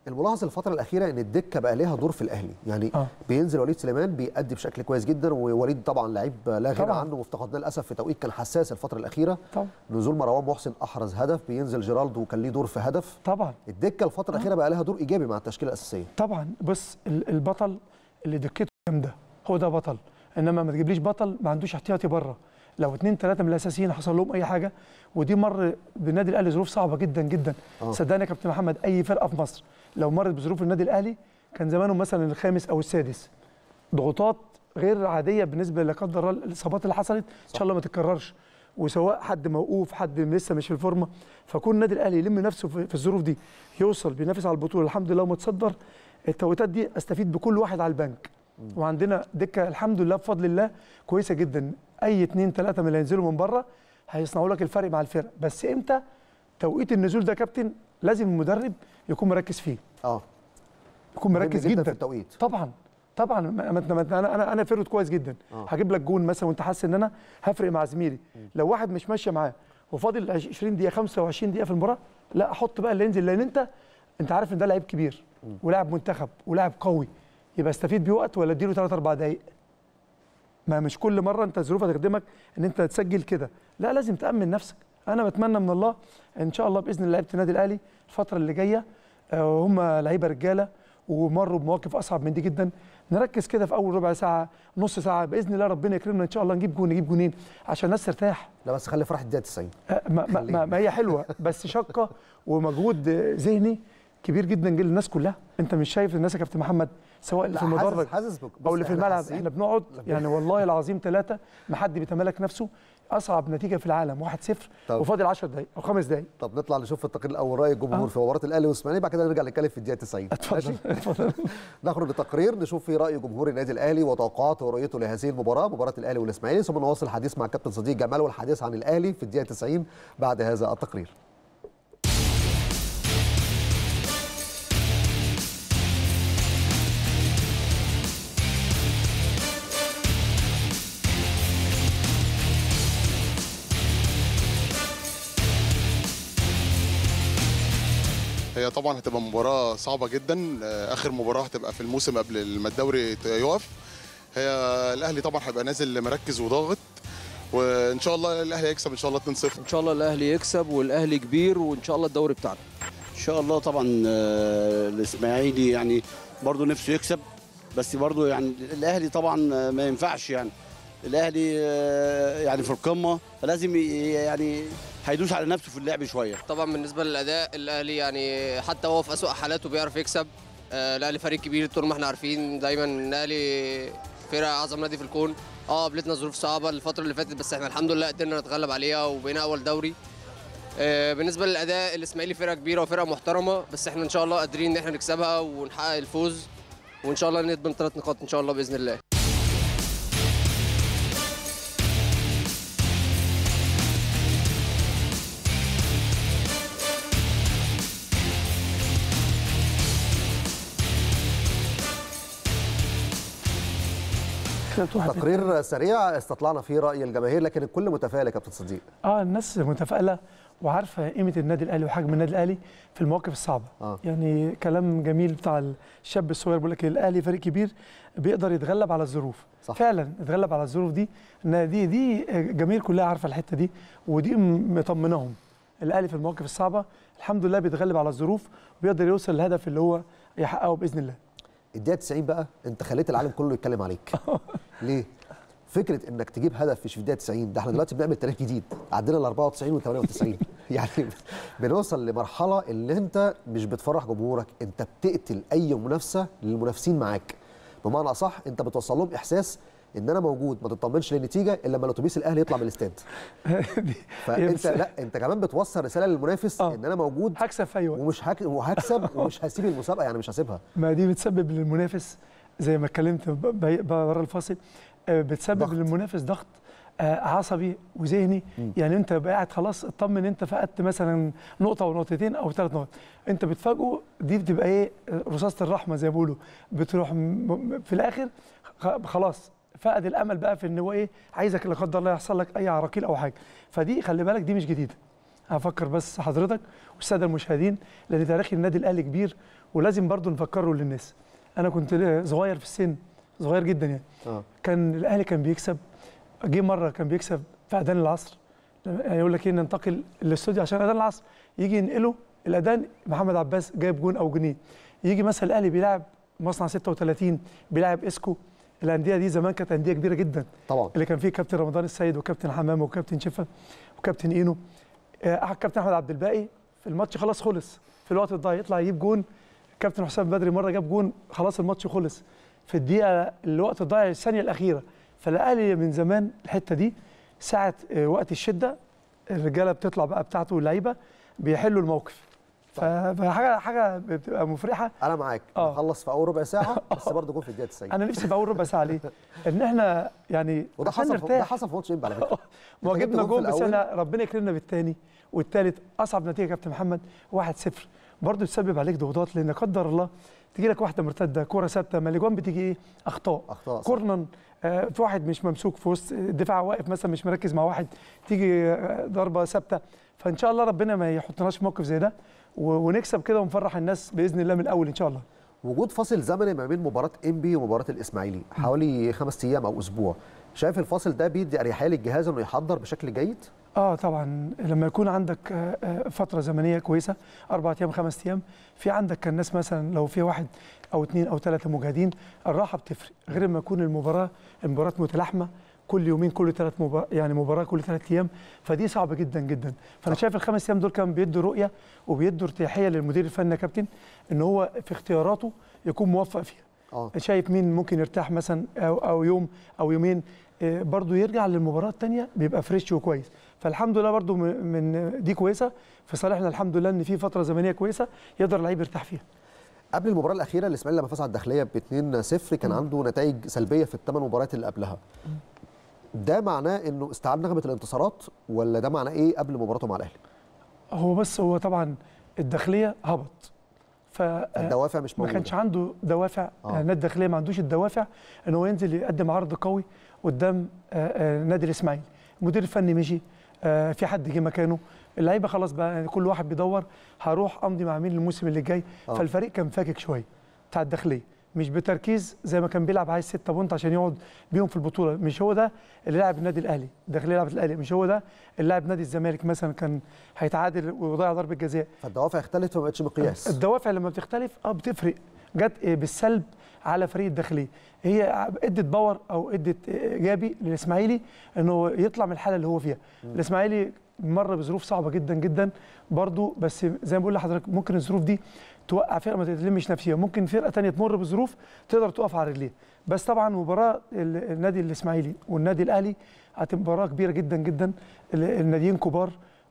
الملاحظ الفترة الأخيرة إن الدكة بقى ليها دور في الأهلي، يعني آه. بينزل وليد سليمان بيأدي بشكل كويس جدا ووليد طبعا لعيب لا غنى طبعاً. عنه وافتقدناه للأسف في توقيت كان حساس الفترة الأخيرة. طبعا نزول مروان محسن أحرز هدف، بينزل جيرالدو وكان ليه دور في هدف. طبعا الدكة الفترة الأخيرة بقى لها دور إيجابي مع التشكيلة الأساسية. طبعا بص ال- البطل اللي دكته جامده هو ده بطل انما ما تجيبليش بطل ما عندوش احتياطي بره لو اثنين ثلاثه من الاساسيين حصل لهم اي حاجه ودي مر بالنادي الاهلي ظروف صعبه جدا جدا آه. صدقني يا كابتن محمد اي فرقه في مصر لو مرت بظروف النادي الاهلي كان زمانهم مثلا الخامس او السادس ضغوطات غير عاديه بالنسبه لا قدر الله الاصابات اللي حصلت ان شاء الله ما تتكررش وسواء حد موقوف حد لسه مش في الفورمه فكون النادي الاهلي يلم نفسه في في الظروف دي يوصل بينافس على البطوله الحمد لله ومتصدر التوقيتات دي استفيد بكل واحد على البنك وعندنا دكه الحمد لله بفضل الله كويسه جدا اي اتنين تلاته من اللي هينزلوا من بره هيصنعوا لك الفرق مع الفرق بس امتى توقيت النزول ده يا كابتن لازم المدرب يكون مركز فيه اه يكون مهم مركز جدا جدا في التوقيت. طبعا طبعا ما- ما- ما- انا انا انا فيرود كويس جدا آه. هجيب لك جون مثلا وانت حاسس ان انا هفرق مع زميلي لو واحد مش ماشيه معاه وفاضل 20 دقيقه 25 دقيقه في المباراه لا احط بقى اللي ينزل لان انت انت عارف ان ده لعيب كبير ولاعب منتخب ولاعب قوي يبقى استفيد بيه وقت ولا اديله 3 4 دقائق ما مش كل مره انت ظروف هتخدمك ان انت تسجل كده لا لازم تامن نفسك انا بتمنى من الله ان شاء الله باذن الله لعيبه النادي الاهلي الفتره اللي جايه آه، هم لعيبه رجاله ومروا بمواقف اصعب من دي جدا نركز كده في اول ربع ساعه نص ساعه باذن الله ربنا يكرمنا ان شاء الله نجيب جون نجيب جونين عشان الناس ترتاح لا بس خلي فرح الدقيقة 90. آه، ما, ما, ما, ما هي حلوه بس شقه ومجهود آه، ذهني كبير جدا جدا للناس كلها انت مش شايف الناس يا كابتن محمد سواء اللي لا، في حاسس- المدرج حاسس بك- بص او اللي في إحنا الملعب حاسين- احنا بنقعد يعني والله العظيم ثلاثه ما حد بيتمالك نفسه اصعب نتيجه في العالم 1-0 طب. وفاضل 10 دقائق او 5 دقائق طب نطلع نشوف في التقرير الاول راي الجمهور في مباراه الاهلي والاسماعيلي بعد كده نرجع نتكلم في الدقيقه 90 اتفضل اتفضل نخرج لتقرير نشوف فيه راي جمهور النادي الاهلي وتوقعاته ورؤيته لهذه المباراه مباراه الاهلي والاسماعيلي ثم نواصل الحديث مع كابتن صديق جمال والحديث عن الاهلي في الدقيقه 90 بعد هذا التقرير هي طبعا هتبقى مباراة صعبة جدا آه، آخر مباراة هتبقى في الموسم قبل ما الدوري يقف هي الأهلي طبعا هيبقى نازل مركز وضاغط وإن شاء الله الأهلي هيكسب إن شاء الله 2-0 ان شاء الله الاهلي يكسب والاهلي كبير وان شاء الله الدوري بتاعنا ان شاء الله طبعا آه، الاسماعيلي يعني برضه نفسه يكسب بس برضه يعني الاهلي طبعا آه، ما ينفعش يعني الاهلي آه، يعني في القمه فلازم ي- يعني هيدوس على نفسه في اللعب شويه طبعا بالنسبه للاداء الاهلي يعني حتى هو في اسوء حالاته بيعرف يكسب آه، الاهلي فريق كبير طول ما احنا عارفين دايما الاهلي فرقه اعظم نادي في الكون اه قابلتنا ظروف صعبه الفتره اللي فاتت بس احنا الحمد لله قدرنا نتغلب عليها وبقينا اول دوري آه، بالنسبه للاداء الاسماعيلي فرقه كبيره وفرقه محترمه بس احنا ان شاء الله قادرين ان احنا نكسبها ونحقق الفوز وان شاء الله نضمن ثلاث نقاط ان شاء الله باذن الله ثلاث واحد تقرير سريع استطلعنا فيه راي الجماهير لكن الكل متفائل يا كابتن صديق اه الناس متفائله وعارفه قيمه النادي الاهلي وحجم النادي الاهلي في المواقف الصعبه آه. يعني كلام جميل بتاع الشاب الصغير بيقول لك الاهلي فريق كبير بيقدر يتغلب على الظروف صح. فعلا يتغلب على الظروف دي ان دي دي جماهير كلها عارفه الحته دي ودي م- مطمناهم الاهلي في المواقف الصعبه الحمد لله بيتغلب على الظروف وبيقدر يوصل للهدف اللي هو يحققه باذن الله الدقيقه 90 بقى انت خليت العالم كله يتكلم عليك ليه فكره انك تجيب هدف في الدقيقه 90 ده احنا دلوقتي بنعمل تاريخ جديد عندنا ال 94 وال 98 يعني بنوصل لمرحله اللي انت مش بتفرح جمهورك انت بتقتل اي منافسه للمنافسين معاك بمعنى اصح انت بتوصل لهم احساس ان انا موجود ما تطمنش للنتيجه الا لما الاتوبيس الاهلي يطلع من الاستاد فانت بس- لا انت كمان بتوصل رساله للمنافس آه. ان انا موجود هكسب في اي وقت ومش هك... وهكسب ومش هسيب المسابقه يعني مش هسيبها ما دي بتسبب للمنافس زي ما اتكلمت بره الفاصل آه، بتسبب ضغط. ضغط. للمنافس ضغط آه، عصبي وذهني يعني انت بقى قاعد خلاص اطمن انت فقدت مثلا نقطه ونقطتين او ثلاث نقط انت بتفاجئه دي بتبقى ايه رصاصه الرحمه زي ما بيقولوا بتروح م- م- في الاخر خ- خلاص فقد الامل بقى في ان هو ايه عايزك لا قدر الله يحصل لك اي عراقيل او حاجه فدي خلي بالك دي مش جديده هفكر بس حضرتك والساده المشاهدين لان تاريخ النادي الاهلي كبير ولازم برضو نفكره للناس انا كنت ل- صغير في السن صغير جدا يعني اه كان الاهلي كان بيكسب جه مره كان بيكسب في اذان العصر يعني يقول لك ايه ننتقل الاستوديو عشان اذان العصر يجي ينقله الاذان محمد عباس جايب جون او جونين يجي مثلا الاهلي بيلعب مصنع 36 بيلعب اسكو الانديه دي زمان كانت انديه كبيره جدا طبعا اللي كان فيه كابتن رمضان السيد وكابتن حمامه وكابتن شفا وكابتن اينو آه كابتن احمد عبد الباقي في الماتش خلاص خلص في الوقت الضايع يطلع يجيب جون كابتن حسام بدري مره جاب جون خلاص الماتش خلص في الدقيقه الوقت الضايع الثانيه الاخيره فالاهلي من زمان الحته دي ساعه آه، وقت الشده الرجاله بتطلع بقى بتاعته اللعيبه بيحلوا الموقف ف- فحاجه حاجه بتبقى مفرحه انا معاك آه. نخلص في اول ربع ساعه بس برضه جون في الدقيقه 90 انا نفسي في اول ربع ساعه ليه؟ ان احنا يعني وده عشان حصل في- ده نرتاح حصل في ماتش انبي على فكره ما هو أنت جبت جبنا جون في جول بس الأول. احنا ربنا يكرمنا بالثاني والثالث اصعب نتيجه يا كابتن محمد 1-0 برضه تسبب عليك ضغوطات لان قدر الله تيجي لك واحده مرتده كره ثابته ما الاجوان بتيجي ايه اخطاء اخطاء صح. كورنر آه، في واحد مش ممسوك في وسط الدفاع واقف مثلا مش مركز مع واحد تيجي آه، ضربه ثابته فان شاء الله ربنا ما يحطناش في موقف زي ده و- ونكسب كده ونفرح الناس باذن الله من الاول ان شاء الله وجود فاصل زمني ما بين مباراه انبي ومباراه الاسماعيلي حوالي خمس ايام او اسبوع شايف الفاصل ده بيدي اريحيه للجهاز انه يحضر بشكل جيد اه طبعا لما يكون عندك آه، آه، فتره زمنيه كويسه اربع ايام خمس ايام في عندك كان ناس مثلا لو في واحد او اثنين او ثلاثه مجاهدين الراحه بتفرق غير ما يكون المباراه المباراه متلاحمه كل يومين كل ثلاث مبار... يعني مباراه كل ثلاث ايام فدي صعبه جدا جدا فانا شايف الخمس ايام دول كان بيدوا رؤيه وبيدوا ارتياحيه للمدير الفني يا كابتن ان هو في اختياراته يكون موفق فيها اه شايف مين ممكن يرتاح مثلا او او يوم او يومين آه، برضو يرجع للمباراه الثانيه بيبقى فريش وكويس فالحمد لله برضو م- من دي كويسه في صالحنا الحمد لله ان في فتره زمنيه كويسه يقدر اللعيب يرتاح فيها قبل المباراه الاخيره الاسماعيلي لما فاز على الداخليه ب 2-0 كان عنده نتائج سلبيه في الثمان مباريات اللي قبلها ده معناه انه استعاد نغمه الانتصارات ولا ده معناه ايه قبل مباراته مع الاهلي هو بس هو طبعا الداخليه هبط ف الدوافع مش ما موجوده كانش عنده دوافع آه. آه. النادي الداخليه ما عندوش الدوافع ان هو ينزل يقدم عرض قوي قدام آه، آه، نادي الاسماعيلي المدير الفني مشي آه، في حد جه مكانه اللعيبه خلاص بقى يعني كل واحد بيدور هروح امضي مع مين الموسم اللي جاي آه. فالفريق كان فاكك شويه بتاع الداخليه مش بتركيز زي ما كان بيلعب عايز 6 بونت عشان يقعد بيهم في البطوله مش هو ده اللي لعب النادي الاهلي الداخليه لعبت الاهلي مش هو ده اللي لعب نادي الزمالك مثلا كان هيتعادل ويضيع ضربه جزاء فالدوافع اختلفت فما بقتش مقياس الدوافع لما بتختلف اه بتفرق جت إيه بالسلب على فريق الداخليه هي ادت باور او ادت ايجابي للاسماعيلي انه يطلع من الحاله اللي هو فيها الاسماعيلي مر بظروف صعبه جدا جدا برضو بس زي ما بقول لحضرتك ممكن الظروف دي توقع فرقه ما تتلمش نفسيا ممكن فرقه تانية تمر بظروف تقدر تقف على رجليها بس طبعا مباراه ال- النادي الاسماعيلي والنادي الاهلي هتبقى مباراه كبيره جدا جدا ال- الناديين كبار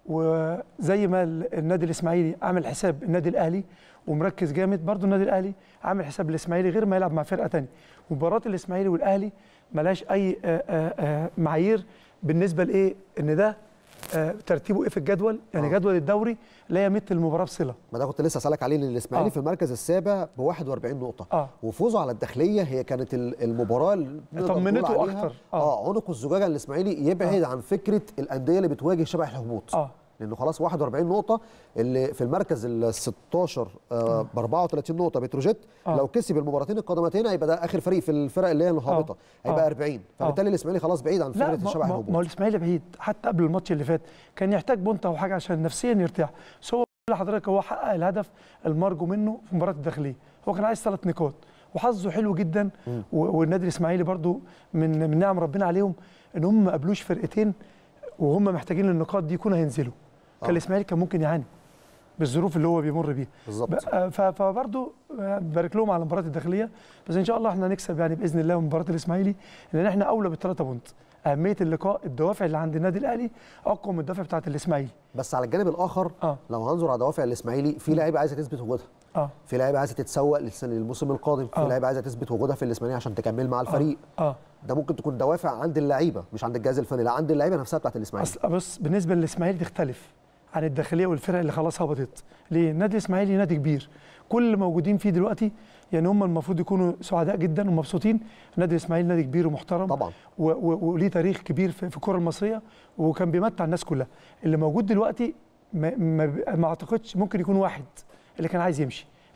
وزي ما ال- النادي الاسماعيلي عامل حساب النادي الاهلي ومركز جامد برضو النادي الاهلي عامل حساب الاسماعيلي غير ما يلعب مع فرقه تانية مباراه الاسماعيلي والاهلي ملاش اي آه، آه، آه، معايير بالنسبه لايه ان ده آه، ترتيبه ايه في الجدول يعني آه. جدول الدوري لا يمت المباراه بصله ما ده كنت لسه اسالك عليه لان الاسماعيلي آه. في المركز السابع ب 41 نقطه اه وفوزه على الداخليه هي كانت ال- المباراه اللي نقدر نقول طمنته عليها أكتر. آه. اه عنق الزجاجه الاسماعيلي يبعد عن فكره الانديه اللي بتواجه شبح الهبوط اه لانه خلاص 41 نقطه اللي في المركز ال 16 آه ب 34 نقطه بتروجيت آه. لو كسب المباراتين القادمتين هيبقى ده اخر فريق في الفرق اللي هي الهابطه هيبقى آه. 40 فبالتالي الاسماعيلي خلاص بعيد عن لا فكره ما, شبح ما, ما هو الهبوط الاسماعيلي بعيد حتى قبل الماتش اللي فات كان يحتاج بونت او حاجه عشان نفسيا يرتاح بس هو لحضرتك هو حقق الهدف المرجو منه في مباراه الداخليه هو كان عايز ثلاث نقاط وحظه حلو جدا مم. و- والنادي الاسماعيلي برضو من من نعم ربنا عليهم ان هم ما قابلوش فرقتين وهم محتاجين النقاط دي يكونوا هينزلوا آه. كان الاسماعيلي كان ممكن يعاني بالظروف اللي هو بيمر بيها بالظبط ب- ف- فبرضه بارك لهم على مباراه الداخليه بس ان شاء الله احنا هنكسب يعني باذن الله مباراه الاسماعيلي لان احنا اولى بالثلاثه بونت اهميه اللقاء الدوافع اللي عند النادي الاهلي اقوى من الدوافع بتاعه الاسماعيلي بس على الجانب الاخر اه لو هنظر على دوافع الاسماعيلي في لعيبه عايزه تثبت وجودها اه في لعيبه عايزه تتسوق للس- للموسم القادم في آه. لعيبه عايزه تثبت وجودها في الاسماعيلي عشان تكمل مع الفريق اه ده ممكن تكون دوافع عند اللعيبه مش عند الجهاز الفني لا عند اللعيبه نفسها بتاعت الاسماعيلي اصل بص بالنسبه للاسماعيلي تختلف عن الداخليه والفرق اللي خلاص هبطت ليه النادي الاسماعيلي نادي كبير كل اللي موجودين فيه دلوقتي يعني هم المفروض يكونوا سعداء جدا ومبسوطين النادي الاسماعيلي نادي كبير ومحترم طبعا و- و- وليه تاريخ كبير في في الكره المصريه وكان بيمتع الناس كلها اللي موجود دلوقتي ما, ما, ما اعتقدش ممكن يكون واحد اللي كان عايز يمشي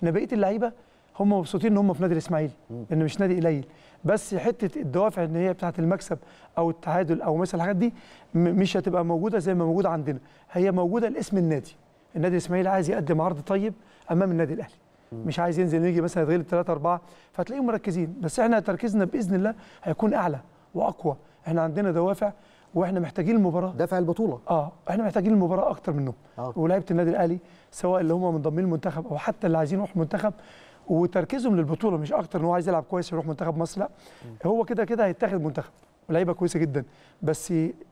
ان بقيه اللعيبه هم مبسوطين ان هم في نادي الاسماعيلي ان مش نادي قليل بس حته الدوافع ان هي بتاعه المكسب او التعادل او مثلا الحاجات دي م- مش هتبقى موجوده زي ما موجوده عندنا هي موجوده لاسم النادي النادي الاسماعيلي عايز يقدم عرض طيب امام النادي الاهلي مش عايز ينزل يجي مثلا يتغلب 3 4 فتلاقيهم مركزين بس احنا تركيزنا باذن الله هيكون اعلى واقوى احنا عندنا دوافع واحنا محتاجين المباراه دافع البطوله اه احنا محتاجين المباراه اكتر منهم آه. ولاعيبه النادي الاهلي سواء اللي هم منضمين المنتخب او حتى اللي عايزين يروحوا منتخب وتركيزهم للبطوله مش اكتر ان هو عايز يلعب كويس يروح منتخب مصر لا هو كده كده هيتاخد منتخب ولعيبه كويسه جدا بس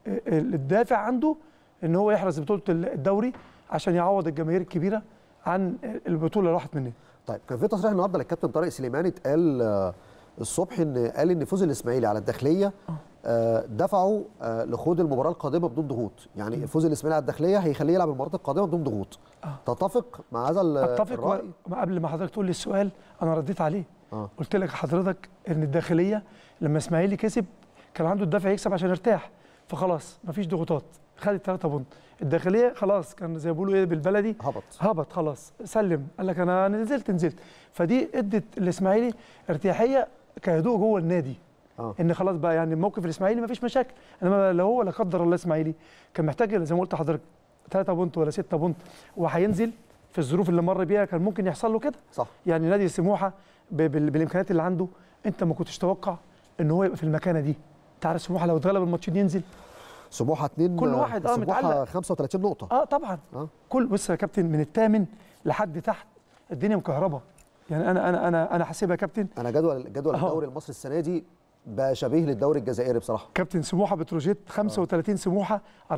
الدافع عنده ان هو يحرز بطوله الدوري عشان يعوض الجماهير الكبيره عن البطوله اللي راحت مننا طيب كان في تصريح النهارده للكابتن طارق سليمان اتقال آه، الصبح ان قال ان فوز الاسماعيلي على الداخليه آه، دفعوا آه، لخوض المباراه القادمه بدون ضغوط يعني فوز الاسماعيلي على الداخليه هيخليه يلعب المباراه القادمه بدون ضغوط تتفق مع هذا ال- اتفق الراي و... قبل ما حضرتك تقول لي السؤال انا رديت عليه آه. قلت لك حضرتك ان الداخليه لما اسماعيلي كسب كان عنده الدافع يكسب عشان يرتاح فخلاص مفيش ضغوطات خد الثلاثه بونت الداخليه خلاص كان زي ما بيقولوا ايه بالبلدي هبط هبط خلاص سلم قال لك انا نزلت نزلت فدي ادت الاسماعيلي ارتياحيه كهدوء جوه النادي آه. ان خلاص بقى يعني الموقف الاسماعيلي ما فيش مشاكل انما لو هو لا قدر الله اسماعيلي كان محتاج زي ما قلت لحضرتك 3 بونت ولا 6 بونت وهينزل في الظروف اللي مر بيها كان ممكن يحصل له كده صح يعني نادي سموحه ب- بال- بالامكانيات اللي عنده انت ما كنتش تتوقع ان هو يبقى في المكانه دي انت عارف سموحه لو اتغلب الماتشين ينزل سموحه اتنين كل واحد اه سموحه متعلق 35 نقطه اه طبعا آه. كل بص يا كابتن من الثامن لحد تحت الدنيا مكهربه يعني انا انا انا انا حاسبها يا كابتن انا جدول جدول أهو. الدوري المصري السنه دي بقى شبيه للدوري الجزائري بصراحه كابتن سموحه بتروجيت 35 سموحه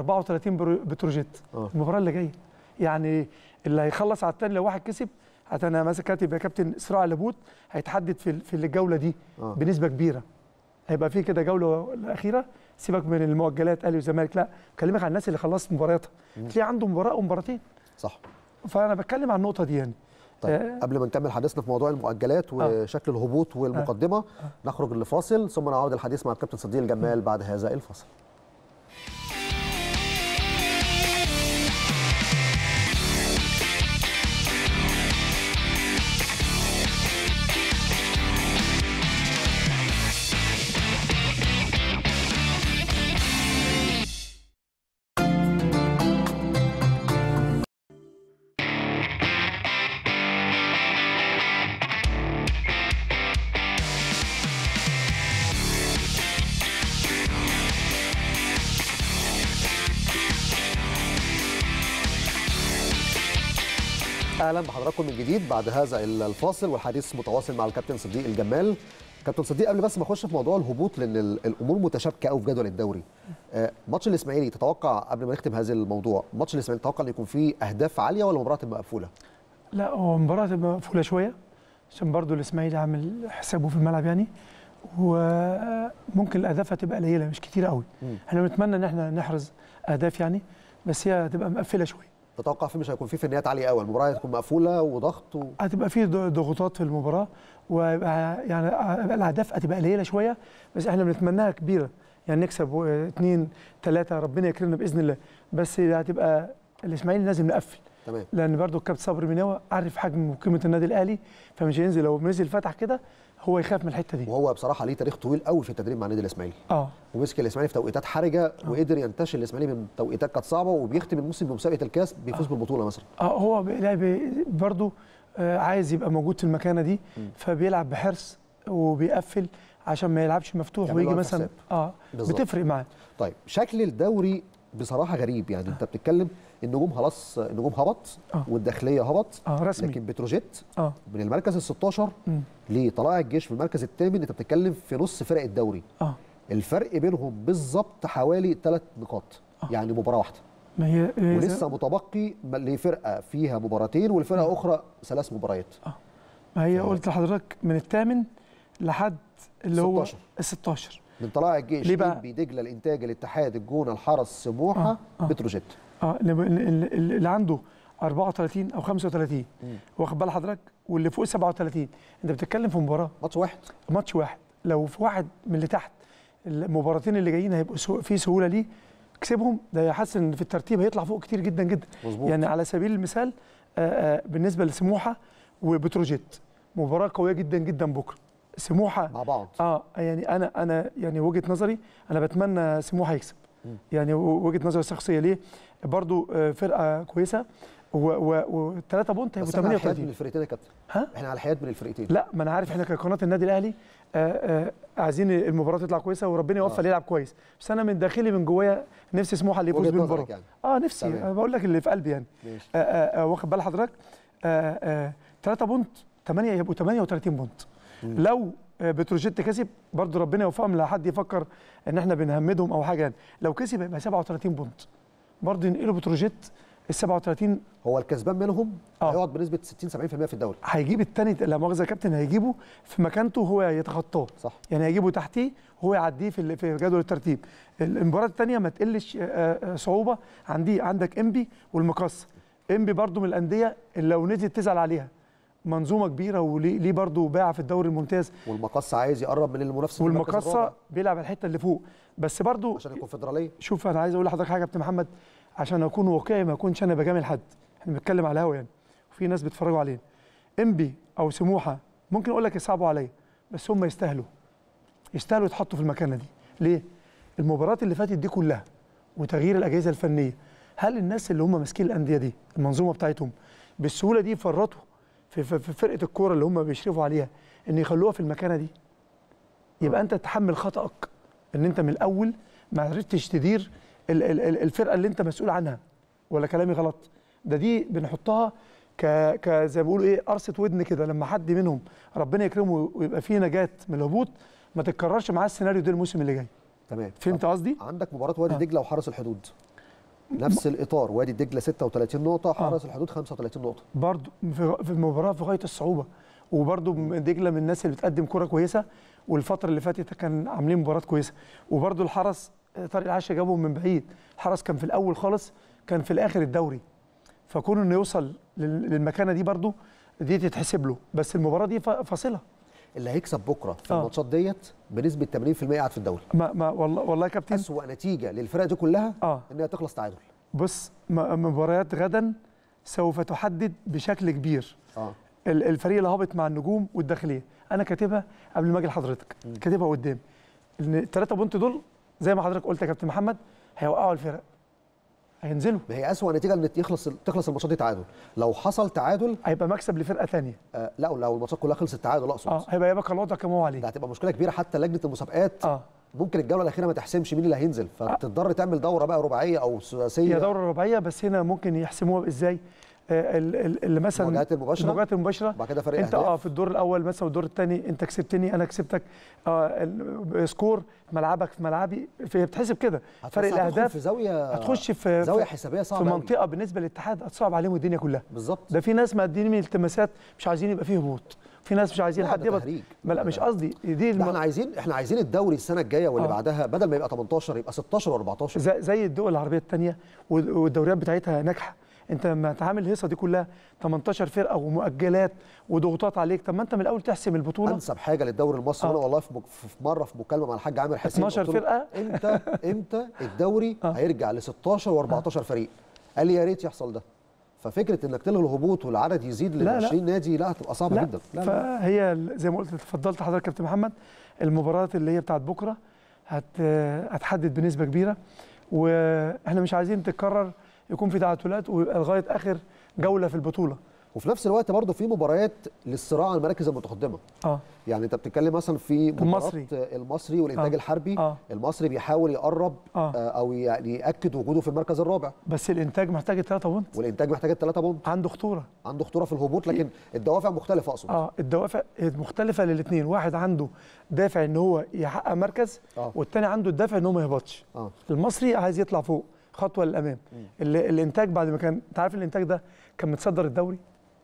34 برو- بتروجيت آه. المباراه اللي جايه يعني اللي هيخلص على الثاني لو واحد كسب حتى انا مثلا كاتب يا كابتن اسراء لبوت هيتحدد في في الجوله دي آه. بنسبه كبيره هيبقى في كده جوله الاخيره سيبك من المؤجلات اهلي والزمالك لا بكلمك عن الناس اللي خلصت مبارياتها تلاقي عنده مباراه ومباراتين صح فانا بتكلم عن النقطه دي يعني طيب آه. قبل ما نكمل حديثنا في موضوع المؤجلات وشكل الهبوط والمقدمه نخرج لفاصل ثم نعود الحديث مع الكابتن صديق الجمال بعد هذا الفاصل اهلا بحضراتكم من جديد بعد هذا الفاصل والحديث متواصل مع الكابتن صديق الجمال كابتن صديق قبل بس ما اخش في موضوع الهبوط لان ال- الامور متشابكه قوي في جدول الدوري آه، ماتش الاسماعيلي تتوقع قبل ما نختم هذا الموضوع ماتش الاسماعيلي تتوقع ان يكون فيه اهداف عاليه ولا مباراه تبقى مقفوله لا هو مباراة تبقى مقفولة شوية عشان برضو الإسماعيلي عامل حسابه في الملعب يعني وممكن الأهداف هتبقى قليلة مش كتيرة قوي مم. احنا بنتمنى إن احنا نحرز أهداف يعني بس هي هتبقى مقفلة شوية تتوقع فيه مش هيكون فيه فنيات عاليه قوي المباراه هتكون مقفوله وضغط و... هتبقى فيه ض- ضغوطات في المباراة ويبقى يعني هيبقى الأهداف هتبقى قليلة شوية بس احنا بنتمناها كبيرة يعني نكسب و- اتنين تلاتة ربنا يكرمنا بإذن الله بس هتبقى الإسماعيلي لازم نقفل تمام لان برضو الكابتن صبري مناوي عارف حجم وقيمه النادي الاهلي فمش هينزل لو نزل فتح كده هو يخاف من الحته دي وهو بصراحه ليه تاريخ طويل قوي في التدريب مع النادي الاسماعيلي اه ومسك الاسماعيلي في توقيتات حرجه وقدر ينتشل الاسماعيلي من توقيتات كانت صعبه وبيختم الموسم بمسابقه الكاس بيفوز بالبطوله مثلا اه هو بيلعب برضو آه عايز يبقى موجود في المكانه دي فبيلعب بحرص وبيقفل عشان ما يلعبش مفتوح يعمل له ويجي ألف مثلا حساب. اه بالظبط. بتفرق معاه طيب شكل الدوري بصراحه غريب يعني انت بتتكلم النجوم خلاص النجوم هبط آه. والداخليه هبط اه رسمي لكن بتروجيت اه من المركز ال 16 مم. لطلائع الجيش في المركز الثامن انت بتتكلم في نص فرق الدوري اه الفرق بينهم بالظبط حوالي ثلاث نقاط آه. يعني مباراه واحده ما هي هي زي- ولسه متبقي م- لفرقه فيها مباراتين والفرقه اخرى ثلاث مباريات ما هي ف- قلت لحضرتك من الثامن لحد اللي هو 16. ال 16 من طلائع الجيش ليه بقى؟ إنبي دجله الانتاج الاتحاد الجونه الحرس سموحه آه، آه. بتروجيت اه اللي, اللي, اللي عنده 34 او 35 مم. واخد بال حضرتك واللي فوق 37 انت بتتكلم في مباراه ماتش واحد ماتش واحد لو في واحد من اللي تحت المباراتين اللي جايين هيبقوا سو... في سهوله ليه كسبهم ده حاسس ان في الترتيب هيطلع فوق كتير جدا جدا مظبوط يعني على سبيل المثال آه، آه، بالنسبه لسموحه وبتروجيت مباراه قويه جدا جدا بكره سموحه مع بعض اه يعني انا انا يعني وجهه نظري انا بتمنى سموحه يكسب يعني و- وجهه نظري الشخصيه ليه برضو آه، فرقه كويسه و3 بونت هيبقوا بس احنا على الحياد 38 من الفرقتين يا كابتن ها احنا على الحياد من الفرقتين لا ما انا عارف احنا كقناه النادي الاهلي آه، آه، عايزين المباراه تطلع كويسه وربنا يوفق اللي يلعب كويس بس انا من داخلي من جوايا نفسي سموحه اللي يفوز وجهة بالمباراه نظرك يعني. اه نفسي تمام. انا بقول لك اللي في قلبي يعني ماشي آه، آه، آه، واخد بال حضرتك 3 بونت 8 يبقوا 38 بونت لو آه، بتروجيت كسب برضو ربنا يوفقهم لا حد يفكر ان احنا بنهمدهم او حاجه يعني لو كسب يبقى 37 بونت برضو ينقلوا بتروجيت ال 37 هو الكسبان منهم آه. هيقعد بنسبه 60 70% في الدوري هيجيب التاني لا مؤاخذه يا كابتن هيجيبه في مكانته هو يتخطاه صح يعني هيجيبه تحتيه هو يعديه في ال- في جدول الترتيب المباراه الثانيه ما تقلش آه، آه، صعوبه عندي عندك انبي والمقص انبي برضو من الانديه اللي لو نزلت تزعل عليها منظومه كبيره وليه ليه برضو باع في الدوري الممتاز والمقص عايز يقرب من المنافس في المركز والمقصه الرابع بيلعب الحته اللي فوق بس برضو عشان الكونفدراليه شوف انا عايز اقول لحضرتك حاجه يا كابتن محمد عشان اكون واقعي ما اكونش انا بجامل حد احنا بنتكلم على الهوا يعني وفي ناس بيتفرجوا علينا انبي او سموحه ممكن اقول لك يصعبوا عليا بس هم يستاهلوا يستاهلوا يتحطوا في المكانه دي ليه المباريات اللي فاتت دي كلها وتغيير الاجهزه الفنيه هل الناس اللي هم ماسكين الانديه دي المنظومه بتاعتهم بالسهوله دي فرطوا في, في, في فرقه الكوره اللي هم بيشرفوا عليها ان يخلوها في المكانه دي يبقى انت تحمل خطأك ان انت من الاول ما عرفتش تدير ال- ال- ال- الفرقه اللي انت مسؤول عنها ولا كلامي غلط ده دي بنحطها ك ك زي ما بيقولوا ايه قرصه ودن كده لما حد منهم ربنا يكرمه ويبقى فيه نجاه من الهبوط ما تتكررش معاه السيناريو ده الموسم اللي جاي تمام فهمت قصدي عندك مباراه وادي آه. دجله وحرس الحدود نفس الاطار وادي دجله 36 نقطه حرس الحدود 35 نقطه برضو في في المباراه في غايه الصعوبه وبرضو دجله من الناس اللي بتقدم كره كويسه والفتره اللي فاتت كان عاملين مباراه كويسه وبرضو الحرس آه، طارق العشا جابهم من بعيد الحرس كان في الاول خالص كان في الاخر الدوري فكون انه يوصل لل- للمكانه دي برضو دي تتحسب له بس المباراه دي ف- فاصله اللي هيكسب بكره في آه. الماتشات ديت بنسبه 80% قاعد في الدوري ما ما والله والله يا كابتن اسوأ نتيجه للفرق دي كلها اه انها تخلص تعادل بص م- مباريات غدا سوف تحدد بشكل كبير اه ال- الفريق اللي هابط مع النجوم والداخليه انا كاتبها قبل ما اجي لحضرتك كاتبها قدام ان الثلاثه بونت دول زي ما حضرتك قلت يا كابتن محمد هيوقعوا الفرق هينزلوا ما هي اسوأ نتيجه ان يخلص تخلص الماتشات دي تعادل لو حصل تعادل هيبقى مكسب لفرقه ثانيه آه لا لو الماتشات كلها خلصت تعادل اقصد اه هيبقى يبقى الوضع كما هو عليه ده هتبقى مشكله كبيره حتى لجنه المسابقات اه ممكن الجوله الاخيره ما تحسمش مين اللي هينزل فتضطر تعمل دوره بقى رباعيه او ثلاثيه هي دوره رباعيه بس هنا ممكن يحسموها ازاي آه ال- ال- اللي مثلا المواجهات المباشرة؟ المواجهات المباشره بعد كده فرق انت أهداف. اه في الدور الاول مثلا والدور الثاني انت كسبتني انا كسبتك آه ال- سكور ملعبك في ملعبي في بتحسب كده فرق هتخش- هتدخل الاهداف في زاويه هتخش في زاويه في- حسابيه في صعبه أوي. منطقه بالنسبه للاتحاد هتصعب عليهم الدنيا كلها بالظبط ده في ناس مقدمين من التماسات مش عايزين يبقى فيه هبوط في ناس مش عايزين لا، حد ده يبقى تهريج. ما لا مش قصدي دي ده الم... احنا عايزين احنا عايزين الدوري السنه الجايه واللي آه. بعدها بدل ما يبقى 18 يبقى 16 و14 زي, زي الدول العربيه الثانيه والدوريات بتاعتها ناجحه انت لما تعامل الهيصه دي كلها 18 فرقه ومؤجلات وضغوطات عليك طب ما انت من الاول تحسم البطوله انسب حاجه للدوري المصري آه. وانا والله في مك- في مره في مكالمه مع الحاج عامر حسين 12 قلت له فرقة؟ امتى امتى الدوري آه. هيرجع ل 16 و14 فريق قال لي يا ريت يحصل ده ففكره انك تلغي الهبوط والعدد يزيد ل لا، لا. 20 نادي لا هتبقى صعبه لا جدا لا لا. فهي ال- زي ما قلت اتفضلت حضرتك يا كابتن محمد المباريات اللي هي بتاعت بكره هت هتحدد بنسبه كبيره واحنا مش عايزين تتكرر يكون في تعادلات ويبقى لغايه اخر جوله في البطوله وفي نفس الوقت برضه في مباريات للصراع على المراكز المتقدمه اه يعني انت بتتكلم مثلا في مباراه المصري. المصري والانتاج آه. الحربي آه. المصري بيحاول يقرب آه. آه، او يعني ياكد وجوده في المركز الرابع بس الانتاج محتاج 3 بونت والانتاج محتاج الثلاثه بونت عنده خطوره عنده خطوره في الهبوط لكن الدوافع مختلفه اقصد اه الدوافع مختلفه للاثنين واحد عنده دافع ان هو يحقق مركز آه. والتاني عنده الدافع ان هو ما يهبطش اه المصري عايز يطلع فوق خطوه للامام ال- الانتاج بعد ما كان انت عارف الانتاج ده كان متصدر الدوري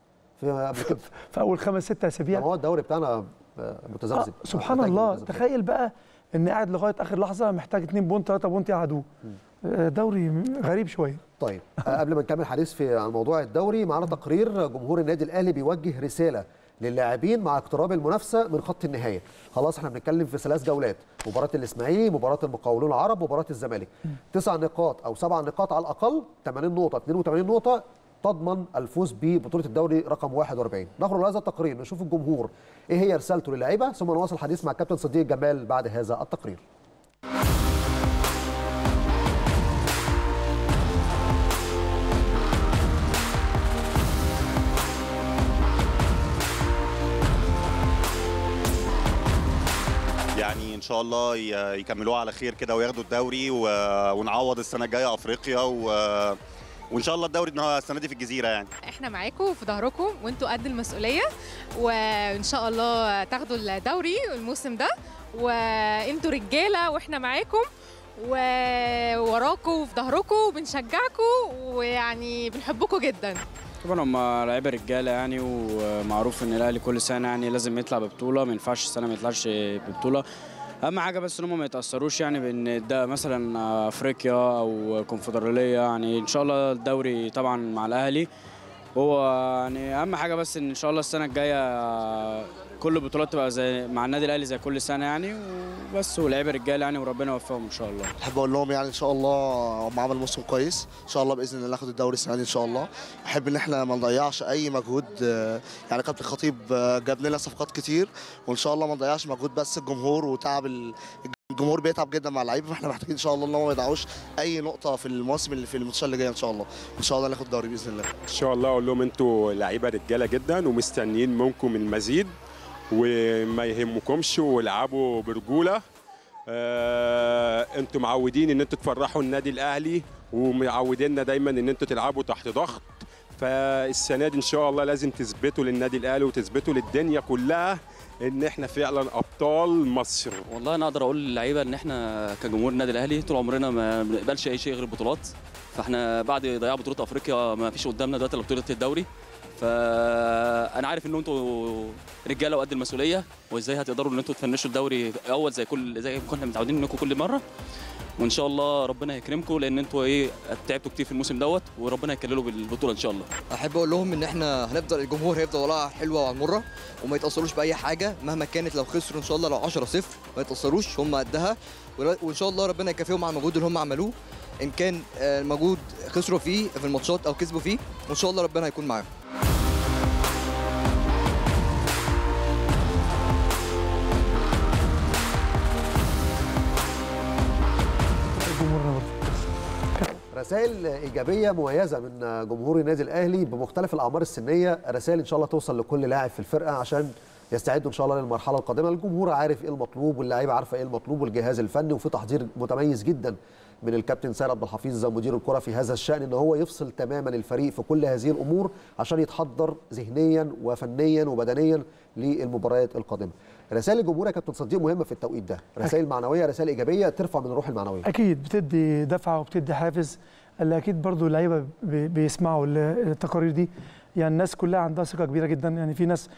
في قبل كده في اول خمس ست ما اسابيع هو الدوري بتاعنا آه، متذبذب آه سبحان نتائج الله متذبذبة. تخيل بقى ان قاعد لغايه اخر لحظه محتاج 2 بونت 3 بونت يقعدوه آه، دوري غريب شويه طيب آه، قبل ما نكمل حديث في عن موضوع الدوري معانا تقرير جمهور النادي الاهلي بيوجه رساله للاعبين مع اقتراب المنافسه من خط النهايه خلاص احنا بنتكلم في ثلاث جولات مباراه الاسماعيلي مباراه المقاولون العرب مباراه الزمالك تسع نقاط او سبع نقاط على الاقل 80 نقطه 82 نقطه تضمن الفوز ببطوله الدوري رقم 41 نخرج لهذا التقرير نشوف الجمهور ايه هي رسالته للاعيبه ثم نواصل الحديث مع الكابتن صديق جمال بعد هذا التقرير يعني ان شاء الله ي- يكملوها على خير كده وياخدوا الدوري و- ونعوض السنه الجايه افريقيا و... وان شاء الله الدوري إن هو السنه دي في الجزيره يعني احنا معاكم وفي ظهركم وانتوا قد المسؤوليه وان شاء الله تاخدوا الدوري الموسم ده وانتوا رجاله واحنا معاكم ووراكم وفي ظهركم وبنشجعكم ويعني بنحبكم جدا طبعا هم لعيبه رجاله يعني ومعروف ان الاهلي كل سنه يعني لازم يطلع ببطوله ما ينفعش السنه ما يطلعش ببطوله اهم حاجه بس ان هم ما يتاثروش يعني بان ده مثلا افريقيا او كونفدراليه يعني ان شاء الله الدوري طبعا مع الاهلي هو يعني اهم حاجه بس ان شاء الله السنه الجايه كل البطولات تبقى زي مع النادي الاهلي زي كل سنه يعني وبس ولعيبه رجاله يعني وربنا يوفقهم ان شاء الله احب اقول لهم يعني ان شاء الله هم عملوا موسم كويس ان شاء الله باذن الله ناخد الدوري السنه دي ان شاء الله احب ان احنا ما نضيعش اي مجهود آه، يعني كابتن الخطيب آه، جاب لنا صفقات كتير وان شاء الله ما نضيعش مجهود بس الجمهور وتعب ال- الجمهور بيتعب جدا مع اللعيبه فاحنا محتاجين ان شاء الله ان هم ما يضيعوش اي نقطه في المواسم اللي في الماتشات اللي جايه ان شاء الله ان شاء الله ناخد الدوري باذن الله ان شاء الله اقول لهم انتوا لعيبه رجاله جدا ومستنيين منكم المزيد وما يهمكمش والعبوا برجوله آه انتوا معودين ان انتوا تفرحوا النادي الاهلي ومعوديننا دايما ان انتوا تلعبوا تحت ضغط فالسنه دي ان شاء الله لازم تثبتوا للنادي الاهلي وتثبتوا للدنيا كلها ان احنا فعلا ابطال مصر والله انا اقدر اقول للعيبه ان احنا كجمهور النادي الاهلي طول عمرنا ما بنقبلش اي شيء غير البطولات فاحنا بعد ضياع بطوله افريقيا ما فيش قدامنا دلوقتي الا بطوله الدوري فانا عارف ان انتوا رجاله وقد المسؤوليه وازاي هتقدروا ان انتوا تفنشوا الدوري اول زي كل زي ما كنا متعودين منكم كل مره وان شاء الله ربنا يكرمكم لان انتوا ايه تعبتوا كتير في الموسم دوت وربنا يكللوا بالبطوله ان شاء الله احب اقول لهم ان احنا هنفضل الجمهور هيفضل وراها حلوه وعلى المره وما يتاثروش باي حاجه مهما كانت لو خسروا ان شاء الله لو 10 0 ما يتاثروش هم قدها ور- وان شاء الله ربنا يكافئهم على المجهود اللي هم عملوه ان كان آه، المجهود خسروا فيه في الماتشات او كسبوا فيه وان شاء الله ربنا هيكون معاهم جمهورنا برضه رسائل ايجابيه مميزه من جمهور النادي الاهلي بمختلف الاعمار السنيه رسائل ان شاء الله توصل لكل لاعب في الفرقه عشان يستعدوا ان شاء الله للمرحله القادمه الجمهور عارف ايه المطلوب واللاعيبه عارفه ايه المطلوب والجهاز الفني وفي تحضير متميز جدا من الكابتن سيد عبد الحفيظ مدير الكره في هذا الشان ان هو يفصل تماما الفريق في كل هذه الامور عشان يتحضر ذهنيا وفنيا وبدنيا للمباريات القادمه رسائل الجمهور يا كابتن صديق مهمه في التوقيت ده رسائل معنويه رسائل ايجابيه ترفع من الروح المعنويه اكيد بتدي دفعه وبتدي حافز اللي اكيد برضو اللعيبه بي- بيسمعوا ال- التقارير دي يعني الناس كلها عندها ثقه كبيره جدا يعني في ناس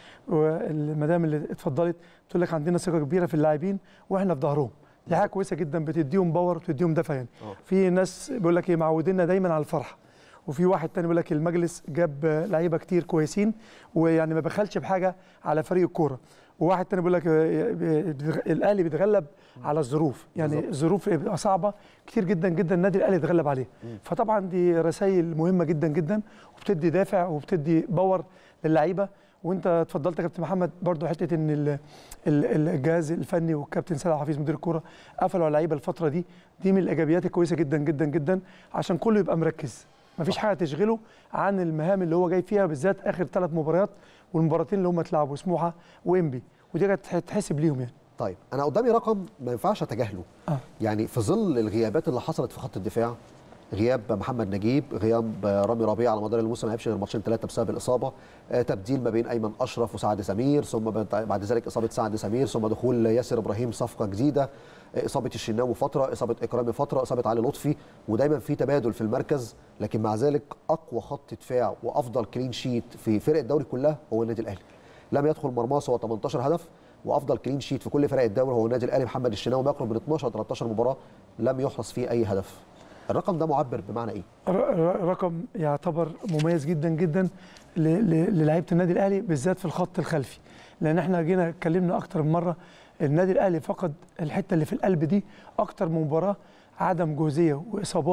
المدام اللي اتفضلت بتقول لك عندنا ثقه كبيره في اللاعبين واحنا في ظهرهم دي حاجه كويسه جدا بتديهم باور وبتديهم دفع يعني في ناس بيقول لك ايه معودينا دايما على الفرحه وفي واحد تاني بيقول لك المجلس جاب لعيبه كتير كويسين ويعني ما بخلش بحاجه على فريق الكوره وواحد تاني بيقول لك آه، بيتغ- الاهلي بيتغلب على الظروف يعني بالظبط. الظروف بتبقى صعبه كتير جدا جدا النادي الاهلي يتغلب عليه فطبعا دي رسائل مهمه جدا جدا وبتدي دافع وبتدي باور للعيبه وانت اتفضلت يا كابتن محمد برضو حته ان ال- ال- الجهاز الفني والكابتن سيد حفيظ مدير الكوره قفلوا على اللعيبه الفتره دي دي من الايجابيات الكويسه جدا جدا جدا عشان كله يبقى مركز مفيش حاجه تشغله عن المهام اللي هو جاي فيها بالذات اخر ثلاث مباريات والمباراتين اللي هم اتلعبوا سموحه وانبي ودي كانت هتتحسب ليهم يعني طيب انا قدامي رقم ما ينفعش اتجاهله آه. يعني في ظل الغيابات اللي حصلت في خط الدفاع غياب محمد نجيب غياب رامي ربيع على مدار الموسم ما لعبش غير ماتشين ثلاثه بسبب الاصابه آه، تبديل ما بين ايمن اشرف وسعد سمير ثم بعد بعد ذلك اصابه سعد سمير ثم دخول ياسر ابراهيم صفقه جديده آه، اصابه الشناوي فتره اصابه اكرامي فتره اصابه علي لطفي ودايما في تبادل في المركز لكن مع ذلك اقوى خط دفاع وافضل كلين شيت في فرق الدوري كلها هو النادي الاهلي لم يدخل مرماه سوى 18 هدف وافضل كلين شيت في كل فرق الدوري هو النادي الاهلي محمد الشناوي ما يقرب من 12 13 مباراه لم يحرز فيه اي هدف الرقم ده معبر بمعنى ايه ر- ر- رقم يعتبر مميز جدا جدا ل- ل- للعيبه النادي الاهلي بالذات في الخط الخلفي لان احنا جينا اتكلمنا اكتر من مره النادي الاهلي فقد الحته اللي في القلب دي اكتر من مباراه عدم جوزيه واصابات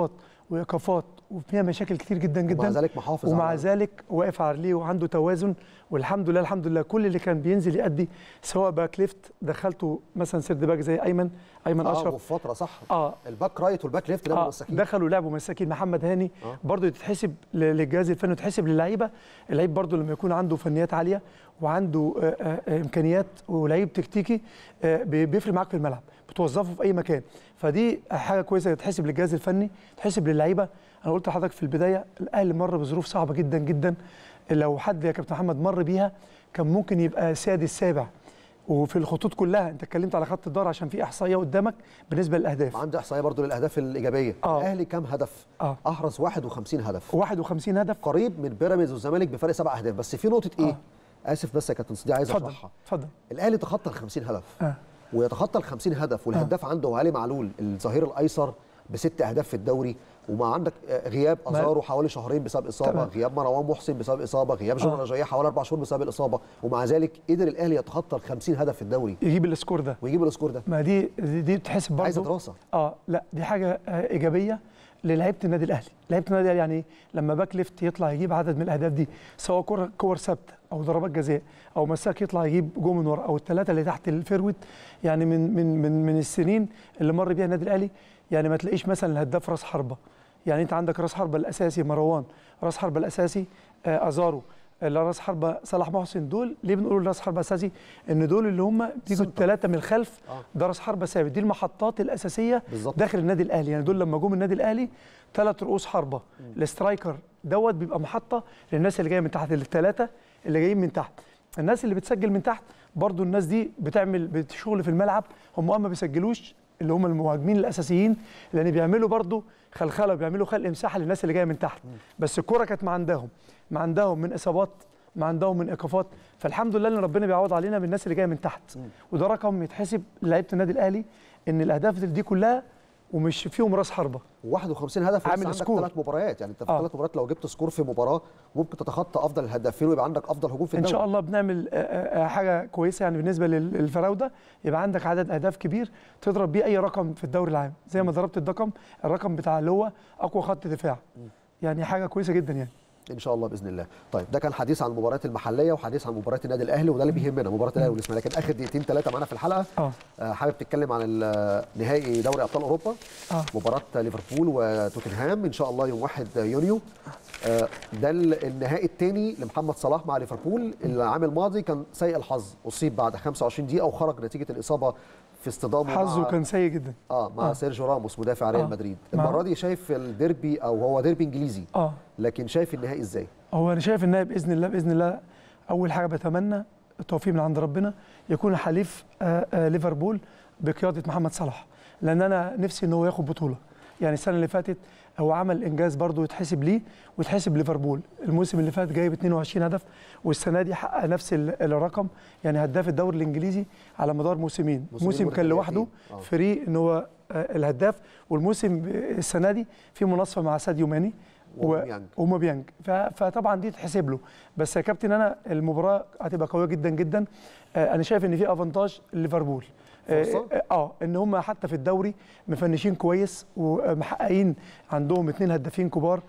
وايقافات وفيها مشاكل كتير جدا جدا ومع ذلك محافظ ومع على- ذلك واقف على رجليه وعنده توازن والحمد لله الحمد لله كل اللي كان بينزل يأدي سواء باك ليفت دخلته مثلا سيرد باك زي ايمن ايمن اه اشرف وفي فتره صح اه الباك رايت والباك ليفت ده آه مساكين دخلوا لعبوا مساكين محمد هاني آه. برضه تتحسب ل- للجهاز الفني وتحسب للعيبه اللعيب برضه لما يكون عنده فنيات عاليه وعنده آه، آه، آه، امكانيات ولعيب تكتيكي آه، بي- بيفرق معاك في الملعب بتوظفه في اي مكان فدي حاجه كويسه تحسب للجهاز الفني تحسب للعيبه انا قلت لحضرتك في البدايه الاهلي مر بظروف صعبه جدا جدا لو حد يا كابتن محمد مر بيها كان ممكن يبقى سادس سابع وفي الخطوط كلها انت اتكلمت على خط الدار عشان في احصائيه قدامك بالنسبه للاهداف عندي احصائيه برضو للاهداف الايجابيه آه. الاهلي كام هدف اه احرز 51 هدف 51 هدف قريب من بيراميدز والزمالك بفرق سبع اهداف بس في نقطه ايه اسف بس يا كابتن صديق عايز اتفضل اشرحها اتفضل الاهلي تخطى ال 50 هدف آه. ويتخطى ال 50 هدف والهداف عنده علي معلول الظهير الايسر بست اهداف في الدوري وما عندك آه، غياب ما- ازارو حوالي شهرين بسبب اصابه تمام. غياب مروان محسن بسبب اصابه غياب جون آه. رجايه حوالي اربع شهور بسبب الاصابه ومع ذلك قدر الاهلي يتخطى ال 50 هدف في الدوري يجيب السكور ده ويجيب السكور ده ما دي دي, دي بتحسب برضه عايزه دراسه اه لا دي حاجه آه ايجابيه للعيبه النادي الاهلي لعيبه النادي الاهلي يعني لما باك ليفت يطلع يجيب عدد من الاهداف دي سواء كور كور ثابته او ضربات جزاء او مساك يطلع يجيب جول من ورا او الثلاثه اللي تحت الفيرويد يعني من من من من السنين اللي مر بيها النادي الاهلي يعني ما تلاقيش مثلا الهداف راس حربه يعني انت عندك راس حربه الاساسي مروان راس حربه الاساسي آه ازارو اللي راس حربه صلاح محسن دول ليه بنقول راس حربه اساسي ان دول اللي هم بيجوا الثلاثه من الخلف آه. ده راس حربه ثابت دي المحطات الاساسيه بالظبط. داخل النادي الاهلي يعني دول لما جم النادي الاهلي ثلاث رؤوس حربه الاسترايكر دوت بيبقى محطه للناس اللي جايه من تحت الثلاثه اللي جايين من تحت الناس اللي بتسجل من تحت برضو الناس دي بتعمل بشغل في الملعب هم اه ما بيسجلوش اللي هم المهاجمين الاساسيين لان بيعملوا برضو خلخله بيعملوا خلق مساحه للناس اللي جايه من تحت بس الكره كانت ما عندهم ما عندهم من اصابات ما عندهم من ايقافات فالحمد لله ان ربنا بيعوض علينا بالناس اللي جايه من تحت وده رقم يتحسب لعيبه النادي الاهلي ان الاهداف دي كلها ومش فيهم راس حربه 51 هدف عامل عامل عندك سكور. ثلاث مباريات يعني انت في آه. ثلاث مباريات لو جبت سكور في مباراه ممكن تتخطى افضل الهدافين ويبقى عندك افضل هجوم في ان الدوري شاء الله بنعمل آه، آه، حاجه كويسه يعني بالنسبه لل- للفراوده يبقى عندك عدد اهداف كبير تضرب بيه اي رقم في الدوري العام زي ما ضربت الرقم الرقم بتاع اللي هو اقوى خط دفاع يعني حاجه كويسه جدا يعني ان شاء الله باذن الله طيب ده كان حديث عن المباريات المحليه وحديث عن مباريات النادي الاهلي وده اللي بيهمنا مباراه الاهلي والاسماعيلي لكن اخر دقيقتين ثلاثه معانا في الحلقه اه آه، حابب تتكلم عن ال- نهائي دوري ابطال اوروبا اه مباراه ليفربول وتوتنهام ان شاء الله يوم 1 يونيو آه، ده ال- النهائي الثاني لمحمد صلاح مع ليفربول العام الماضي كان سيء الحظ اصيب بعد 25 دقيقه وخرج نتيجه الاصابه في اصطدامه حظه مع كان سيء جدا اه مع آه. سيرجيو راموس مدافع ريال آه. مدريد مع- المره دي شايف الديربي او هو ديربي انجليزي اه لكن شايف النهائي ازاي هو انا شايف انها باذن الله باذن الله اول حاجه بتمنى التوفيق من عند ربنا يكون حليف آه، آه، ليفربول بقياده محمد صلاح لان انا نفسي ان هو ياخد بطوله يعني السنه اللي فاتت هو عمل انجاز برضه يتحسب ليه ويتحسب ليفربول الموسم اللي فات جايب 22 هدف والسنه دي حقق نفس ال- الرقم يعني هداف الدوري الانجليزي على مدار موسمين موسمين موسم كان متتاليتين. لوحده آه. فري ان هو آه، الهداف والموسم السنه دي في مناصفه مع ساديو ماني و- وأوباميانج. وموبيانج ف- فطبعا دي تحسب له بس يا كابتن انا المباراه هتبقى قويه جدا جدا آه، انا شايف ان في افانتاج ليفربول آه، فرصة؟ اه آه، ان هم حتى في الدوري مفنشين كويس ومحققين عندهم اثنين هدافين كبار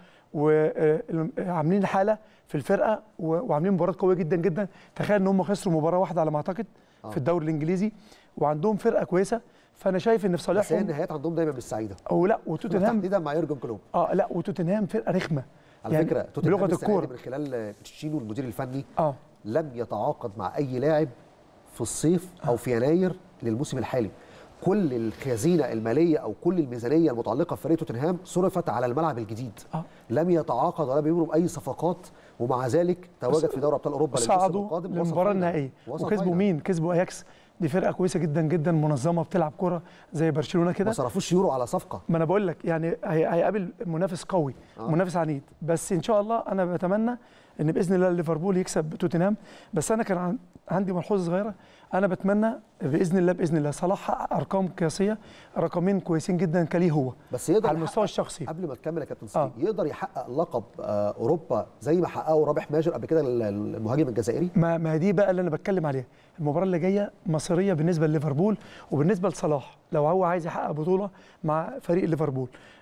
وعاملين حاله في الفرقه و- وعاملين مباراه قويه جدا جدا تخيل ان هم خسروا مباراه واحده على ما اعتقد آه. في الدوري الانجليزي وعندهم فرقه كويسه فانا شايف ان في بس هي صالحهم النهايات عندهم دايما مش سعيده او لا وتوتنهام تحديدا مع يورجن كلوب اه لا وتوتنهام فرقه رخمه على يعني فكره توتنهام بلغه السنة دي الكوره من خلال تشينو المدير الفني اه لم يتعاقد مع اي لاعب في الصيف او في يناير للموسم الحالي كل الخزينه الماليه او كل الميزانيه المتعلقه بفريق توتنهام صرفت على الملعب الجديد آه. لم يتعاقد ولا بيمر باي صفقات ومع ذلك تواجد في دوري ابطال اوروبا للموسم صعدوا القادم وصل للمباراه فاينل. النهائيه وصل وكسبوا فاينل. مين كسبوا اياكس دي فرقه كويسه جدا جدا منظمه بتلعب كره زي برشلونه كده ما صرفوش يورو على صفقه ما انا بقول لك يعني هي- هيقابل منافس قوي آه. آه. منافس عنيد بس ان شاء الله انا بتمنى ان باذن الله ليفربول يكسب توتنهام بس انا كان عن- عندي ملحوظه صغيره انا بتمنى باذن الله باذن الله صلاح حقق ارقام قياسيه رقمين كويسين جدا كليه هو بس يقدر على المستوى يحقق- الشخصي قبل ما تكمل يا كابتن صديق يقدر يحقق لقب آه، اوروبا زي ما حققه رابح ماجر قبل كده ال- المهاجم الجزائري ما ما دي بقى اللي انا بتكلم عليها المباراه اللي جايه مصيريه بالنسبه لليفربول وبالنسبه لصلاح لو هو عايز يحقق بطوله مع فريق ليفربول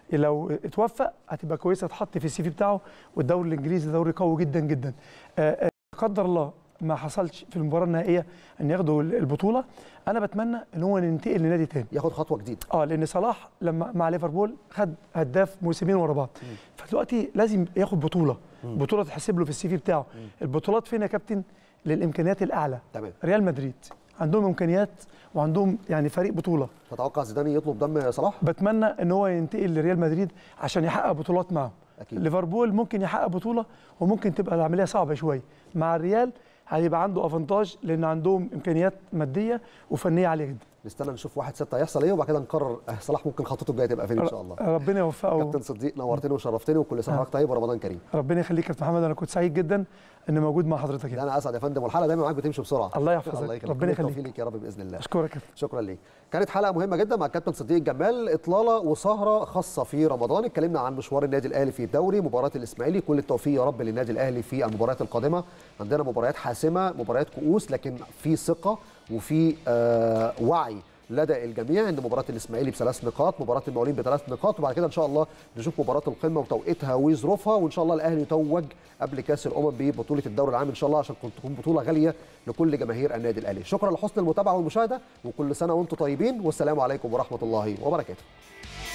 لو اتوفق هتبقى كويسه تحط في السي في بتاعه والدوري الانجليزي دوري قوي جدا جدا آه، آه، قدر الله ما حصلش في المباراه النهائيه ان ياخدوا البطوله انا بتمنى ان هو ينتقل لنادي تاني ياخد خطوه جديده اه لان صلاح لما مع ليفربول خد هداف موسمين ورا بعض فدلوقتي لازم ياخد بطوله بطوله تحسب له في السي في بتاعه البطولات فين يا كابتن للامكانيات الاعلى تمام ريال مدريد عندهم امكانيات وعندهم يعني فريق بطوله تتوقع زيدان يطلب دم صلاح بتمنى ان هو ينتقل لريال مدريد عشان يحقق بطولات معهم أكيد. ليفربول ممكن يحقق بطوله وممكن تبقى العمليه صعبه شويه مع الريال هيبقى عنده افانتاج لان عندهم امكانيات ماديه وفنيه عاليه جدا نستنى نشوف واحد ستة هيحصل ايه وبعد كده نقرر آه، صلاح ممكن خطته الجايه تبقى فين ان شاء الله ربنا يوفقه كابتن صديق نورتني وشرفتني وكل سنه وحضرتك طيب ورمضان كريم ربنا يخليك يا كابتن محمد انا كنت سعيد جدا ان موجود مع حضرتك لا انا اسعد يا فندم والحلقه دايما معاك بتمشي بسرعه الله يحفظك. الله يخليك ربنا كل التوفيق يخليك. ليك يا رب باذن الله اشكرك يا شكرا ليك كانت حلقه مهمه جدا مع الكابتن صديق الجمال اطلاله وسهره خاصه في رمضان اتكلمنا عن مشوار النادي الاهلي في الدوري مباراه الاسماعيلي كل التوفيق يا رب للنادي الاهلي في المباريات القادمه عندنا مباريات حاسمه مباريات كؤوس لكن في ثقه وفي آه وعي لدى الجميع ان مباراه الاسماعيلي بثلاث نقاط مباراه المقاولين بثلاث نقاط وبعد كده ان شاء الله نشوف مباراه القمه وتوقيتها وظروفها وان شاء الله الاهلي يتوج قبل كاس الامم ببطوله الدوري العام ان شاء الله عشان تكون بطوله غاليه لكل جماهير النادي الاهلي شكرا لحسن المتابعه والمشاهده وكل سنه وانتم طيبين والسلام عليكم ورحمه الله وبركاته